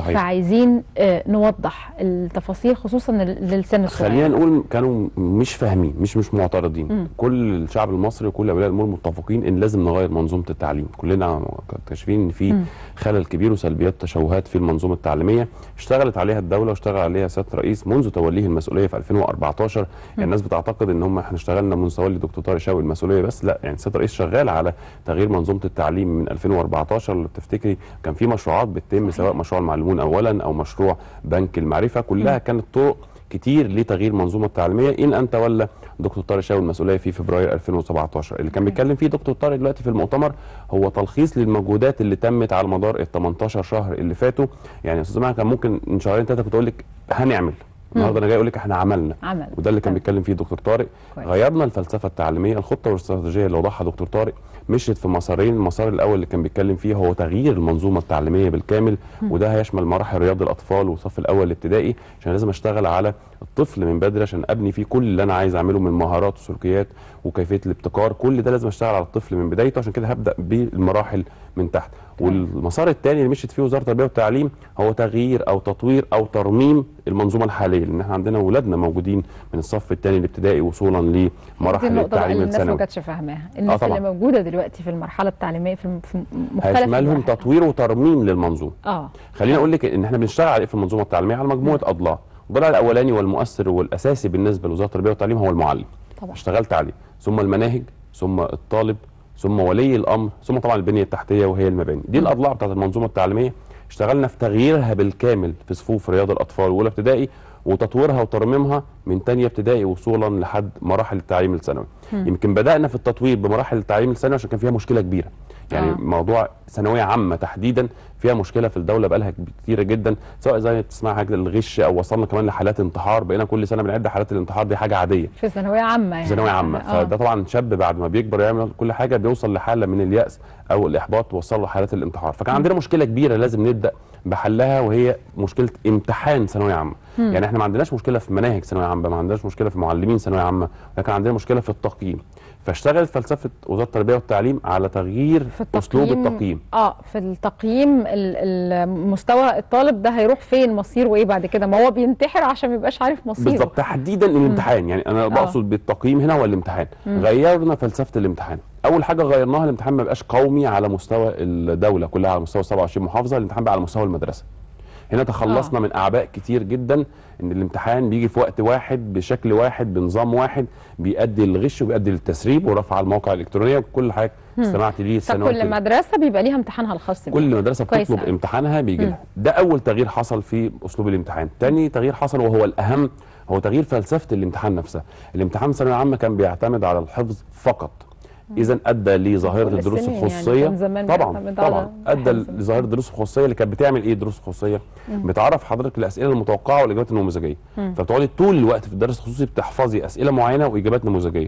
فعايزين آه، نوضح التفاصيل خصوصا لل- للسن الصغير خلينا نقول كانوا مش فاهمين مش مش معترضين مم. كل الشعب المصري وكل اولياء الامور متفقين ان لازم نغير منظومه التعليم كلنا مكتشفين ان في مم. خلل كبير وسلبيات تشوهات في المنظومه التعليميه اشتغلت عليها الدوله واشتغل عليها سياده الرئيس منذ توليه المسؤوليه في 2014 يعني الناس بتعتقد ان هم احنا اشتغلنا منذ تولي دكتور طارق شوقي المسؤوليه بس لا يعني سياده الرئيس شغال على تغيير منظومه التعليم من 2014 لو تفتكري كان في مشروعات بتتم سواء مشروع المعلمون اولا او مشروع بنك المعرفه كلها كانت طرق كتير لتغيير المنظومه التعليميه ان ان تولى دكتور طارق شاوي المسؤوليه في فبراير 2017 اللي كان بيتكلم فيه دكتور طارق دلوقتي في المؤتمر هو تلخيص للمجهودات اللي تمت على مدار ال 18 شهر اللي فاتوا يعني يا استاذ ماهر كان ممكن من شهرين ثلاثه كنت اقول لك هنعمل النهارده انا جاي اقول لك احنا عملنا عمل وده اللي كان بيتكلم فيه دكتور طارق كويس. غيرنا الفلسفه التعليميه الخطه والاستراتيجيه اللي وضعها دكتور طارق مشيت في مسارين المسار الاول اللي كان بيتكلم فيه هو تغيير المنظومه التعليميه بالكامل مم. وده هيشمل مراحل رياض الاطفال والصف الاول الابتدائي عشان لازم اشتغل على الطفل من بدري عشان ابني فيه كل اللي انا عايز اعمله من مهارات وسلوكيات وكيفيه الابتكار كل ده لازم اشتغل على الطفل من بدايته عشان كده هبدا بالمراحل من تحت والمسار الثاني اللي مشيت فيه وزاره التربيه والتعليم هو تغيير او تطوير او ترميم المنظومه الحاليه لان احنا عندنا اولادنا موجودين من الصف الثاني الابتدائي وصولا دي لمراحل النقطة بقى التعليم اللي الناس ما الثانوي كانتش فاهماها الناس طبعاً. اللي موجودة دلوقتي في المرحلة التعليمية في الم- في مختلف هيشملهم المراحل. تطوير وترميم للمنظومه اه خليني اقول لك ان احنا بنشتغل على ايه في المنظومه التعليميه على مجموعه اضلاع الضلع الاولاني والمؤثر والاساسي بالنسبه لوزاره التربيه والتعليم هو المعلم طبعا اشتغلت عليه ثم المناهج ثم الطالب ثم ولي الامر ثم طبعا البنيه التحتيه وهي المباني دي الاضلاع بتاعت المنظومه التعليميه اشتغلنا في تغييرها بالكامل في صفوف رياض الاطفال واولى ابتدائي وتطويرها وترميمها من تانية ابتدائي وصولا لحد مراحل التعليم الثانوي مم. يمكن بدانا في التطوير بمراحل التعليم الثانوي عشان كان فيها مشكله كبيره يعني آه. موضوع ثانويه عامه تحديدا فيها مشكله في الدوله بقالها كتيره جدا سواء زي ما بتسمع حاجه الغش او وصلنا كمان لحالات انتحار بقينا كل سنه بنعد حالات الانتحار دي حاجه عاديه في ثانوية عامة يعني في ثانويه عامه آه. فده طبعا شاب بعد ما بيكبر يعمل كل حاجه بيوصل لحاله من الياس او الاحباط توصل له حالات الانتحار فكان عندنا مشكله كبيره لازم نبدا بحلها وهي مشكله امتحان ثانويه عامه مم. يعني احنا ما عندناش مشكله في مناهج ثانويه عامه ما عندناش مشكله في معلمين ثانويه عامه لكن عندنا مشكله في التقييم فاشتغلت فلسفه وزاره التربيه والتعليم على تغيير اسلوب التقييم اه في التقييم ال- ال- مستوى الطالب ده هيروح فين مصيره وايه بعد كده ما هو بينتحر عشان ما يبقاش عارف مصيره بالظبط تحديدا الامتحان يعني انا بقصد بالتقييم هنا هو الامتحان مم. غيرنا فلسفه الامتحان اول حاجه غيرناها الامتحان ما بقاش قومي على مستوى الدوله كلها على مستوى 27 محافظه الامتحان بقى على مستوى المدرسه هنا تخلصنا آه. من اعباء كتير جدا ان الامتحان بيجي في وقت واحد بشكل واحد بنظام واحد بيؤدي للغش وبيؤدي للتسريب ورفع على المواقع الالكترونيه وكل حاجه مم. استمعت ليه السنوات فكل اللي- مدرسة بيبقى ليها امتحانها الخاص بيها كل مدرسه كويس بتطلب أوي. امتحانها بيجي مم. لها ده اول تغيير حصل في اسلوب الامتحان تاني تغيير حصل وهو الاهم هو تغيير فلسفه الامتحان نفسها الامتحان ثانويه عامه كان بيعتمد على الحفظ فقط اذا ادى لظاهره كل الدروس السنين يعني الخصوصيه كان زمان طبعا بيعتمد على طبعا ادى لظاهره الدروس الخصوصيه اللي كانت بتعمل ايه الدروس الخصوصيه مم. بتعرف حضرتك الاسئله المتوقعه والاجابات النموذجيه مم. فبتقعدي طول الوقت في الدرس الخصوصي بتحفظي اسئله معينه واجابات نموذجيه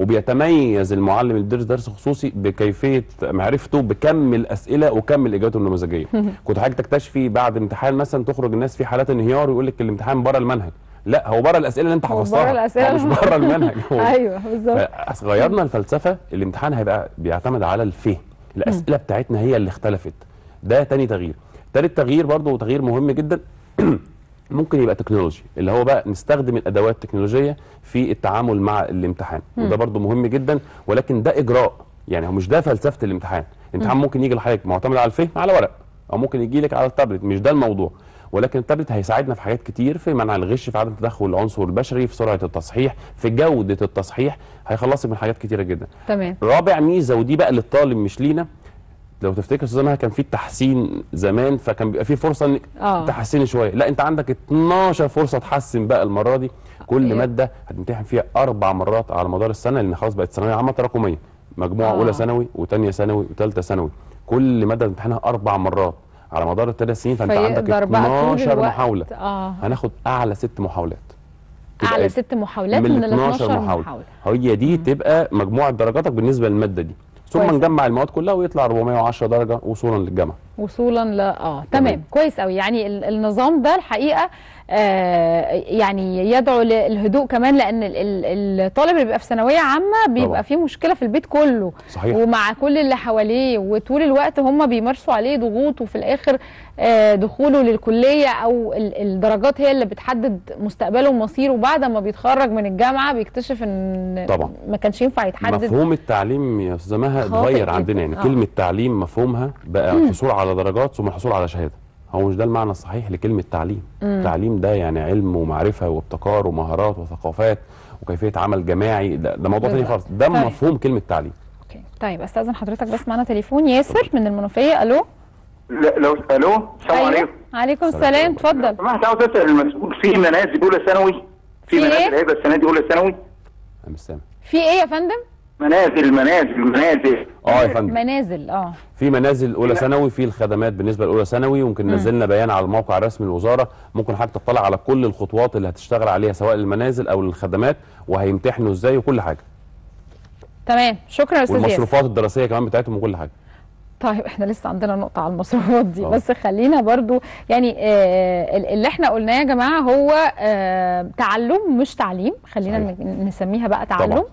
وبيتميز المعلم اللي بيدرس درس خصوصي بكيفيه معرفته بكم الاسئله وكم الاجابات النموذجيه كنت حضرتك تكتشفي بعد امتحان مثلا تخرج الناس في حالات انهيار ويقول لك الامتحان بره المنهج لا هو بره الاسئله اللي انت هو حفظتها بره الأسئلة هو مش اللي- بره المنهج هو ايوه بالظبط غيرنا الفلسفه الامتحان هيبقى بيعتمد على الفهم الاسئله بتاعتنا هي اللي اختلفت ده تاني تغيير تالت تغيير برضه وتغيير مهم جدا ممكن يبقى تكنولوجي اللي هو بقى نستخدم الادوات التكنولوجيه في التعامل مع الامتحان مم. وده برضه مهم جدا ولكن ده اجراء يعني هو مش ده فلسفه الامتحان الامتحان مم. ممكن يجي لحضرتك معتمد على الفهم على ورق او ممكن يجي لك على التابلت مش ده الموضوع ولكن التابلت هيساعدنا في حاجات كتير في منع الغش في عدم تدخل العنصر البشري في سرعه التصحيح في جوده التصحيح هيخلصك من حاجات كتيره جدا تمام رابع ميزه ودي بقى للطالب مش لينا لو تفتكر استاذ مها كان في التحسين زمان فكان بيبقى في فرصه انك آه. تحسني شويه لا انت عندك 12 فرصه تحسن بقى المره دي كل إيه. ماده هتمتحن فيها اربع مرات على مدار السنه لان خلاص بقت ثانويه عامه تراكميه مجموعه آه. اولى ثانوي وثانيه ثانوي وثالثه ثانوي كل ماده تمتحنها اربع مرات على مدار الثلاث سنين فانت عندك فيقدر بقى طول 12 الوقت- محاوله اه هناخد اعلى ست محاولات تبقى اعلى إيه؟ ست محاولات من, ال 12 محاولة, محاولة هي دي تبقى مجموعة درجاتك بالنسبة للمادة دي ثم كويس. نجمع المواد كلها ويطلع 410 درجة وصولا للجامعة وصولا ل اه تمام كويس قوي يعني ال- النظام ده الحقيقه آه يعني يدعو للهدوء كمان لان ال- ال- الطالب اللي بيبقى في ثانويه عامه بيبقى طبعا. فيه مشكله في البيت كله صحيح. ومع كل اللي حواليه وطول الوقت هم بيمارسوا عليه ضغوط وفي الاخر آه دخوله للكليه او ال- الدرجات هي اللي بتحدد مستقبله ومصيره بعد ما بيتخرج من الجامعه بيكتشف ان طبعا. ما كانش ينفع يتحدد مفهوم التعليم يا استاذه مها خاطئ اتغير جداً. عندنا يعني آه. كلمه تعليم مفهومها بقى مم. الحصول على درجات ثم الحصول على شهاده هو مش ده المعنى الصحيح لكلمه تعليم مم. التعليم ده يعني علم ومعرفه وابتكار ومهارات وثقافات وكيفيه عمل جماعي ده, ده موضوع تاني بالظبط. خالص ده طيب. مفهوم كلمه تعليم طيب استاذن حضرتك بس معانا تليفون ياسر من المنوفيه الو لا لو الو السلام أيوة. عليكم عليكم السلام اتفضل سمحت عاوز اسال المسؤول في منازل اولى ثانوي في في إيه؟ منازل هيبقى السنه دي اولى ثانوي انا مش سامع في ايه يا فندم منازل منازل منازل اه يا فندم منازل اه في منازل اولى ثانوي في الخدمات بالنسبه لاولى ثانوي ويمكن مم. نزلنا بيان على الموقع الرسمي للوزاره ممكن حضرتك تطلع على كل الخطوات اللي هتشتغل عليها سواء للمنازل او للخدمات وهيمتحنوا ازاي وكل حاجه تمام شكرا يا استاذ ياسر والمصروفات الدراسيه كمان بتاعتهم وكل حاجه طيب احنا لسه عندنا نقطة على المصروفات دي آه. بس خلينا برضو يعني آه اللي احنا قلناه يا جماعة هو آه تعلم مش تعليم خلينا ن- نسميها بقى تعلم طبعا.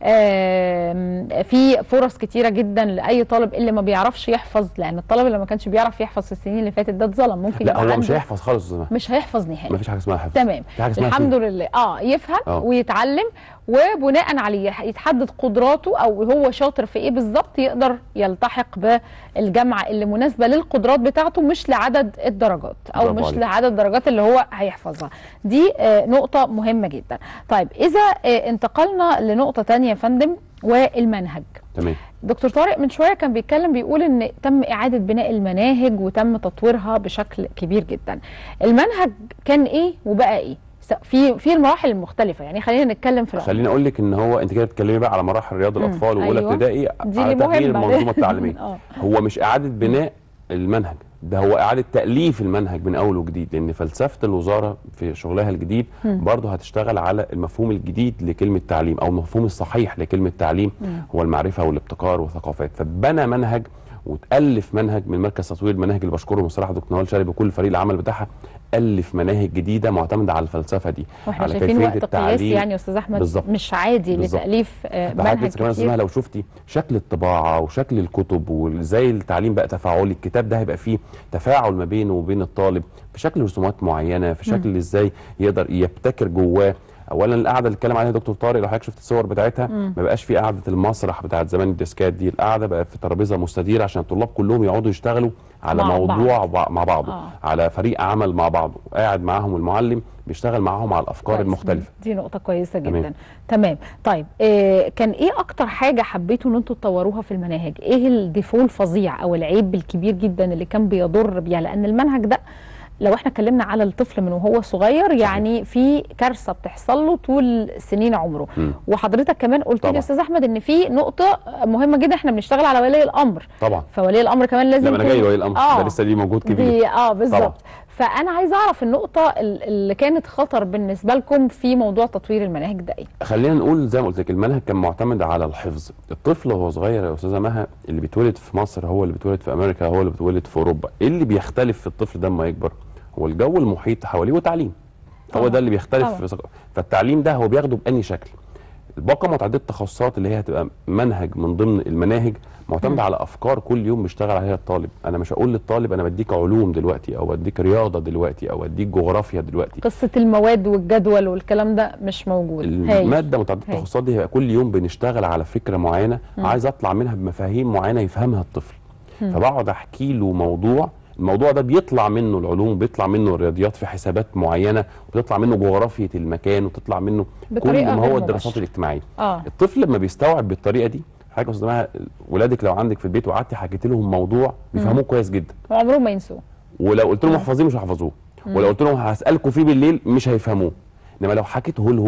آه في فرص كتيرة جدا لأي طالب اللي ما بيعرفش يحفظ لأن الطالب اللي ما كانش بيعرف يحفظ في السنين اللي فاتت ده اتظلم ممكن لا يبقى هو مش عنده- هيحفظ خالص يا أستاذ مها. مش هيحفظ نهائي مفيش حاجه اسمها حفظ تمام في حاجه اسمها الحمد فهم. لله اه يفهم آه. ويتعلم وبناء عليه يتحدد قدراته او هو شاطر في ايه بالظبط يقدر يلتحق بالجامعه اللي مناسبه للقدرات بتاعته مش لعدد الدرجات او برافو مش عليك. لعدد الدرجات اللي هو هيحفظها دي آه نقطه مهمه جدا طيب اذا آه انتقلنا لنقطه تانية يا فندم والمنهج تمام دكتور طارق من شويه كان بيتكلم بيقول ان تم اعاده بناء المناهج وتم تطويرها بشكل كبير جدا المنهج كان ايه وبقى ايه س- في في المراحل المختلفه يعني خلينا نتكلم في العمر. خليني اقول لك ان هو انت كده بتتكلمي بقى على مراحل رياض مم. الاطفال واولى أيوة. ابتدائي دي على اللي تغيير مهمة. المنظومه التعليميه آه. هو مش اعاده بناء المنهج ده هو اعاده تاليف المنهج من اول وجديد لان فلسفه الوزاره في شغلها الجديد مم. برضه هتشتغل على المفهوم الجديد لكلمه تعليم او المفهوم الصحيح لكلمه تعليم مم. هو المعرفه والابتكار والثقافات فبنى منهج وتالف منهج من مركز تطوير المناهج اللي بشكره بصراحه دكتور نوال شلبي وكل فريق العمل بتاعها الف مناهج جديده معتمده على الفلسفه دي واحنا على شايفين كيفية وقت قياسي التعليم. يعني يا استاذ احمد بالظبط. مش عادي بالظبط. لتاليف آه، ده حضرتك منهج لسه كمان كتير اسمها لو شفتي شكل الطباعه وشكل الكتب وازاي التعليم بقى تفاعلي الكتاب ده هيبقى فيه تفاعل ما بينه وبين الطالب في شكل رسومات معينه في شكل مم. ازاي يقدر يبتكر جواه اولا القعده اللي اتكلم عليها دكتور طارق لو حضرتك شفت الصور بتاعتها مم. ما بقاش في قعده المسرح بتاعت زمان الديسكات دي القعده بقى في ترابيزه مستديره عشان الطلاب كلهم يقعدوا يشتغلوا على مع موضوع بعض. مع بعضه آه. على فريق عمل مع بعضه قاعد معاهم المعلم بيشتغل معاهم على الافكار كويس. المختلفه دي نقطة كويسة جدا تمام. تمام طيب آه كان ايه اكتر حاجة حبيتوا ان انتوا تطوروها في المناهج ايه الديفول الفظيع او العيب الكبير جدا اللي كان بيضر بيها لان المنهج ده لو احنا اتكلمنا على الطفل من وهو صغير يعني في كارثه بتحصل له طول سنين عمره مم. وحضرتك كمان قلت لي طبعا. يا استاذ احمد ان في نقطه مهمه جدا احنا بنشتغل على ولي الامر طبعا فولي الامر كمان لازم لا ما انا يكون- جاي ولي الامر آه. ده لسه دي موجود كبير دي اه طبعا. بالظبط فانا عايزه اعرف النقطه ال- اللي كانت خطر بالنسبه لكم في موضوع تطوير المناهج ده ايه خلينا نقول زي ما قلت لك المنهج كان معتمد على الحفظ الطفل وهو صغير يا استاذه مها اللي بيتولد في مصر هو اللي بيتولد في امريكا هو اللي بيتولد في اوروبا ايه اللي بيختلف في الطفل ده لما يكبر هو الجو المحيط حواليه وتعليم هو طبعا. ده اللي بيختلف طبعا. في ثق- فالتعليم ده هو بياخده بأني شكل الباقه متعدده التخصصات اللي هي هتبقى منهج من ضمن المناهج معتمد على افكار كل يوم بيشتغل عليها الطالب انا مش هقول للطالب انا بديك علوم دلوقتي او بديك رياضه دلوقتي او بديك جغرافيا دلوقتي قصه المواد والجدول والكلام ده مش موجود هايل. الماده متعدده هايل. التخصصات دي هيبقى كل يوم بنشتغل على فكره معينه مم. عايز اطلع منها بمفاهيم معينه يفهمها الطفل مم. فبقعد احكي له موضوع الموضوع ده بيطلع منه العلوم بيطلع منه الرياضيات في حسابات معينه وبتطلع منه جغرافيه المكان وتطلع منه كل بطريقة ما غير هو الدراسات مباشرة. الاجتماعيه اه الطفل لما بيستوعب بالطريقه دي حاجه اسمها ولادك لو عندك في البيت وقعدتي حكيت لهم موضوع بيفهموه كويس جدا وعمرهم ما ينسوه ولو قلت لهم احفظيه مش هيحفظوه مم. ولو قلت لهم هسالكم فيه بالليل مش هيفهموه انما لو حكيته لهم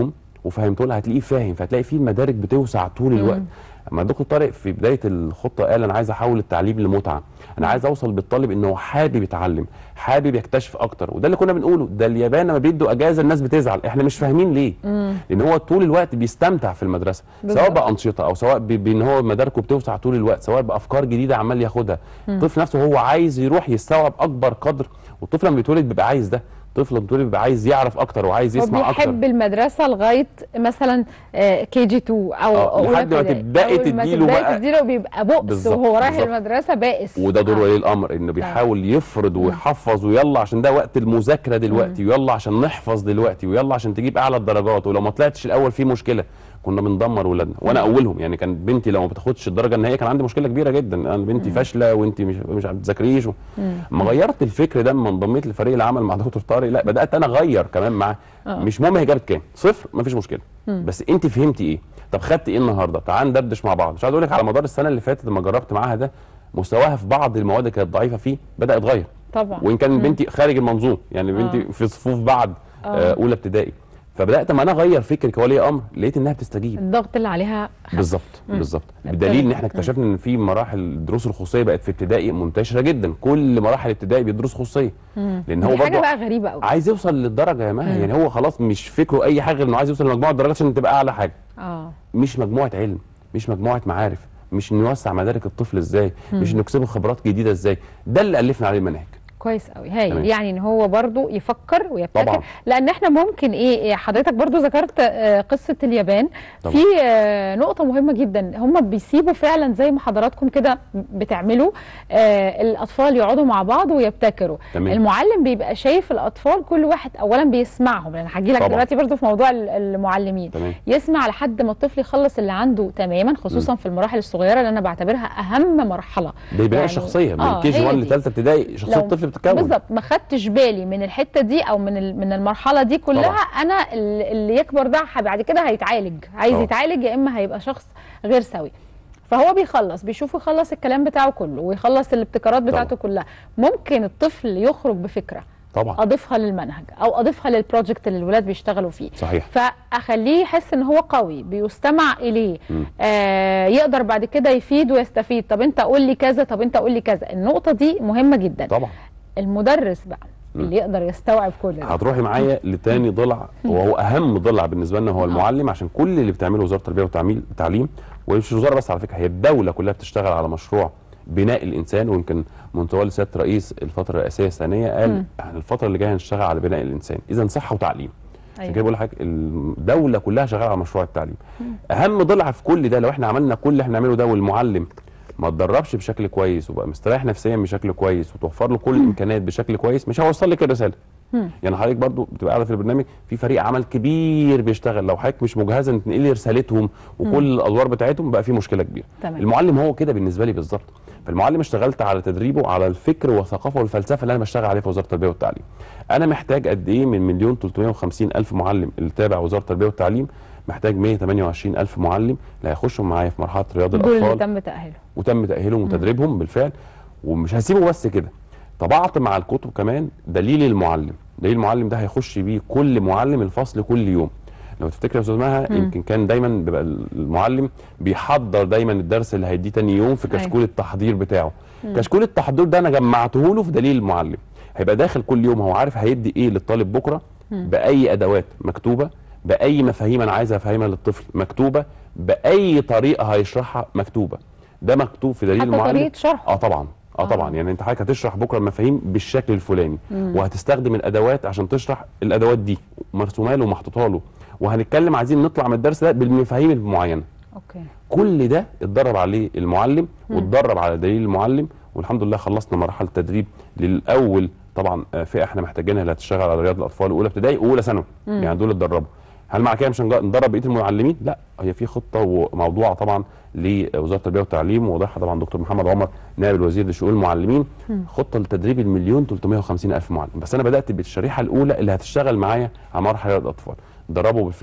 وفهمته لها هتلاقيه فاهم فهتلاقي فيه المدارك بتوسع طول مم. الوقت اما الدكتور طارق في بدايه الخطه قال انا عايز احول التعليم لمتعه انا عايز اوصل بالطالب ان هو حابب يتعلم حابب يكتشف اكتر وده اللي كنا بنقوله ده اليابان لما بيدوا اجازه الناس بتزعل احنا مش فاهمين ليه مم. لان هو طول الوقت بيستمتع في المدرسه بالظبط. سواء بانشطه او سواء ب- بان هو مداركه بتوسع طول الوقت سواء بافكار جديده عمال ياخدها مم. الطفل نفسه هو عايز يروح يستوعب اكبر قدر والطفل لما بيتولد بيبقى عايز ده الطفل لما بيتولد بيبقى عايز يعرف اكتر وعايز هو يسمع اكتر بيحب المدرسه لغايه مثلا كي جي 2 او آه، أولى لحد ما ابتدائي. تبدأي أول ما تديله تبدأي بقى- تديله بيبقى بؤس بالظبط، وهو رايح بالظبط. المدرسه بائس وده دور ولي الامر انه بيحاول يفرض ويحفظ ويلا عشان ده وقت المذاكره دلوقتي ويلا عشان نحفظ دلوقتي ويلا عشان تجيب اعلى الدرجات ولو ما طلعتش الاول في مشكله كنا بندمر ولادنا وانا اولهم يعني كان بنتي لو ما بتاخدش الدرجه النهائيه كان عندي مشكله كبيره جدا انا بنتي فاشله وانت مش مش بتذاكريش و... ما غيرت الفكر ده لما انضميت لفريق العمل مع دكتور طارق لا بدات انا اغير كمان معاه آه. مش مهم هي جابت كام صفر مفيش مشكله مم. بس انت فهمتي ايه طب خدت ايه النهارده تعال ندردش مع بعض مش عايز اقول لك على مدار السنه اللي فاتت لما جربت معاها ده مستواها في بعض المواد اللي كانت ضعيفه فيه بدا يتغير طبعا وان كان مم. بنتي خارج المنظوم يعني بنتي آه. في صفوف بعد آه. آه، اولى ابتدائي فبدات ما انا اغير فكري كولي امر لقيت انها بتستجيب الضغط اللي عليها خف. بالظبط مم. بالظبط ابتدت. بدليل ان احنا مم. اكتشفنا ان في مراحل الدروس الخصوصيه بقت في ابتدائي منتشره جدا كل مراحل ابتدائي بيدرس خصوصيه مم. لان هو دي حاجه برضه بقى غريبه قوي عايز يوصل للدرجه يا مها مم. يعني هو خلاص مش فكره اي حاجه غير انه عايز يوصل لمجموعه درجات عشان تبقى اعلى حاجه اه مش مجموعه علم مش مجموعه معارف مش انه يوسع مدارك الطفل ازاي مم. مش انه يكسبه خبرات جديده ازاي ده اللي الفنا عليه المناهج كويس قوي هايل تمام. يعني ان هو برضو يفكر ويبتكر طبعا. لان احنا ممكن ايه إيه، حضرتك برضو ذكرت آه، قصه اليابان طبعا. في آه، نقطه مهمه جدا هم بيسيبوا فعلا زي ما حضراتكم كده بتعملوا آه، الاطفال يقعدوا مع بعض ويبتكروا تمام. المعلم بيبقى شايف الاطفال كل واحد اولا بيسمعهم لان هجي لك طبعا. دلوقتي برضو في موضوع ال- المعلمين تمام يسمع لحد ما الطفل يخلص اللي عنده تماما خصوصا في المراحل الصغيره اللي انا بعتبرها اهم مرحله ده يبقى يعني- الشخصيه من آه، كي جي هي 1 دي. لثالثه ابتدائي شخصيه لو- الطفل بتتكون بالظبط ما خدتش بالي من الحته دي او من ال- من المرحله دي كلها طبعا. انا ال- اللي يكبر ده ح- بعد كده هيتعالج عايز طبعا. يتعالج يا اما هيبقى شخص غير سوي فهو بيخلص بيشوف يخلص الكلام بتاعه كله ويخلص الابتكارات بتاعته كلها ممكن الطفل يخرج بفكره طبعا اضيفها للمنهج او اضيفها للبروجكت اللي الولاد بيشتغلوا فيه صحيح فاخليه يحس ان هو قوي بيستمع اليه مم. آه يقدر بعد كده يفيد ويستفيد طب انت قول لي كذا طب انت قول لي كذا النقطه دي مهمه جدا طبعا المدرس بقى مم. اللي يقدر يستوعب كل ده هتروحي معايا لتاني ضلع وهو اهم ضلع بالنسبه لنا هو المعلم عشان كل اللي بتعمله وزاره التربيه والتعليم التعليم ومش الوزاره بس على فكره هي الدوله كلها بتشتغل على مشروع بناء الانسان ويمكن متولي سياده رئيس الفتره الرئاسيه الثانيه قال مم. احنا الفتره اللي جايه هنشتغل على بناء الانسان اذا صحه وتعليم عشان أيوة. كده بقول لحضرتك الدوله كلها شغاله على مشروع التعليم اهم ضلع في كل ده لو احنا عملنا كل اللي احنا بنعمله ده والمعلم ما اتدربش بشكل كويس وبقى مستريح نفسيا بشكل كويس وتوفر له كل الامكانيات بشكل كويس مش هيوصل لك الرساله مم. يعني حضرتك برضو بتبقى قاعده في البرنامج في فريق عمل كبير بيشتغل لو حضرتك مش مجهزه ان تنقلي رسالتهم وكل الادوار بتاعتهم بقى في مشكله كبيره تمام. المعلم هو كده بالنسبه لي بالظبط فالمعلم اشتغلت على تدريبه على الفكر والثقافه والفلسفه اللي انا بشتغل عليها في وزاره التربيه والتعليم انا محتاج قد ايه من مليون 350 الف معلم اللي تابع وزاره التربيه والتعليم محتاج 128 الف معلم اللي هيخشوا معايا في مرحله رياض دول اللي الاطفال تم تاهيله وتم تاهيلهم وتدريبهم بالفعل ومش هسيبه بس كده طبعت مع الكتب كمان دليل المعلم دليل المعلم ده هيخش بيه كل معلم الفصل كل يوم لو تفتكر يا استاذ مها مم. يمكن كان دايما بيبقى المعلم بيحضر دايما الدرس اللي هيديه تاني يوم في أيوة. كشكول التحضير بتاعه مم. كشكول التحضير ده انا جمعته له في دليل المعلم هيبقى داخل كل يوم هو عارف هيدي ايه للطالب بكره مم. باي ادوات مكتوبه باي مفاهيم انا عايز افهمها للطفل مكتوبه باي طريقه هيشرحها مكتوبه ده مكتوب في دليل حتى المعلم طريقة شرحه. اه طبعا اه طبعا يعني انت حضرتك هتشرح بكره المفاهيم بالشكل الفلاني مم. وهتستخدم الادوات عشان تشرح الادوات دي مرسومه له ومحطوطه له وهنتكلم عايزين نطلع من الدرس ده بالمفاهيم المعينه اوكي كل ده اتدرب عليه المعلم مم. واتدرب على دليل المعلم والحمد لله خلصنا مرحله تدريب للاول طبعا آه، فئه احنا محتاجينها اللي هتشتغل على رياض الاطفال اولى ابتدائي واولى ثانوي مم. يعني دول اتدربوا هل مع كده مش هنج- ندرب بقيه المعلمين؟ لا هي في خطه وموضوعه طبعا لوزاره التربيه والتعليم ووضعها طبعا دكتور محمد عمر نائب الوزير لشؤون المعلمين مم. خطه لتدريب المليون 350 الف معلم بس انا بدات بالشريحه الاولى اللي هتشتغل معايا على مرحله رياض الاطفال دربوا بالفعل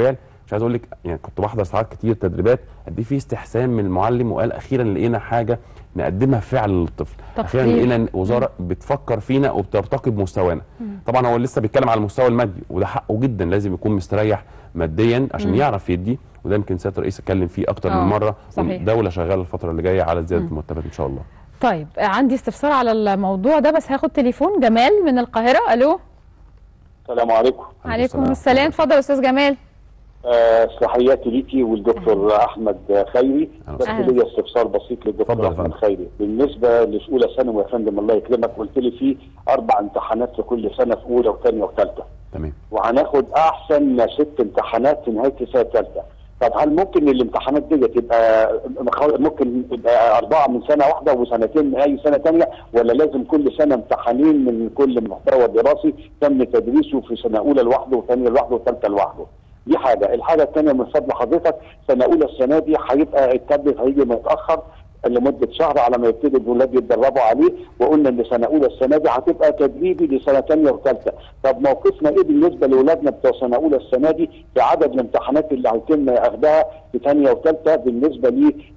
مش عايز اقول لك يعني كنت بحضر ساعات كتير تدريبات قد ايه في استحسان من المعلم وقال اخيرا لقينا حاجه نقدمها فعلا للطفل اخيرا تقدير. لقينا إن وزاره بتفكر فينا وبترتقي بمستوانا مم. طبعا هو لسه بيتكلم على المستوى المادي وده حقه جدا لازم يكون مستريح ماديا عشان مم. يعرف يدي وده يمكن سياده الرئيس اتكلم فيه اكتر آه، من مره صحيح. والدوله شغاله الفتره اللي جايه على زياده مم. المرتبات ان شاء الله طيب آه، عندي استفسار على الموضوع ده بس هاخد تليفون جمال من القاهره الو السلام عليكم عليكم السلام اتفضل يا استاذ جمال آه، صلاحياتي ليكي والدكتور احمد خيري بس أهلا. ليا استفسار بسيط للدكتور احمد خيري بالنسبه لاولى ثانوي يا فندم الله يكرمك قلت لي في اربع امتحانات في كل سنه في اولى وثانيه وثالثه تمام وهناخد احسن ست امتحانات في نهايه السنه الثالثه طب هل ممكن الامتحانات دي تبقى ممكن تبقى اربعه من سنه واحده وسنتين من اي سنه ثانيه ولا لازم كل سنه امتحانين من كل محتوى دراسي تم تدريسه في سنه اولى لوحده وثانيه لوحده وثالثه لوحده دي حاجه، الحاجه الثانيه من فضل حضرتك سنه اولى السنه دي هيبقى التابلت هيجي متاخر لمده شهر على ما يبتدي الولاد يتدربوا عليه وقلنا ان سنه اولى السنه دي هتبقى تدريبي لسنه ثانيه وثالثه، طب موقفنا ايه بالنسبه لاولادنا بتوع سنه اولى السنه دي في عدد الامتحانات اللي هيتم اخذها في ثانيه وثالثه بالنسبه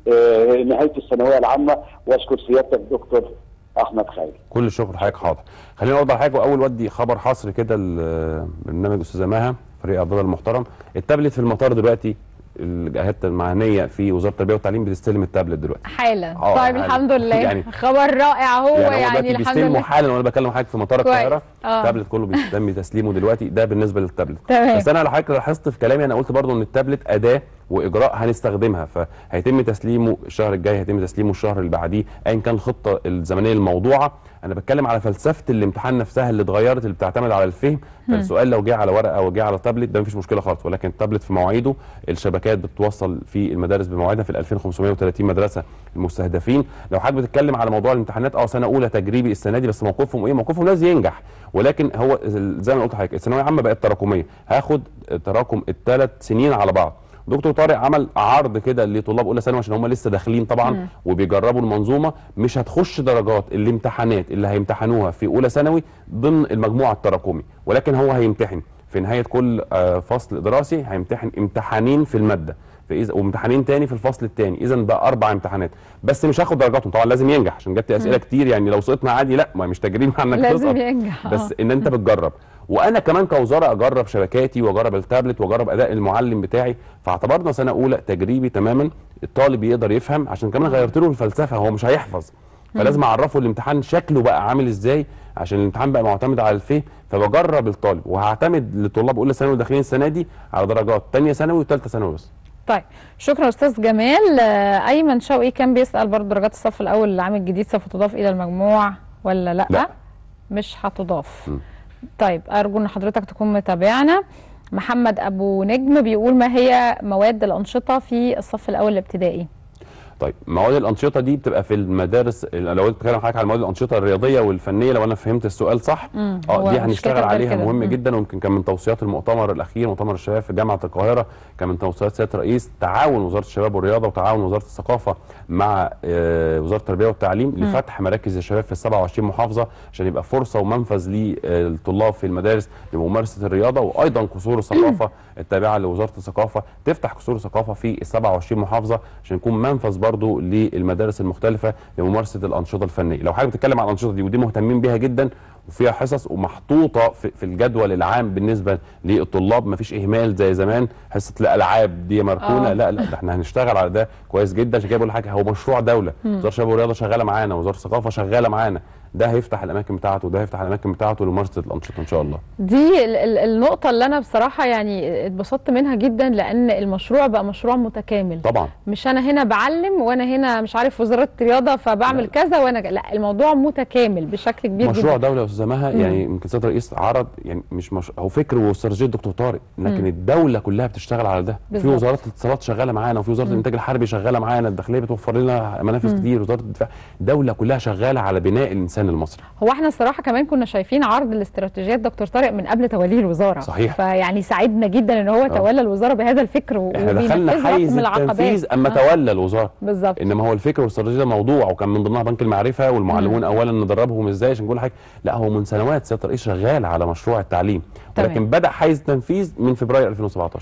لنهايه الثانويه العامه واشكر سيادتك دكتور احمد خيري. كل الشكر لحضرتك حاضر خليني اقول على حاجه واول ودي خبر حصر كده البرنامج استاذه مها فريق عبد الله المحترم التابلت في المطار دلوقتي الجهات المعنيه في وزاره التربيه والتعليم بتستلم التابلت دلوقتي حالا آه، طيب يعني- الحمد لله يعني- خبر رائع هو يعني, يعني, هو دلوقتي الحمد بيستلموا لله حالا وانا بكلم حضرتك في مطار كويس. القاهره آه. التابلت كله بيتم تسليمه دلوقتي ده بالنسبه للتابلت تمام. بس انا على حضرتك لاحظت في كلامي انا قلت برضو ان التابلت اداه واجراء هنستخدمها فهيتم تسليمه الشهر الجاي هيتم تسليمه الشهر اللي بعديه ايا كان الخطه الزمنيه الموضوعه انا بتكلم على فلسفه الامتحان نفسها اللي اتغيرت اللي بتعتمد على الفهم مم. فالسؤال لو جه على ورقه او جه على تابلت ده مفيش مشكله خالص ولكن التابلت في مواعيده الشبكات بتوصل في المدارس بمواعيدها في ال 2530 مدرسه المستهدفين لو حضرتك بتتكلم على موضوع الامتحانات اه سنه اولى تجريبي السنه دي بس موقفهم ايه موقفهم لازم ينجح ولكن هو زي ما قلت لحضرتك الثانويه العامه بقت تراكميه هاخد تراكم الثلاث سنين على بعض دكتور طارق عمل عرض كده لطلاب اولى ثانوي عشان هم لسه داخلين طبعا مم. وبيجربوا المنظومه مش هتخش درجات الامتحانات اللي هيمتحنوها في اولى ثانوي ضمن المجموع التراكمي ولكن هو هيمتحن في نهايه كل آه، فصل دراسي هيمتحن امتحانين في الماده فاذا وامتحانين تاني في الفصل الثاني اذا بقى اربع امتحانات بس مش هاخد درجاتهم طبعا لازم ينجح عشان جت اسئله مم. كتير يعني لو سقطنا عادي لا ما مش تجريب مع انك لازم تسقط ينجح آه. بس ان انت بتجرب وانا كمان كوزاره اجرب شبكاتي واجرب التابلت واجرب اداء المعلم بتاعي فاعتبرنا سنه اولى تجريبي تماما الطالب يقدر يفهم عشان كمان غيرت له الفلسفه هو مش هيحفظ فلازم اعرفه الامتحان شكله بقى عامل ازاي عشان الامتحان بقى معتمد على الفهم فبجرب الطالب وهعتمد لطلاب اولى ثانوي داخلين السنه دي على درجات ثانيه ثانوي وثالثه ثانوي بس طيب شكرا استاذ جمال آه، ايمن شوقي كان بيسال برضه درجات الصف الاول للعام الجديد سوف تضاف الى المجموع ولا لا, لا. مش هتضاف م. طيب ارجو ان حضرتك تكون متابعنا محمد ابو نجم بيقول ما هي مواد الانشطه في الصف الاول الابتدائي طيب مواد الانشطه دي بتبقى في المدارس لو قلت بتكلم حضرتك على مواد الانشطه الرياضيه والفنيه لو انا فهمت السؤال صح مم، اه هو دي مش هنشتغل كاتب غير عليها كده. مهم مم. جدا ويمكن كان من توصيات المؤتمر الاخير مؤتمر الشباب في جامعه القاهره كان من توصيات سياده الرئيس تعاون وزاره الشباب والرياضه وتعاون وزاره الثقافه مع آه، وزاره التربيه والتعليم مم. لفتح مراكز الشباب في ال 27 محافظه عشان يبقى فرصه ومنفذ للطلاب في المدارس لممارسه الرياضه وايضا قصور الثقافه التابعه لوزاره الثقافه تفتح قصور الثقافه في ال 27 محافظه عشان يكون منفذ برضو للمدارس المختلفه لممارسه الانشطه الفنيه لو حضرتك بتتكلم عن الانشطه دي ودي مهتمين بيها جدا وفيها حصص ومحطوطه في, في الجدول العام بالنسبه للطلاب مفيش اهمال زي زمان حصه الالعاب دي مركونه آه. لا لا ده احنا هنشتغل على ده كويس جدا عشان كده بقول لحضرتك هو مشروع دوله مم. وزاره الشباب والرياضه شغاله معانا وزاره الثقافه شغاله معانا ده هيفتح الاماكن بتاعته وده هيفتح الاماكن بتاعته لممارسه الانشطه ان شاء الله دي ال- ال- النقطة اللي أنا بصراحة يعني اتبسطت منها جدا لأن المشروع بقى مشروع متكامل طبعا مش أنا هنا بعلم وأنا هنا مش عارف وزارة الرياضة فبعمل كذا وأنا ج- لا الموضوع متكامل بشكل كبير مشروع جدا دوله يا استاذه مها مم. يعني يمكن سياده الرئيس عرض يعني مش مش هو فكر واستراتيجيه الدكتور طارق لكن مم. الدوله كلها بتشتغل على ده في بالظبط. وزاره الاتصالات شغاله معانا وفي وزاره مم. الانتاج الحربي شغاله معانا الداخليه بتوفر لنا منافذ مم. كتير وزاره الدفاع الدوله كلها شغاله على بناء الانسان المصري هو احنا الصراحة كمان كنا شايفين عرض الاستراتيجيات دكتور طارق من قبل توليه الوزارة صحيح. فيعني سعدنا جدا ان هو تولى الوزارة بهذا الفكر و- احنا دخلنا وبينفذ حيز رقم العقبات. التنفيذ اما آه. تولى الوزاره بالظبط انما هو الفكر والاستراتيجيه ده موضوع وكان من ضمنها بنك المعرفه والمعلمون اولا ندربهم ازاي عشان نقول حاجه لا هو من سنوات سياده الرئيس شغال على مشروع التعليم تمام. ولكن بدا حيز التنفيذ من فبراير 2017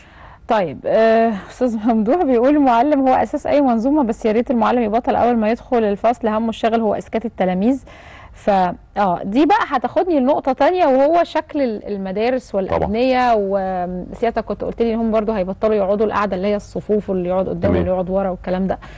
طيب آه، استاذ ممدوح بيقول المعلم هو اساس اي منظومه بس يا ريت المعلم يبطل اول ما يدخل الفصل همه الشاغل هو اسكات التلاميذ ف اه دي بقى هتاخدني لنقطه تانية وهو شكل ال- المدارس والابنيه وسيادتك كنت قلت لي ان هم برضو هيبطلوا يقعدوا القعده اللي هي الصفوف واللي يقعد قدام تمام. واللي يقعد ورا والكلام ده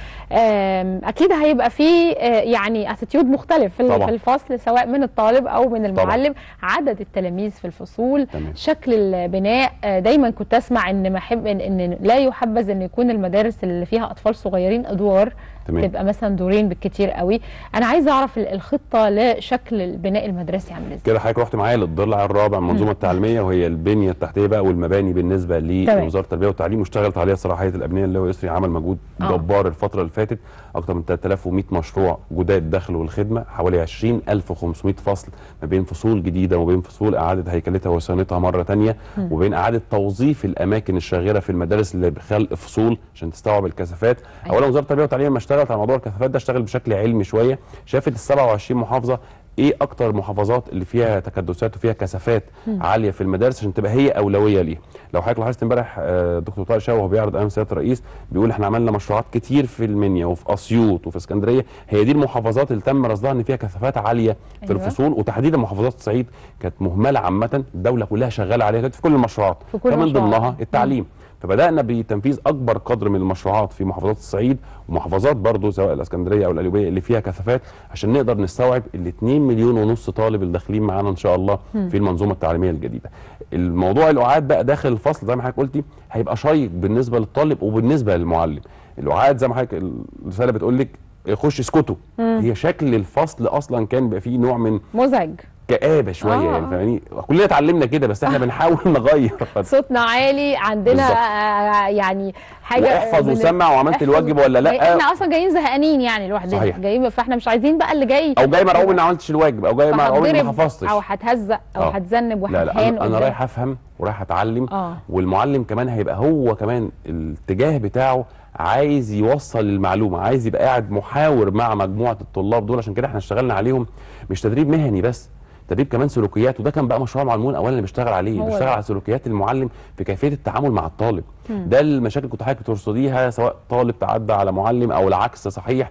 آم، اكيد هيبقى في آه، يعني اتيتيود مختلف في ال- طبعا. في الفصل سواء من الطالب او من المعلم عدد التلاميذ في الفصول تمام. شكل البناء آه، دايما كنت اسمع ان ما احب ان, إن لا يحبذ ان يكون المدارس اللي فيها اطفال صغيرين ادوار تمام. تبقى مثلا دورين بالكتير قوي انا عايزه اعرف ال- الخطه لشكل البناء المدرسي عامل ازاي كده حضرتك رحت معايا للضلع الرابع من المنظومه التعليميه وهي البنيه التحتيه بقى والمباني بالنسبه تمام. لوزاره التربيه والتعليم واشتغلت عليها صراحه هيئه الابنيه اللي هو يسري عمل مجهود آه. جبار الفتره اللي فاتت اكتر من 3100 مشروع جداد دخل والخدمه حوالي 20500 فصل ما بين فصول جديده وبين فصول اعاده هيكلتها وصيانتها مره ثانيه مم. وبين اعاده توظيف الاماكن الشاغره في المدارس اللي بخلق فصول عشان تستوعب الكثافات أيوة. اولا وزاره التربيه والتعليم لما اشتغلت على موضوع الكثافات ده اشتغل بشكل علمي شويه شافت ال 27 محافظه ايه اكتر محافظات اللي فيها تكدسات وفيها كثافات مم. عاليه في المدارس عشان تبقى هي اولويه ليها لو حضرتك لاحظت امبارح آه، دكتور طارق شاوي وهو بيعرض امام سياده الرئيس بيقول احنا عملنا مشروعات كتير في المنيا وفي اسيوط وفي اسكندريه هي دي المحافظات اللي تم رصدها ان فيها كثافات عاليه في أيوة. الفصول وتحديدا محافظات الصعيد كانت مهمله عامه الدوله كلها شغاله عليها دلوقتي في كل المشروعات في كل فمن المشروعات. ضمنها التعليم فبدانا بتنفيذ اكبر قدر من المشروعات في محافظات الصعيد ومحافظات برضو سواء الاسكندريه او القليوبيه اللي فيها كثافات عشان نقدر نستوعب ال 2 مليون ونص طالب اللي داخلين معانا ان شاء الله مم. في المنظومه التعليميه الجديده. الموضوع الاعاد بقى داخل الفصل زي ما حضرتك قلتي هيبقى شيق بالنسبه للطالب وبالنسبه للمعلم. الاعاد زي ما حضرتك الرساله بتقول لك خش اسكتوا مم. هي شكل الفصل اصلا كان بيبقى فيه نوع من مزعج كآبه شويه آه، يعني آه. فاهماني كلنا اتعلمنا كده بس احنا بنحاول نغير صوتنا عالي عندنا بالظبط. آه، يعني حاجه واحفظ من- وسمع وعملت احفظ. الواجب ولا لا احنا اصلا جايين زهقانين يعني لوحدنا صحيح. جايين فاحنا مش عايزين بقى اللي جاي او جاي مرعوب اني ما عملتش الواجب او جاي مرعوب اني ما فهتضرب حفظتش او هتهزق او آه. هتذنب لا لا وهتهان انا, أنا قدام. رايح افهم ورايح اتعلم اه والمعلم كمان هيبقى هو كمان الاتجاه بتاعه عايز يوصل المعلومه عايز يبقى قاعد محاور مع مجموعه الطلاب دول عشان كده احنا اشتغلنا عليهم مش تدريب مهني بس تدريب كمان سلوكيات وده كان بقى مشروع المعلمون اولا اللي بيشتغل عليه هو بيشتغل ده. على سلوكيات المعلم في كيفيه التعامل مع الطالب مم. ده المشاكل كنت حضرتك بترصديها سواء طالب تعدى على معلم او العكس صحيح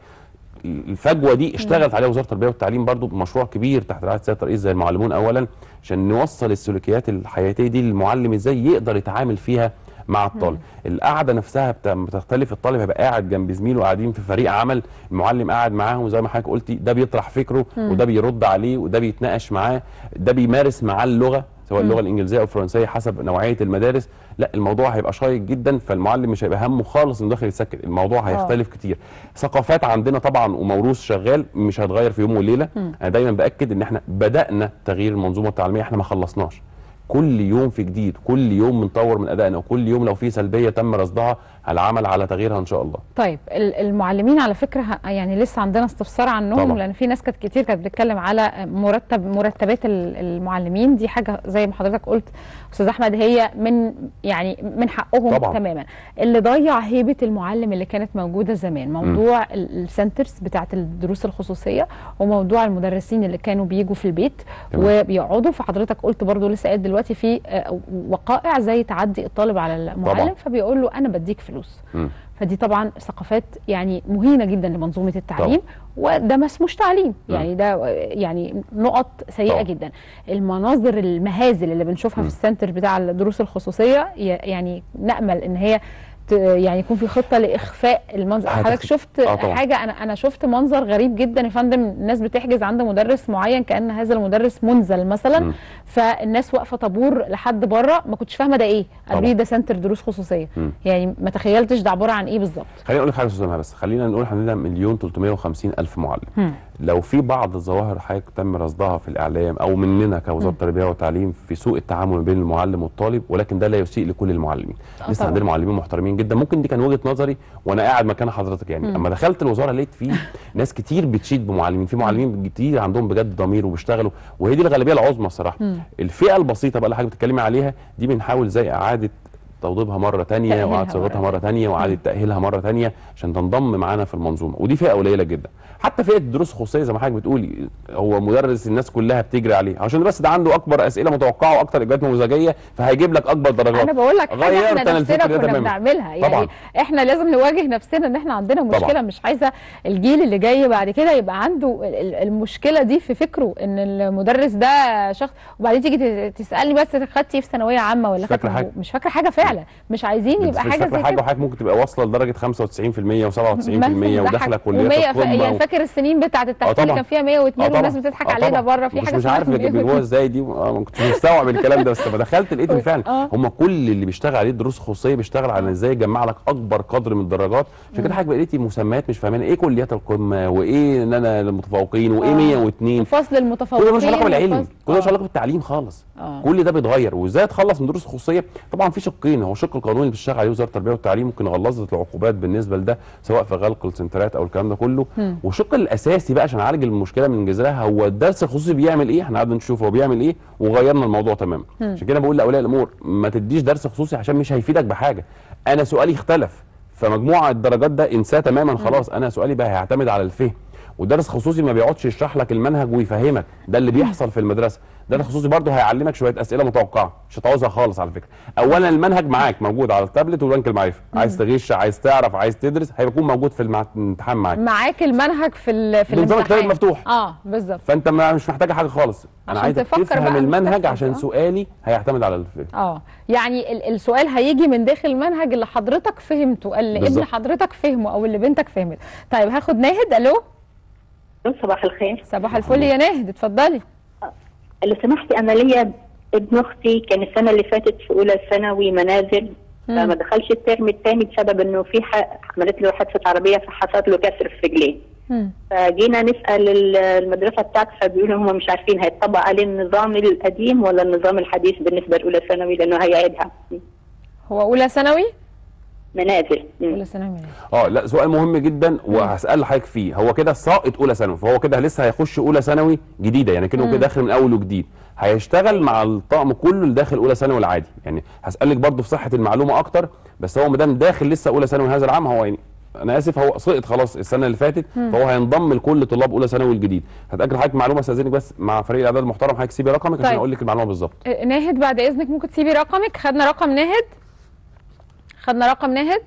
الفجوه دي اشتغلت عليها وزاره التربيه والتعليم برضو بمشروع كبير تحت رعايه سياده الرئيس زي المعلمون اولا عشان نوصل السلوكيات الحياتيه دي للمعلم ازاي يقدر يتعامل فيها مع الطالب القعده نفسها بت- بتختلف الطالب هيبقى قاعد جنب زميله قاعدين في فريق عمل المعلم قاعد معاهم زي ما حضرتك قلتي ده بيطرح فكره مم. وده بيرد عليه وده بيتناقش معاه ده بيمارس معاه اللغه سواء مم. اللغه الانجليزيه او الفرنسيه حسب نوعيه المدارس لا الموضوع هيبقى شيق جدا فالمعلم مش هيبقى همه خالص انه داخل يسكت الموضوع آه. هيختلف كتير ثقافات عندنا طبعا وموروث شغال مش هيتغير في يوم وليله مم. انا دايما باكد ان احنا بدانا تغيير المنظومه التعليميه احنا ما خلصناش كل يوم في جديد كل يوم بنطور من ادائنا وكل يوم لو في سلبيه تم رصدها العمل على تغييرها ان شاء الله طيب ال- المعلمين على فكره ه- يعني لسه عندنا استفسار عنهم طبعا. لان في ناس كانت كتير كانت بتتكلم على مرتب مرتبات ال- المعلمين دي حاجه زي ما حضرتك قلت استاذ احمد هي من يعني من حقهم طبعا. تماما اللي ضيع هيبه المعلم اللي كانت موجوده زمان موضوع ال- السنترز بتاعه الدروس الخصوصيه وموضوع المدرسين اللي كانوا بيجوا في البيت تمام. وبيقعدوا فحضرتك قلت برضو لسه قايل دلوقتي في آه، وقائع زي تعدي الطالب على المعلم طبعا. فبيقول له انا بديك فلوس مم. فدي طبعا ثقافات يعني مهينه جدا لمنظومه التعليم وده ما اسموش تعليم يعني ده يعني نقط سيئه طبعا. جدا المناظر المهازل اللي بنشوفها في السنتر بتاع الدروس الخصوصيه ي- يعني نامل ان هي ت- يعني يكون في خطه لاخفاء المنظر هتخ- حضرتك شفت آه طبعا. حاجه انا انا شفت منظر غريب جدا يا فندم الناس بتحجز عند مدرس معين كان هذا المدرس منزل مثلا مم. فالناس واقفه طابور لحد بره ما كنتش فاهمه ده ايه قالوا لي طبعا. ده سنتر دروس خصوصيه مم. يعني ما تخيلتش ده عباره عن ايه بالظبط خليني اقول لك حاجه يا استاذ مها بس خلينا نقول احنا عندنا مليون 350 الف معلم مم. لو في بعض الظواهر حضرتك تم رصدها في الاعلام او مننا كوزاره مم. التربيه والتعليم في سوء التعامل ما بين المعلم والطالب ولكن ده لا يسيء لكل المعلمين آه لسه طبعا. عندنا معلمين محترمين جدا ممكن دي كان وجهه نظري وانا قاعد مكان حضرتك يعني مم. اما دخلت الوزاره لقيت في ناس كتير بتشيد بمعلمين في معلمين كتير عندهم بجد ضمير وبيشتغلوا وهي دي الغالبيه العظمى الصراحه مم. الفئه البسيطه بقى اللي حضرتك بتتكلمي عليها دي بنحاول زي اعاده توضيبها مره تانية تأهيلها واعاده صياغتها مرة مره تانية واعاده تاهيلها مره تانية عشان تنضم معانا في المنظومه ودي فئه قليله جدا حتى فئه الدروس الخصوصيه زي ما حضرتك بتقولي هو مدرس الناس كلها بتجري عليه عشان بس ده عنده اكبر اسئله متوقعه واكتر اجابات نموذجيه فهيجيب لك اكبر درجات انا بقول لك حاجه غيرت احنا انا نفسنا الفكر ده كنا تماما بنعملها يعني طبعا احنا لازم نواجه نفسنا ان احنا عندنا مشكله طبعا. مش عايزه الجيل اللي جاي بعد كده يبقى عنده ال- ال- المشكله دي في فكره ان المدرس ده شخص وبعدين تيجي ت- تسالني بس خدتي في ثانويه عامه ولا مش فاكرة خدتي حاجة. مش فاكره حاجه فعلا مش عايزين بس يبقى مش حاجه فاكره زي حاجه كده وحضرتك ممكن تبقى واصله لدرجه 95% و97% مثلاً وداخله ضحك. كليات ومية ف- القمه يعني و- فاكر السنين بتاعه التحصيل اللي طبعاً. كان فيها 102 آه طبعاً. والناس بتضحك آه علينا طبعاً. بره في مش حاجه مش اسمها عارف 102. جابوها ازاي دي آه، ما كنتش مستوعب الكلام ده بس لما دخلت لقيت إن فعلا آه. هم كل اللي بيشتغل عليه الدروس الخصوصيه بيشتغل على ازاي يجمع لك اكبر قدر من الدرجات عشان كده حضرتك بقيتي مسميات مش فاهمين ايه كليات القمه وايه ان انا المتفوقين وايه آه. 102 وفصل كل المتفوقين ده ملوش علاقه بالعلم وفصل- كل ده ملوش آه. علاقه بالتعليم خالص آه. كل ده بيتغير وازاي اتخلص من دروس خصوصيه طبعا في شقين هو الشق القانوني اللي بتشتغل عليه وزاره التربيه والتعليم ممكن غلظت العقوبات بالنسبه لده سواء في غلق السنترات او الكلام ده كله مم. والشق الاساسي بقى عشان نعالج المشكله من جذرها هو الدرس الخصوصي بيعمل ايه احنا قعدنا نشوف هو بيعمل ايه وغيرنا الموضوع تماما مم. عشان كده بقول لاولياء الامور ما تديش درس خصوصي عشان مش هيفيدك بحاجه انا سؤالي اختلف فمجموع الدرجات ده انساه تماما خلاص انا سؤالي بقى هيعتمد على الفهم ودرس خصوصي ما بيقعدش يشرح لك المنهج ويفهمك ده اللي بيحصل في المدرسه درس خصوصي برضه هيعلمك شويه اسئله متوقعه مش هتعوزها خالص على فكره اولا المنهج معاك موجود على التابلت وبنك المعرفه عايز تغش عايز تعرف عايز تدرس هيكون موجود في المع- الامتحان معاك معاك المنهج في ال- في بنظام الكتاب الامتحان المفتوح. اه بالظبط فانت ما مش محتاجه حاجه خالص انا عشان عايزك تفكر تفهم بقى، مش المنهج تحفظ، عشان آه. سؤالي هيعتمد على الفهم اه يعني ال- السؤال هيجي من داخل المنهج اللي حضرتك فهمته اللي ابن بالظبط. حضرتك فهمه او اللي بنتك فهمت طيب هاخد ناهد الو صباح الخير صباح الفل يا ناهد اتفضلي لو سمحتي انا ليا ابن اختي كان السنه اللي فاتت في اولى ثانوي منازل فما دخلش الترم الثاني بسبب انه في ح- عملت له حادثه عربيه فحصل له كسر في رجليه فجينا نسال ال- المدرسه بتاعته فبيقولوا هم مش عارفين هيطبق عليه النظام القديم ولا النظام الحديث بالنسبه لاولى ثانوي لانه هيعيدها هو اولى ثانوي منازل اولى ثانوي اه لا سؤال مهم جدا وهسال حضرتك فيه هو كده ساقط اولى ثانوي فهو كده لسه هيخش اولى ثانوي جديده يعني كانه مم. كده داخل من اول وجديد هيشتغل مع الطقم كله اللي داخل اولى ثانوي العادي يعني هسالك برضو في صحه المعلومه اكتر بس هو ما دام داخل لسه اولى ثانوي هذا العام هو يعني انا اسف هو سقط خلاص السنه اللي فاتت مم. فهو هينضم لكل طلاب اولى ثانوي الجديد هتاجل حضرتك معلومه استاذنك بس مع فريق الاعداد المحترم حضرتك سيبي رقمك عشان طيب. اقول لك المعلومه بالظبط آه، ناهد بعد اذنك ممكن تسيبي رقمك خدنا رقم ناهد خدنا رقم ناهد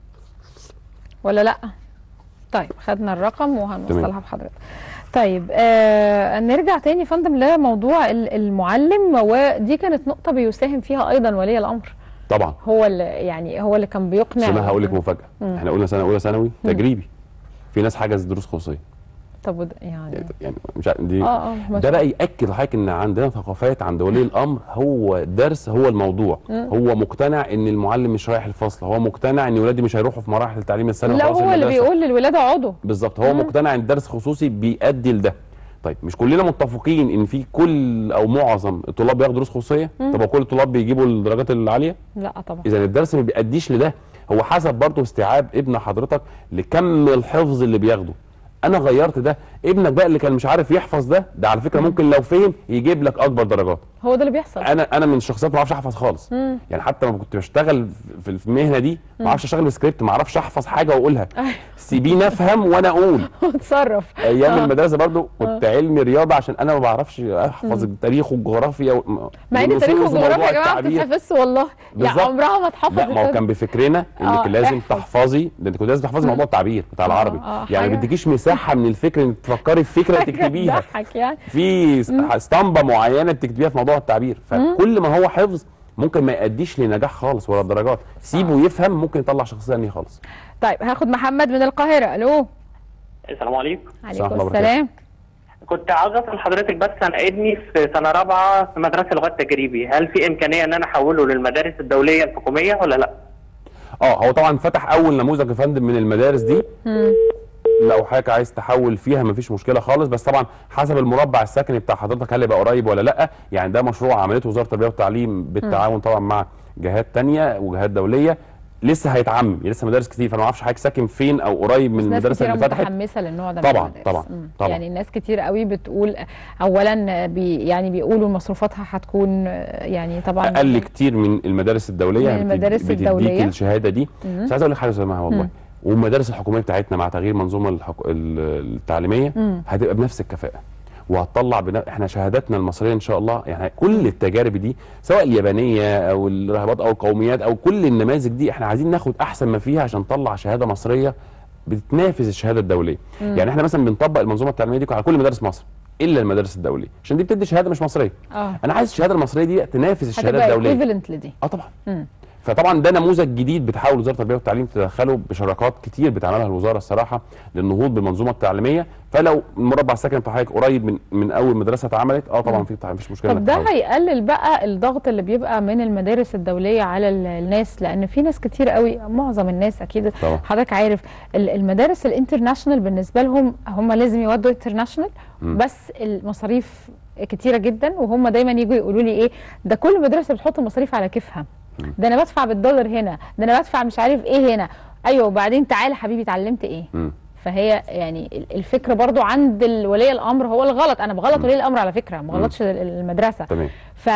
ولا لا طيب خدنا الرقم وهنوصلها تمام. بحضرتك طيب آه نرجع تاني يا فندم لموضوع ال- المعلم ودي كانت نقطة بيساهم فيها أيضا ولي الأمر طبعا هو اللي يعني هو اللي كان بيقنع بس انا هقول لك مفاجاه مم. احنا قلنا سنه اولى ثانوي مم. تجريبي في ناس حجز دروس خصوصيه طب وده يعني يعني مش عارف دي اه اه ما ده شاء بقى ياكد لحضرتك ان عندنا ثقافات عند ولي الامر هو درس هو الموضوع مم. هو مقتنع ان المعلم مش رايح الفصل هو مقتنع ان ولادي مش هيروحوا في مراحل التعليم الثانوي لا خلاص هو اللي المدرسة. بيقول للولاد اقعدوا بالظبط هو مم. مقتنع ان الدرس خصوصي بيؤدي لده طيب مش كلنا متفقين ان في كل او معظم الطلاب بياخدوا دروس خصوصيه مم. طب هو كل الطلاب بيجيبوا الدرجات العاليه لا طبعا اذا الدرس ما بيأديش لده هو حسب برضه استيعاب ابن حضرتك لكم الحفظ اللي بياخده انا غيرت ده ابنك بقى اللي كان مش عارف يحفظ ده ده على فكره ممكن لو فهم يجيب لك اكبر درجات هو ده اللي بيحصل انا انا من الشخصيات ما بعرفش احفظ خالص مم. يعني حتى لما كنت بشتغل في في المهنه دي ما بعرفش اشتغل بسكريبت ما اعرفش احفظ حاجه واقولها سيبيني افهم وانا اقول اتصرف ايام آه. المدرسه برضو كنت علمي رياضه عشان انا ما بعرفش احفظ التاريخ والجغرافيا و... مع ان التاريخ والنصوص والجغرافيا وموضوع يا جماعه ما التعبير. بتتحفظش والله يعني بالظبط. عمرها ما اتحفظت لا ما هو كان بفكرنا انك آه، لازم احفظ. تحفظي ده انت كنت لازم تحفظي موضوع التعبير بتاع العربي آه، يعني حاجة- ما بيديكيش مساحه من الفكر انك تفكري في فكره تكتبيها تضحك يعني في س- اسطمبه معينه بتكتبيها في موضوع التعبير فكل ما هو حفظ ممكن ما يأديش لنجاح خالص ولا درجات سيبه يفهم ممكن يطلع شخصيه ثانيه خالص طيب هاخد محمد من القاهره الو السلام عليكم عليكم الله السلام كنت عاوز اسال حضرتك بس عن ابني في سنه رابعه في مدرسه لغات تجريبي هل في امكانيه ان انا احوله للمدارس الدوليه الحكوميه ولا لا اه هو طبعا فتح اول نموذج يا فندم من المدارس دي لو حضرتك عايز تحول فيها مفيش مشكله خالص بس طبعا حسب المربع السكني بتاع حضرتك هل يبقى قريب ولا لا يعني ده مشروع عملته وزاره التربيه والتعليم بالتعاون طبعا مع جهات تانية وجهات دوليه لسه هيتعمم لسه مدارس كتير فانا ما اعرفش حضرتك ساكن فين او قريب من بس ناس المدرسه كتيرة اللي فتحت متحمسه للنوع ده من طبعا المدارس. طبعا مم. طبعا يعني الناس كتير قوي بتقول اولا بي يعني بيقولوا مصروفاتها هتكون يعني طبعا اقل كتير من المدارس الدوليه من بتد- المدارس بتديك الدولية. الشهاده دي مم. بس عايز اقول لك حاجه زي ما والله مم. والمدارس الحكوميه بتاعتنا مع تغيير منظومه الحك... ال- التعليميه مم. هتبقى بنفس الكفاءه وهتطلع بنا... احنا شهاداتنا المصريه ان شاء الله يعني كل التجارب دي سواء اليابانيه او الرهبات او القوميات او كل النماذج دي احنا عايزين ناخد احسن ما فيها عشان نطلع شهاده مصريه بتنافس الشهاده الدوليه مم. يعني احنا مثلا بنطبق المنظومه التعليميه دي على كل مدارس مصر الا المدارس الدوليه عشان دي بتدي شهاده مش مصريه اه انا عايز الشهاده المصريه دي تنافس الشهاده هتبقى الدوليه equivalent لدي اه طبعا مم. فطبعا ده نموذج جديد بتحاول وزاره التربيه والتعليم تدخله بشراكات كتير بتعملها الوزاره الصراحه للنهوض بالمنظومه التعليميه فلو المربع السكني بتاع حضرتك قريب من من اول مدرسه اتعملت اه طبعا مم. في مفيش مشكله طب إنك ده تحاول. هيقلل بقى الضغط اللي بيبقى من المدارس الدوليه على ال- الناس لان في ناس كتير قوي معظم الناس اكيد طبعا. حضرتك عارف ال- المدارس الانترناشونال بالنسبه لهم هم لازم يودوا انترناشونال مم. بس المصاريف كتيره جدا وهم دايما يجوا يقولوا لي ايه ده كل مدرسه بتحط مصاريف على كيفها ده انا بدفع بالدولار هنا ده انا بدفع مش عارف ايه هنا ايوه وبعدين تعالى حبيبي اتعلمت ايه مم. فهي يعني ال- الفكره برضو عند ال- ولي الامر هو الغلط انا بغلط ولي الامر على فكره ما غلطش ال- المدرسه تمام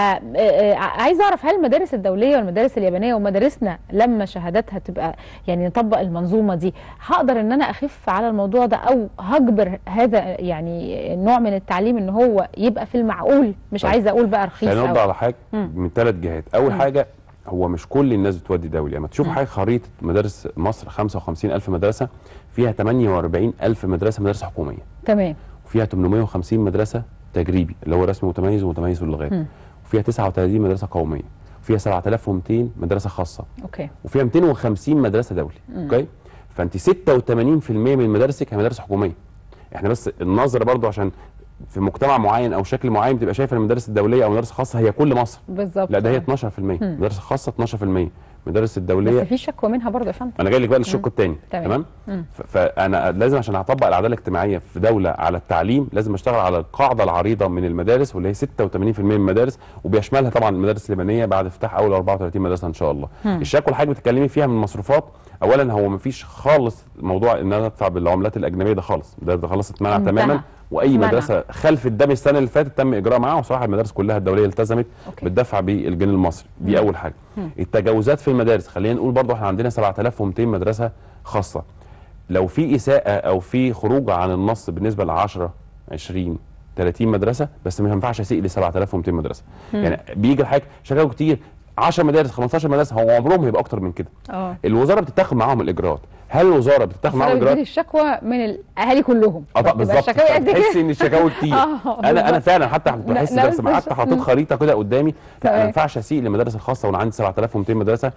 فعايز اعرف هل المدارس الدوليه والمدارس اليابانيه ومدارسنا لما شهاداتها تبقى يعني نطبق المنظومه دي هقدر ان انا اخف على الموضوع ده او هجبر هذا يعني نوع من التعليم ان هو يبقى في المعقول مش طيب. عايزه اقول بقى رخيص خلينا نرد أوي. على حاجه مم. من ثلاث جهات اول مم. حاجه هو مش كل الناس بتودي دولي لما تشوف مم. حاجه خريطه مدارس مصر 55000 مدرسه فيها 48000 مدرسه مدارس حكوميه تمام وفيها 850 مدرسه تجريبي اللي هو رسمي متميز ومتميز باللغات مم. وفيها 39 مدرسه قوميه وفيها 7200 مدرسه خاصه اوكي وفيها 250 مدرسه دولي مم. اوكي فانت 86% من مدارسك هي مدارس حكوميه احنا بس النظره برضو عشان في مجتمع معين او شكل معين بتبقى شايفه ان المدارس الدوليه او المدارس الخاصه هي كل مصر بالظبط لا ده هي آه. 12% مم. المدارس الخاصه 12% المدارس الدوليه بس في شكوى منها برضه يا فندم انا جاي لك بقى للشق مم. الثاني تمام. تمام مم. ف- فانا لازم عشان اطبق العداله الاجتماعيه في دوله على التعليم لازم اشتغل على القاعده العريضه من المدارس واللي هي 86% من المدارس وبيشملها طبعا المدارس اللبنانيه بعد افتتاح اول 34 مدرسه ان شاء الله مم. الشكوى اللي حضرتك بتتكلمي فيها من المصروفات اولا هو ما فيش خالص موضوع ان انا ادفع بالعملات الاجنبيه ده خالص ده, ده خلاص اتمنع انتهى. تماما واي اتمنع. مدرسه خلفت ده من السنه اللي فاتت تم اجراء معاها وصراحه المدارس كلها الدوليه التزمت بالدفع بالجنيه المصري دي مم. اول حاجه مم. التجاوزات في المدارس خلينا نقول برضو احنا عندنا 7200 مدرسه خاصه لو في اساءه او في خروج عن النص بالنسبه ل 10 20 30 مدرسه بس ما ينفعش اسيء ل 7200 مدرسه مم. يعني بيجي الحاجه شكاوى كتير 10 مدارس 15 مدرسه هو عمرهم هيبقى اكتر من كده اه الوزاره بتتاخد معاهم الاجراءات هل الوزاره بتتاخد معاهم بس اجراءات بتجيلي الشكوى من الاهالي كلهم اه طب بتبقى بالظبط الشكاوي قد تحس كده ان الشكاوي كتير آه، انا انا بالظبط. فعلا حتى كنت لا- بحس لا، بس بس ما قعدت مش- حطيت مم. خريطه كده قدامي لا تمام. ما ينفعش اسيء للمدارس الخاصه وانا عندي 7200 مدرسه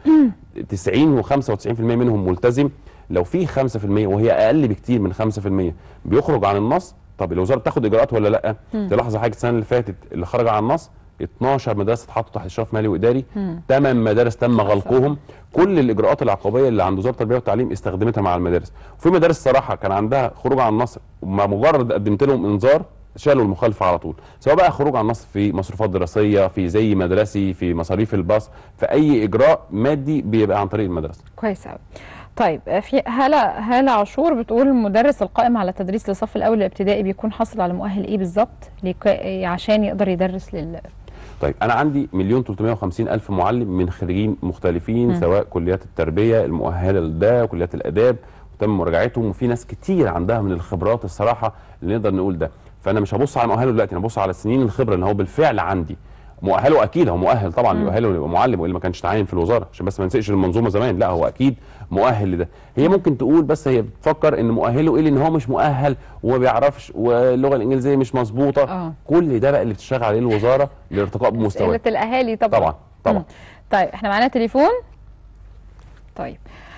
90 و95% منهم ملتزم لو في 5% وهي اقل بكتير من 5% بيخرج عن النص طب الوزاره بتاخد اجراءات ولا لا مم. تلاحظ حاجه السنه اللي فاتت اللي خرج عن النص 12 مدرسه اتحطوا تحت اشراف مالي واداري مم. 8 مدارس تم غلقهم كل الاجراءات العقابيه اللي عند وزاره التربيه والتعليم استخدمتها مع المدارس وفي مدارس صراحه كان عندها خروج عن النص وما مجرد قدمت لهم انذار شالوا المخالفه على طول سواء بقى خروج عن النص في مصروفات دراسيه في زي مدرسي في مصاريف الباص في اي اجراء مادي بيبقى عن طريق المدرسه كويس قوي طيب في هالة هالة عاشور بتقول المدرس القائم على التدريس للصف الاول الابتدائي بيكون حاصل على مؤهل ايه بالظبط لك- عشان يقدر يدرس لل طيب انا عندي مليون 350 الف معلم من خريجين مختلفين مم. سواء كليات التربيه المؤهله لده كليات الاداب وتم مراجعتهم وفي ناس كتير عندها من الخبرات الصراحه اللي نقدر نقول ده فانا مش هبص على مؤهله دلوقتي انا هبص على سنين الخبره اللي هو بالفعل عندي مؤهله اكيد هو مؤهل طبعا مم. يؤهله يبقى معلم والا ما كانش تعين في الوزاره عشان بس ما نسيش المنظومه زمان لا هو اكيد مؤهل لده هي ممكن تقول بس هي بتفكر ان مؤهله ايه لان هو مش مؤهل وما بيعرفش واللغه الانجليزيه مش مظبوطه آه. كل ده بقى اللي بتشتغل عليه الوزاره للارتقاء بمستواه اسئله الاهالي طبعا طبعا طبعا مم. طيب احنا معانا تليفون طيب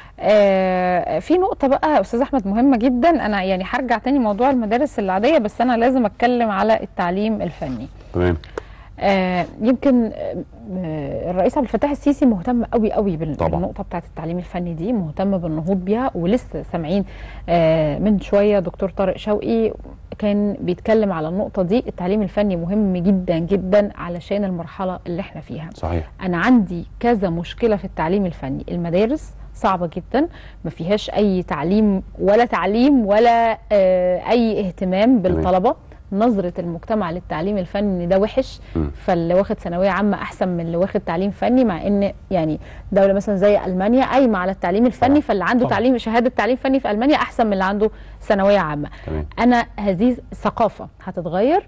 آه في نقطة بقى يا أستاذ أحمد مهمة جدا أنا يعني هرجع تاني موضوع المدارس العادية بس أنا لازم أتكلم على التعليم الفني تمام آه يمكن آه الرئيس عبد الفتاح السيسي مهتم قوي قوي بال- طبعا. بالنقطه بتاعه التعليم الفني دي مهتم بالنهوض بيها ولسه سامعين آه من شويه دكتور طارق شوقي كان بيتكلم على النقطه دي التعليم الفني مهم جدا جدا علشان المرحله اللي احنا فيها صحيح انا عندي كذا مشكله في التعليم الفني المدارس صعبه جدا ما فيهاش اي تعليم ولا تعليم ولا آه، اي اهتمام بالطلبه نظرة المجتمع للتعليم الفني ده وحش فاللي واخد ثانوية عامة أحسن من اللي واخد تعليم فني مع إن يعني دولة مثلا زي ألمانيا قايمة على التعليم الفني فاللي عنده طبعا. تعليم شهادة تعليم فني في ألمانيا أحسن من اللي عنده ثانوية عامة تمام. أنا هذه الثقافة هتتغير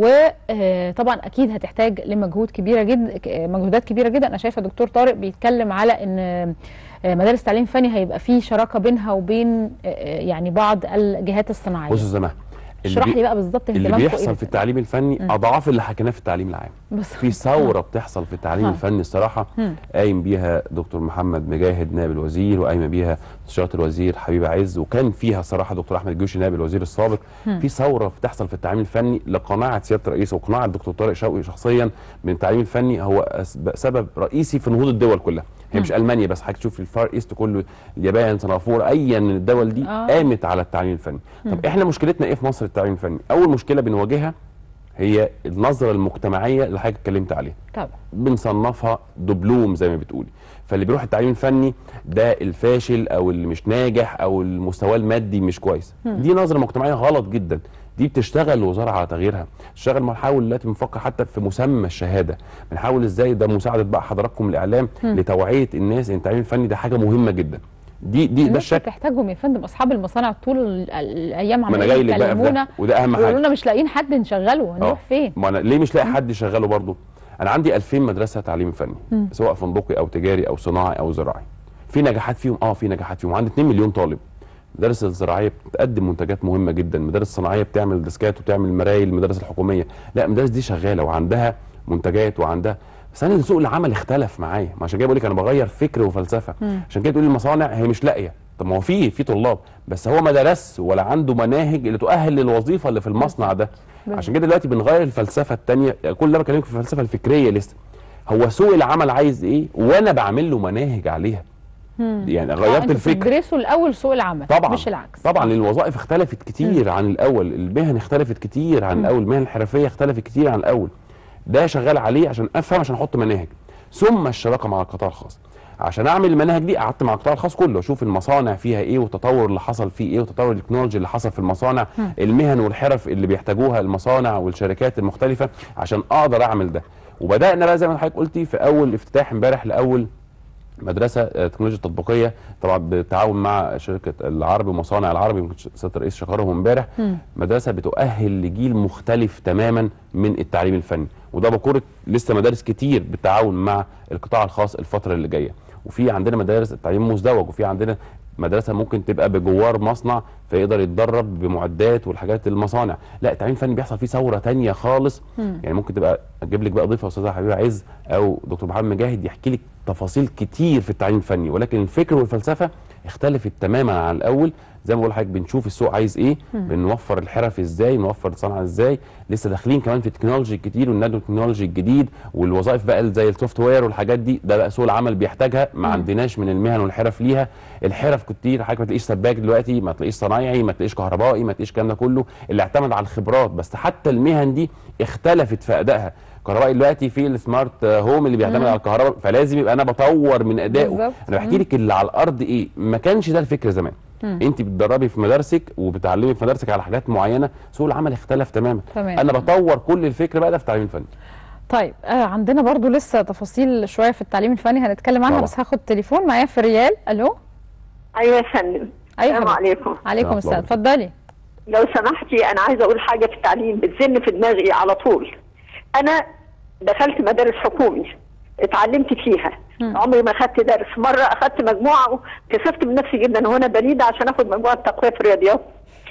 وطبعا اكيد هتحتاج لمجهود كبيره جدا مجهودات كبيره جدا انا شايفه دكتور طارق بيتكلم على ان آه، مدارس تعليم فني هيبقى في شراكه بينها وبين آه، يعني بعض الجهات الصناعيه بص يا سماح اشرح لي بقى بالظبط اللي اهتمامكم بيحصل إيه في التعليم الفني مم. اضعاف اللي حكيناه في التعليم العام بس في ثوره بتحصل في التعليم ها. الفني الصراحه مم. قايم بيها دكتور محمد مجاهد نائب الوزير وقايمه بيها استشاره الوزير حبيب عز وكان فيها صراحه دكتور احمد الجوشي نائب الوزير السابق مم. في ثوره بتحصل في التعليم الفني لقناعه سياده الرئيس وقناعه الدكتور طارق شوقي شخصيا من التعليم الفني هو أسب- سبب رئيسي في نهوض الدول كلها هي مش المانيا بس حضرتك تشوف الفار ايست كله اليابان سنغافوره ايا من الدول دي آه. قامت على التعليم الفني مم. طب احنا مشكلتنا ايه في مصر التعليم الفني اول مشكله بنواجهها هي النظره المجتمعيه اللي حضرتك اتكلمت عليها طبعا بنصنفها دبلوم زي ما بتقولي فاللي بيروح التعليم الفني ده الفاشل او اللي مش ناجح او المستوى المادي مش كويس مم. دي نظره مجتمعيه غلط جدا دي بتشتغل الوزاره على تغييرها بتشتغل بنحاول دلوقتي بنفكر حتى في مسمى الشهاده بنحاول ازاي ده مساعده بقى حضراتكم الاعلام مم. لتوعيه الناس ان التعليم الفني ده حاجه مهمه جدا دي دي ده الناس الشكل بتحتاجهم يا فندم اصحاب المصانع طول ال- ال- الايام ما أنا عمالين جاي لك بقى في ده، يكلمونا وده أهم حاجة. يقولوا لنا مش لاقيين حد نشغله آه. هنروح فين ما انا ليه مش لاقي حد يشغله برضه انا عندي 2000 مدرسه تعليم فني مم. سواء فندقي او تجاري او صناعي او زراعي في نجاحات فيهم اه في نجاحات فيهم عندي 2 مليون طالب المدارس الزراعيه بتقدم منتجات مهمه جدا المدارس الصناعيه بتعمل ديسكات وبتعمل مرايل المدارس الحكوميه لا المدارس دي شغاله وعندها منتجات وعندها بس انا سوق العمل اختلف معايا ما عشان كده بقول لك انا بغير فكر وفلسفه مم. عشان كده تقول لي المصانع هي مش لاقيه طب ما هو في في طلاب بس هو ما درس ولا عنده مناهج اللي تؤهل للوظيفه اللي في المصنع ده بالظبط. عشان كده دلوقتي بنغير الفلسفه الثانيه كل ده بكلمك في الفلسفه الفكريه لسه هو سوق العمل عايز ايه وانا بعمل له مناهج عليها مم. يعني آه، غيرت انتوا الفكر بتدرسوا الاول سوق العمل طبعا مش العكس طبعا لان الوظائف اختلفت كتير عن الاول المهن اختلفت كتير عن مم. الاول المهن الحرفيه اختلفت كتير عن الاول ده شغال عليه عشان افهم عشان احط مناهج ثم الشراكه مع القطاع الخاص عشان اعمل المناهج دي قعدت مع القطاع الخاص كله اشوف المصانع فيها ايه والتطور اللي حصل فيه ايه وتطور التكنولوجي اللي حصل في المصانع مم. المهن والحرف اللي بيحتاجوها المصانع والشركات المختلفه عشان اقدر اعمل ده وبدانا بقى زي ما حضرتك قلتي في اول افتتاح امبارح لاول مدرسه آه، تكنولوجيا تطبيقيه طبعا بالتعاون مع شركه العربي ومصانع العربي سياده الرئيس شكرهم امبارح مم. مدرسه بتؤهل لجيل مختلف تماما من التعليم الفني وده بكره لسه مدارس كتير بالتعاون مع القطاع الخاص الفتره اللي جايه وفي عندنا مدارس التعليم مزدوج وفي عندنا مدرسه ممكن تبقى بجوار مصنع فيقدر يتدرب بمعدات والحاجات المصانع لا التعليم الفني بيحصل فيه ثوره تانية خالص مم. يعني ممكن تبقى اجيب لك بقى ضيفه استاذه حبيبه عز او دكتور محمد مجاهد يحكي لك تفاصيل كتير في التعليم الفني ولكن الفكر والفلسفه اختلفت تماما عن الاول زي ما بقول لحضرتك بنشوف السوق عايز ايه مم. بنوفر الحرف ازاي بنوفر الصنعه ازاي لسه داخلين كمان في التكنولوجي الكتير والنانو تكنولوجي الجديد والوظائف بقى اللي زي السوفت وير والحاجات دي ده بقى سوق العمل بيحتاجها ما مم. عندناش من المهن والحرف ليها الحرف كتير حضرتك ما تلاقيش سباك دلوقتي ما تلاقيش صنايعي ما تلاقيش كهربائي ما تلاقيش الكلام ده كله اللي اعتمد على الخبرات بس حتى المهن دي اختلفت في ادائها كهربائي دلوقتي في السمارت هوم اللي بيعتمد مم. على الكهرباء فلازم يبقى انا بطور من ادائه بالظبط. انا بحكي مم. لك اللي على الارض ايه ما كانش ده الفكر زمان مم. انت بتدربي في مدارسك وبتعلمي في مدارسك على حاجات معينه سوق العمل اختلف تماما تمام. انا بطور كل الفكر بقى ده في التعليم الفني طيب آه عندنا برضو لسه تفاصيل شويه في التعليم الفني هنتكلم عنها طبعا. بس هاخد تليفون معايا في ريال الو ايوه يا فندم ايوه السلام حبيبتي. عليكم عليكم السلام اتفضلي لو سمحتي انا عايزه اقول حاجه في التعليم بتزن في دماغي على طول انا دخلت مدارس حكومي اتعلمت فيها مم. عمري ما خدت درس مره اخدت مجموعه وكسفت من نفسي جدا وانا بريده عشان اخد مجموعه تقويه في الرياضيات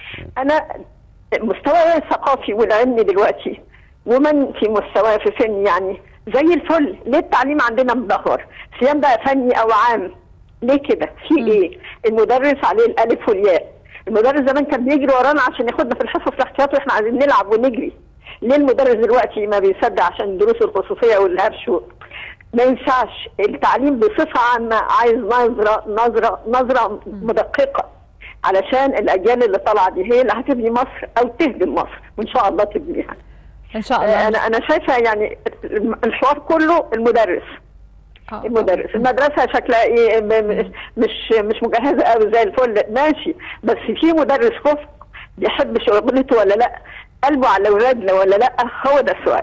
انا مستواي الثقافي والعلمي دلوقتي ومن في مستوى في سن يعني زي الفل ليه التعليم عندنا مدهور سيان بقى فني او عام ليه كده في ايه المدرس عليه الالف والياء المدرس زمان كان بيجري ورانا عشان ياخدنا في الحصص الاحتياطي واحنا عايزين نلعب ونجري ليه المدرس دلوقتي ما بيصدق عشان الدروس الخصوصيه والهرش و- ما ينفعش التعليم بصفه عامه عايز نظره نظره نظره مدققه علشان الاجيال اللي طالعه دي هي اللي هتبني مصر او تهدم مصر وان شاء الله تبنيها ان شاء الله انا انا شايفه يعني الحوار كله المدرس المدرس المدرسه شكلها ايه م- م- مش مش مجهزه قوي زي الفل ماشي بس في مدرس كفء بيحب شغلته ولا لا قلبه على اولادنا ولا لا هو ده السؤال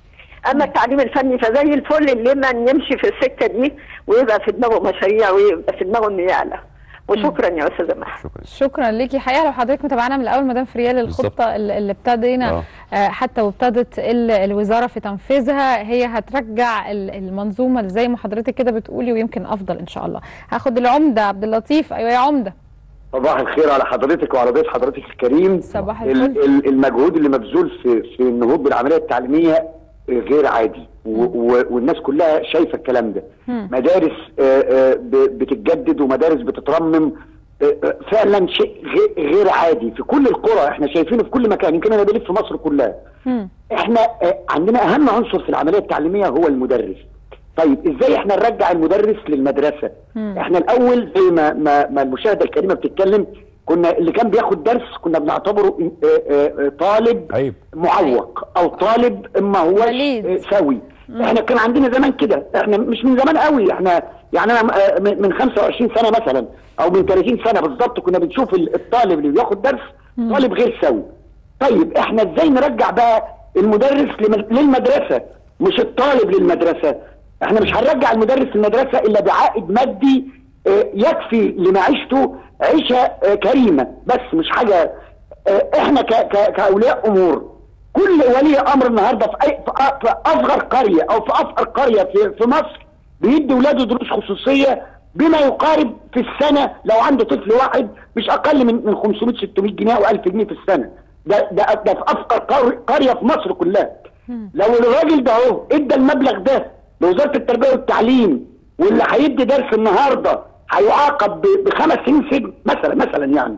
اما التعليم الفني فزي الفل اللي ما يمشي في السكه دي ويبقى في دماغه مشاريع ويبقى في دماغه انه يعلى وشكرا يا استاذه مها شكرا ليكي حقيقه لو حضرتك متابعانا من الاول مدام فريال الخطه اللي اللي ابتدينا آه. آه، حتى وابتدت ال- الوزاره في تنفيذها هي هترجع ال- المنظومه اللي زي ما حضرتك كده بتقولي ويمكن افضل ان شاء الله هاخد العمده عبد اللطيف ايوه يا عمده صباح الخير على حضرتك وعلى ضيف حضرتك الكريم صباح ال- الفل. ال- المجهود اللي مبذول في في النهوض بالعمليه التعليميه غير عادي و- و- والناس كلها شايفه الكلام ده مدارس آه، آه، ب- بتتجدد ومدارس بتترمم آه، آه، فعلا شيء غي- غير عادي في كل القرى احنا شايفينه في كل مكان يمكن انا بلف في مصر كلها احنا آه، عندنا اهم عنصر في العمليه التعليميه هو المدرس طيب ازاي احنا نرجع المدرس للمدرسه احنا الاول زي ما ما, ما المشاهده الكريمه بتتكلم كنا اللي كان بياخد درس كنا بنعتبره آه، آه، آه، طالب عيب معوق او طالب ما هوش آه، سوي احنا كان عندنا زمان كده احنا مش من زمان قوي احنا يعني انا آه، من من 25 سنه مثلا او من 30 سنه بالظبط كنا بنشوف ال- الطالب اللي بياخد درس طالب غير سوي طيب احنا ازاي نرجع بقى المدرس لم- للمدرسه مش الطالب للمدرسه احنا مش هنرجع المدرس للمدرسه الا بعائد مادي آه، يكفي لمعيشته عيشه آه، كريمه بس مش حاجه آه، احنا ك- ك- كاولياء امور كل ولي امر النهارده في, أي في أ- في اصغر قريه او في افقر قريه في, في مصر بيدي ولاده دروس خصوصيه بما يقارب في السنه لو عنده طفل واحد مش اقل من من 500 600 جنيه او 1000 جنيه في السنه ده ده ده في افقر قر- قريه في مصر كلها لو الراجل ده اهو ادى المبلغ ده لوزاره التربيه والتعليم واللي هيدي درس النهارده هيعاقب ب- بخمس سنين سجن مثلا مثلا يعني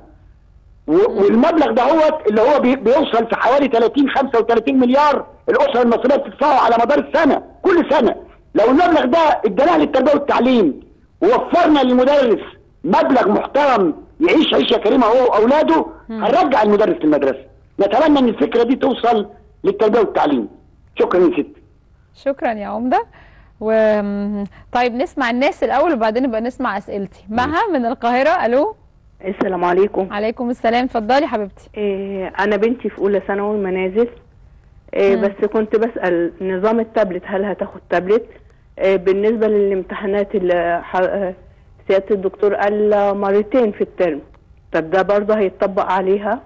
و- والمبلغ ده هو اللي هو بي- بيوصل في حوالي 30 35 مليار الاسره المصريه بتدفعه على مدار السنه كل سنه لو المبلغ ده اديناه للتربيه والتعليم ووفرنا للمدرس مبلغ محترم يعيش عيشه كريمه هو واولاده هنرجع المدرس للمدرسه نتمنى ان الفكره دي توصل للتربيه والتعليم شكرا يا ست شكرا يا عمده و طيب نسمع الناس الاول وبعدين نبقى نسمع اسئلتي مها من القاهره الو السلام عليكم عليكم السلام اتفضلي حبيبتي إيه انا بنتي في اولى ثانوي منازل إيه مم. بس كنت بسال نظام التابلت هل هتاخد تابلت إيه بالنسبه للامتحانات اللي ح- آه، سياده الدكتور قال مرتين في الترم طب ده برضه هيتطبق عليها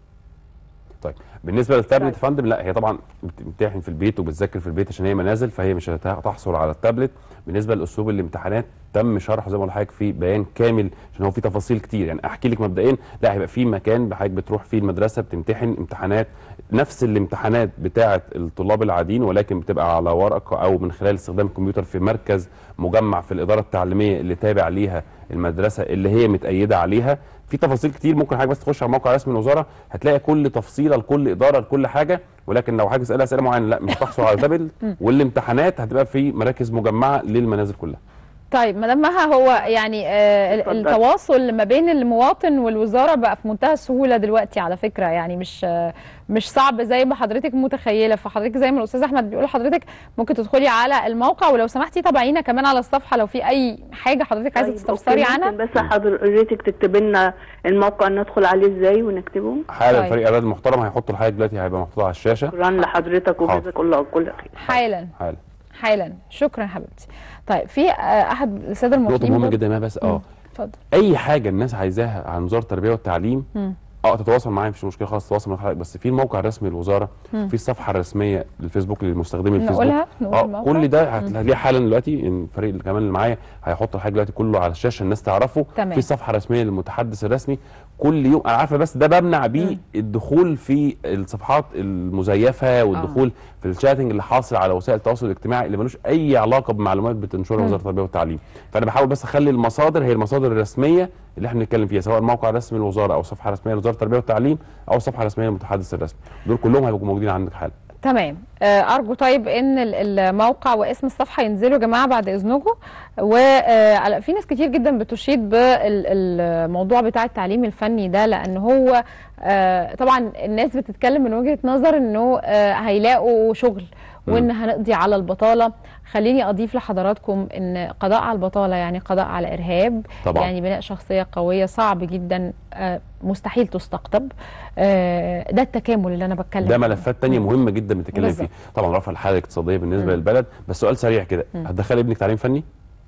طيب بالنسبه للتابلت يا فندم لا هي طبعا بتمتحن في البيت وبتذاكر في البيت عشان هي منازل فهي مش هتحصل على التابلت بالنسبه لاسلوب الامتحانات تم شرحه زي ما قلت لحضرتك في بيان كامل عشان هو في تفاصيل كتير يعني احكي لك مبدئيا لا هيبقى في مكان حضرتك بتروح فيه المدرسه بتمتحن امتحانات نفس الامتحانات بتاعه الطلاب العاديين ولكن بتبقى على ورقه او من خلال استخدام الكمبيوتر في مركز مجمع في الاداره التعليميه اللي تابع ليها المدرسه اللي هي متأيده عليها في تفاصيل كتير ممكن حضرتك بس تخش على موقع رسمي الوزاره هتلاقي كل تفصيله لكل اداره لكل حاجه ولكن لو حضرتك اسئله اسئله معينه لا مش هتحصل على تابل والامتحانات هتبقى في مراكز مجمعه للمنازل كلها طيب مدام مها هو يعني آه ال- اتفضل. التواصل ما بين المواطن والوزاره بقى في منتهى السهوله دلوقتي على فكره يعني مش آه مش صعب زي ما حضرتك متخيله فحضرتك زي ما الاستاذ احمد بيقول لحضرتك ممكن تدخلي على الموقع ولو سمحتي تابعينا كمان على الصفحه لو في اي حاجه حضرتك عايزه طيب، تستفسري أوكي، عنها ممكن بس حضرتك تكتب لنا الموقع ندخل عليه ازاي ونكتبه حالا طيب. فريق اعداد المحترم هيحط لحضرتك دلوقتي هيبقى محطوط على الشاشه شكرا لحضرتك وجزاك الله كل خير حالا حالا حالا شكرا حبيبتي طيب في آه احد الساده نقطه المسلمين مهمه برضه- جدا يا بس اه اتفضل اي حاجه الناس عايزاها عن وزاره التربيه والتعليم مم. اه تتواصل معايا مفيش مشكله خالص تتواصل مع حضرتك بس في الموقع الرسمي للوزاره مم. في الصفحه الرسميه للفيسبوك للمستخدمين الفيسبوك نقولها نقول اه الموقع كل ده مم. هتلاقيه حالا دلوقتي إن الفريق اللي كمان اللي معايا هيحط الحاجه دلوقتي كله على الشاشه الناس تعرفه تمام. في صفحه رسميه للمتحدث الرسمي كل يوم انا عارفه بس ده بمنع بيه الدخول في الصفحات المزيفه والدخول في الشاتنج اللي حاصل على وسائل التواصل الاجتماعي اللي ملوش اي علاقه بمعلومات بتنشرها مم. وزاره التربيه والتعليم فانا بحاول بس اخلي المصادر هي المصادر الرسميه اللي احنا بنتكلم فيها سواء الموقع الرسمي للوزاره او صفحه رسميه لوزاره التربيه والتعليم او صفحه رسميه للمتحدث الرسمي دول كلهم هيبقوا موجودين عندك حالا تمام آه، ارجو طيب ان ال- الموقع واسم الصفحه ينزلوا يا جماعه بعد اذنكم وفي ناس كتير جدا بتشيد بالموضوع بتاع التعليم الفني ده لان هو آه، طبعا الناس بتتكلم من وجهه نظر انه آه، هيلاقوا شغل وان هنقضي على البطاله خليني اضيف لحضراتكم ان قضاء على البطاله يعني قضاء على ارهاب طبعاً. يعني بناء شخصيه قويه صعب جدا آه، مستحيل تستقطب آه، ده التكامل اللي انا بتكلم ده عنه. ملفات تانية مهمة جدا بنتكلم بالظبط. فيها طبعا رفع الحالة الاقتصادية بالنسبة مم. للبلد بس سؤال سريع كده مم. هتدخلي ابنك تعليم فني؟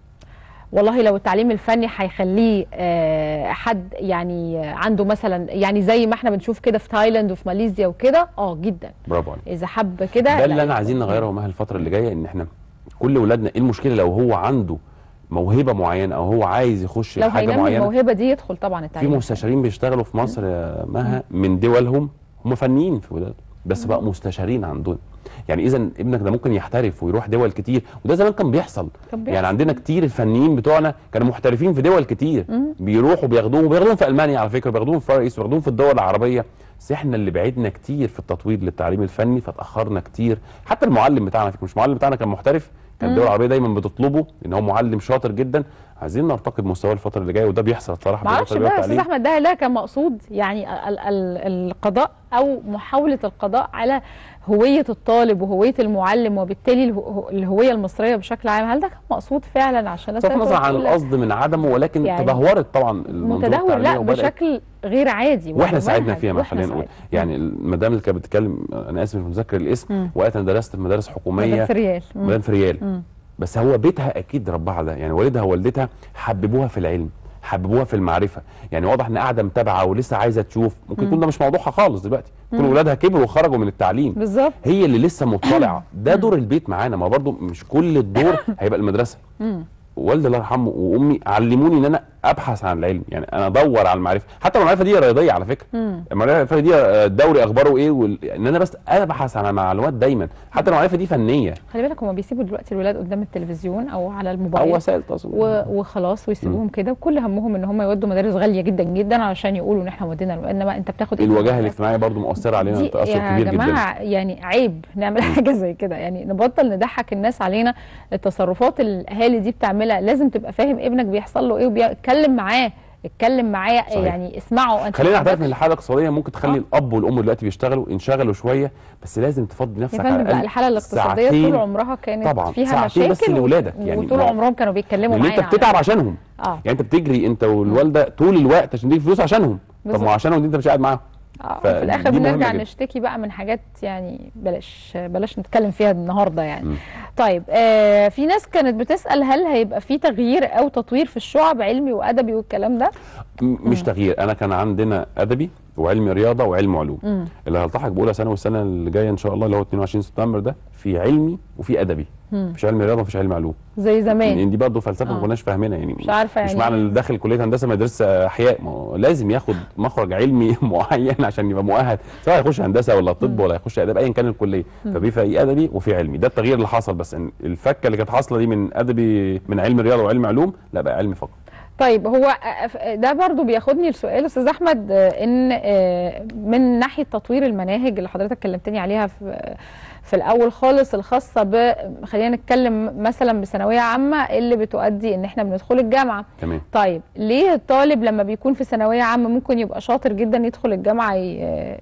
والله لو التعليم الفني هيخليه آه، حد يعني عنده مثلا يعني زي ما احنا بنشوف كده في تايلاند وفي ماليزيا وكده اه جدا برافو عليك اذا حب كده ده لا، اللي انا عايزين نغيره مها الفترة اللي جاية ان احنا كل ولادنا ايه المشكلة لو هو عنده موهبة معينة او هو عايز يخش لو حاجة هينمي معينة الموهبه دي يدخل طبعا في التعليم مستشارين بيشتغلوا في مصر يا مها من دولهم هم فنيين في ولادهم بس بقى مستشارين عندهم يعني اذا ابنك ده ممكن يحترف ويروح دول كتير وده زمان كان بيحصل كان بيحصل. يعني عندنا كتير الفنيين بتوعنا كانوا محترفين في دول كتير مم. بيروحوا بياخدوهم وبياخدوهم في المانيا على فكره بياخدوهم في باريس وبياخدوهم في الدول العربيه بس احنا اللي بعدنا كتير في التطوير للتعليم الفني فتاخرنا كتير حتى المعلم بتاعنا فكرة مش المعلم بتاعنا كان محترف كان مم. الدول العربيه دايما بتطلبه ان هو معلم شاطر جدا عايزين نرتقي بمستواه الفتره اللي جايه وده بيحصل صراحه ما اعرفش بالفترة بقى اللي يا هو استاذ التعليم. احمد ده لا كان مقصود يعني ال ال القضاء او محاوله القضاء على هويه الطالب وهويه المعلم وبالتالي الهو- الهويه المصريه بشكل عام هل ده كان مقصود فعلا عشان الناس بصرف النظر تقول عن لك القصد من عدمه ولكن يعني تدهورت طبعا المنظومه متدهور التعليميه لا وبدأت بشكل غير عادي واحنا وممنهج. ساعدنا فيها ما وإحنا خلينا نقول ساعدنا. يعني المدام اللي كانت بتتكلم انا اسف مش متذكر الاسم مم. وقت انا درست في مدارس حكوميه مدام فريال. مم. مدام فريال مم. بس هو بيتها اكيد ربها على ده يعني والدها ووالدتها حببوها في العلم حببوها في المعرفه يعني واضح ان قاعده متابعه ولسه عايزه تشوف ممكن يكون مم. ده مش موضوعها خالص دلوقتي كل مم. ولادها كبروا وخرجوا من التعليم بالظبط هي اللي لسه مطلعه ده دور البيت معانا ما برضو مش كل الدور هيبقى المدرسه مم. والدي الله يرحمه وامي علموني ان انا ابحث عن العلم يعني انا ادور على المعرفه حتى لو المعرفه دي رياضيه على فكره مم. المعرفه دي آه، الدوري اخباره ايه وال... ان انا بس ابحث عن معلومات دايما حتى لو المعرفه دي فنيه خلي بالك هما بيسيبوا دلوقتي الولاد قدام التلفزيون او على الموبايل او وسائل التواصل و... وخلاص ويسيبوهم كده وكل همهم ان هم يودوا مدارس غاليه جدا جدا علشان يقولوا ان احنا ودينا انما انت بتاخد إيه في الوجاهه المدرسة؟ الاجتماعيه برضو مؤثره علينا دي تاثر يا كبير جماعه جدا يعني عيب نعمل حاجه زي كده يعني نبطل نضحك الناس علينا التصرفات اللي الاهالي دي بتعملها لازم تبقى فاهم ابنك بيحصل له ايه وبيتكلم معاه اتكلم معاه صحيح. يعني اسمعه انت خلينا ما نعترف ان عندكش- الحاله الاقتصاديه ممكن تخلي الاب والام دلوقتي بيشتغلوا انشغلوا شويه بس لازم تفضي يا نفسك فندم على بقى الاقل الحاله الاقتصاديه ساعتين طول عمرها كانت طبعا فيها ساعتين بس مشاكل و- لاولادك يعني وطول ما- عمرهم كانوا بيتكلموا لان معانا انت بتتعب على- عشانهم اه يعني انت بتجري انت والوالده طول الوقت عشان تجيب فلوس عشانهم طب بالظبط. ما هو عشانهم دي انت مش قاعد معاهم اه فدي في الاخر مهمة بنرجع جدا. نشتكي بقى من حاجات يعني بلاش بلاش نتكلم فيها النهارده يعني طيب آه في ناس كانت بتسال هل هيبقى في تغيير او تطوير في الشعب علمي وادبي والكلام ده م- مش تغيير انا كان عندنا ادبي وعلمي رياضه وعلم علوم مم. اللي هلتحق باولى ثانوي السنه اللي جايه ان شاء الله اللي هو 22 سبتمبر ده في علمي وفي ادبي مم. مفيش علم رياضه مفيش علم علوم زي زمان لان دي برضه فلسفه آه. ما كناش فاهمينها يعني مش عارفة مش يعني معنى إيه. اللي داخل كليه هندسه ما يدرسش احياء ما هو لازم ياخد مخرج علمي معين عشان يبقى مؤهل سواء يخش هندسه ولا طب ولا يخش اداب ايا كان الكليه مم. ففي في ادبي وفي علمي ده التغيير اللي حصل بس إن الفكه اللي كانت حاصله دي من ادبي من علم رياضه وعلم علوم لا بقى علمي فقط طيب هو آه، ده برضو بياخدني لسؤال استاذ احمد آه، ان آه، من ناحيه تطوير المناهج اللي حضرتك كلمتني عليها في في الاول خالص الخاصه ب خلينا نتكلم مثلا بثانويه عامه اللي بتؤدي ان احنا بندخل الجامعه تمام طيب ليه الطالب لما بيكون في ثانويه عامه ممكن يبقى شاطر جدا يدخل الجامعه ي-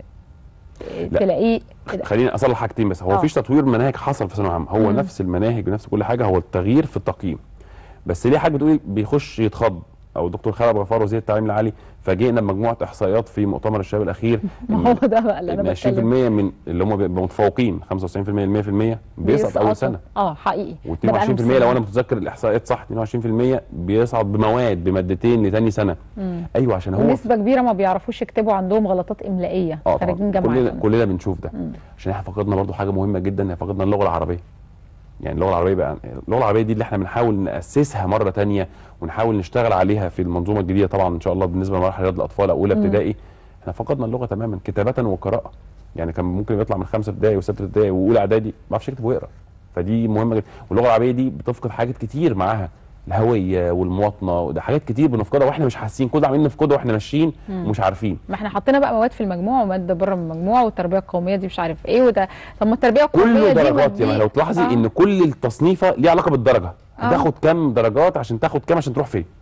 لا. تلاقيه خليني اصلح حاجتين بس هو آه. مفيش تطوير مناهج حصل في ثانويه عامه هو مم. نفس المناهج ونفس كل حاجه هو التغيير في التقييم بس ليه حاجه بتقولي بيخش يتخض او الدكتور خالد غفار وزير التعليم العالي فاجئنا بمجموعه احصائيات في مؤتمر الشباب الاخير ما هو ده بقى اللي انا ان 20% بتكلم من اللي هم بيبقوا متفوقين 95% ل 100% بيسقط اول بيسقطوا. سنه اه حقيقي ده بقى و22% لهم لو سنة. انا متذكر الاحصائيات صح 22% بيصعد بمواد بمادتين لتاني سنه مم. ايوه عشان هو ونسبه كبيره ما بيعرفوش يكتبوا عندهم غلطات املائيه اه خارجين طبعا جامعه كلنا كمان. كلنا بنشوف ده مم. عشان احنا فقدنا برضو حاجه مهمه جدا هي فقدنا اللغه العربيه يعني اللغه العربيه بقى اللغه العربيه دي اللي احنا بنحاول ناسسها مره تانية ونحاول نشتغل عليها في المنظومه الجديده طبعا ان شاء الله بالنسبه لمراحل رياض الاطفال اولى مم. ابتدائي احنا فقدنا اللغه تماما كتابه وقراءه يعني كان ممكن يطلع من خمسه ابتدائي وسته ابتدائي واولى اعدادي ما بيعرفش يكتب ويقرا فدي مهمه جدا واللغه العربيه دي بتفقد حاجات كتير معاها الهويه والمواطنه وده حاجات كتير بنفقدها واحنا مش حاسين كل ده عمالين نفقدها واحنا ماشيين مم. ومش عارفين ما احنا حطينا بقى مواد في المجموعه وماده بره من المجموعه والتربيه القوميه دي مش عارف ايه وده طب ما التربيه القوميه كله دي درجات ما يا ما دي- لو تلاحظي آه. ان كل التصنيفه ليها علاقه بالدرجه آه. تاخد كام درجات عشان تاخد كام عشان تروح فين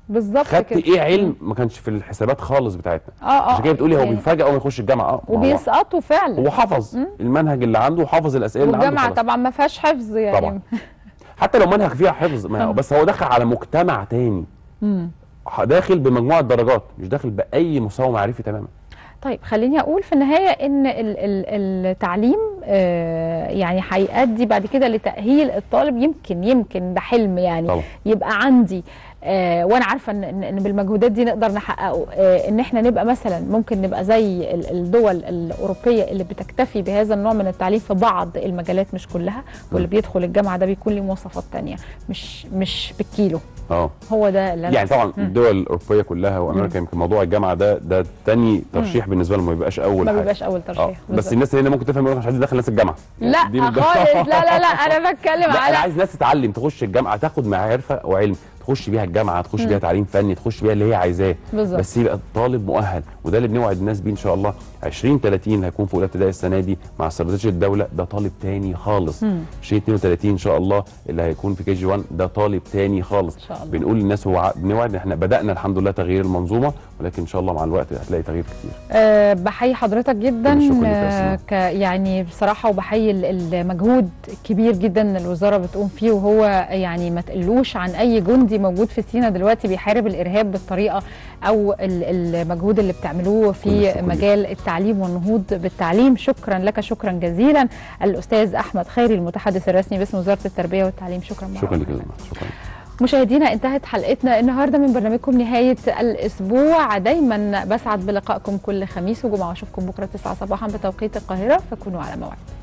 بالظبط خدت كده ايه علم ما كانش في الحسابات خالص بتاعتنا اه اه عشان كده بتقولي هو يعني- بيفاجئ اول ما يخش الجامعه اه ما هو- وبيسقطوا فعلا هو حفظ المنهج اللي عنده وحفظ الاسئله اللي عنده والجامعه خلاص. طبعا ما فيهاش حفظ يعني طبعا. حتى لو منهج فيها حفظ ما هو- بس هو دخل على مجتمع تاني مم. داخل بمجموعه درجات مش داخل باي مستوى معرفي تماما طيب خليني اقول في النهايه ان ال- ال- التعليم آه، يعني هيؤدي بعد كده لتاهيل الطالب يمكن يمكن ده حلم يعني طبعا. يبقى عندي آه، وانا عارفه ان ان إن بالمجهودات دي نقدر نحققه آه، ان احنا نبقى مثلا ممكن نبقى زي ال- الدول الاوروبيه اللي بتكتفي بهذا النوع من التعليم في بعض المجالات مش كلها واللي بيدخل الجامعه ده بيكون له مواصفات تانية مش مش بالكيلو اه هو ده اللي أنا يعني طبعا مم. الدول الاوروبيه كلها وامريكا يمكن موضوع الجامعه ده ده تاني ترشيح بالنسبه لهم ما بيبقاش اول ما حاجه بيبقاش اول ترشيح اه بس بالظبط. الناس اللي هنا ممكن تفهم يقول لك مش عايز ادخل ناس الجامعه لا دي من- خالص لا لا لا انا بتكلم لا انا على عايز ناس تتعلم تخش الجامعه تاخد معرفه وعلم تخش بيها الجامعه تخش مم. بيها تعليم فني تخش بيها اللي هي عايزاه بالظبط. بس يبقى الطالب مؤهل وده اللي بنوعد الناس بيه ان شاء الله 20 30 اللي هيكون في اولى ابتدائي السنه دي مع استراتيجيه الدوله ده طالب تاني خالص مم. 20 32 ان شاء الله اللي هيكون في كي جي 1 ده طالب تاني خالص إن شاء الله. بنقول للناس هو ع- بنوعد ان احنا بدانا الحمد لله تغيير المنظومه ولكن ان شاء الله مع الوقت هتلاقي تغيير كتير أه بحيي حضرتك جدا كل الشكر ليك يا أه ك يعني بصراحه وبحيي ال- المجهود الكبير جدا الوزاره بتقوم فيه وهو يعني ما تقلوش عن اي جندي موجود في سينا دلوقتي بيحارب الارهاب بالطريقه او ال- المجهود اللي بتعملوه في مجال التعليم والنهوض بالتعليم شكرا لك شكرا جزيلا الاستاذ احمد خيري المتحدث الرسمي باسم وزاره التربيه والتعليم شكرا مرة شكرا لك يا زلمه شكرا مشاهدينا انتهت حلقتنا النهارده من برنامجكم نهايه الاسبوع دايما بسعد بلقائكم كل خميس وجمعه واشوفكم بكره 9 صباحا بتوقيت القاهره فكونوا على موعد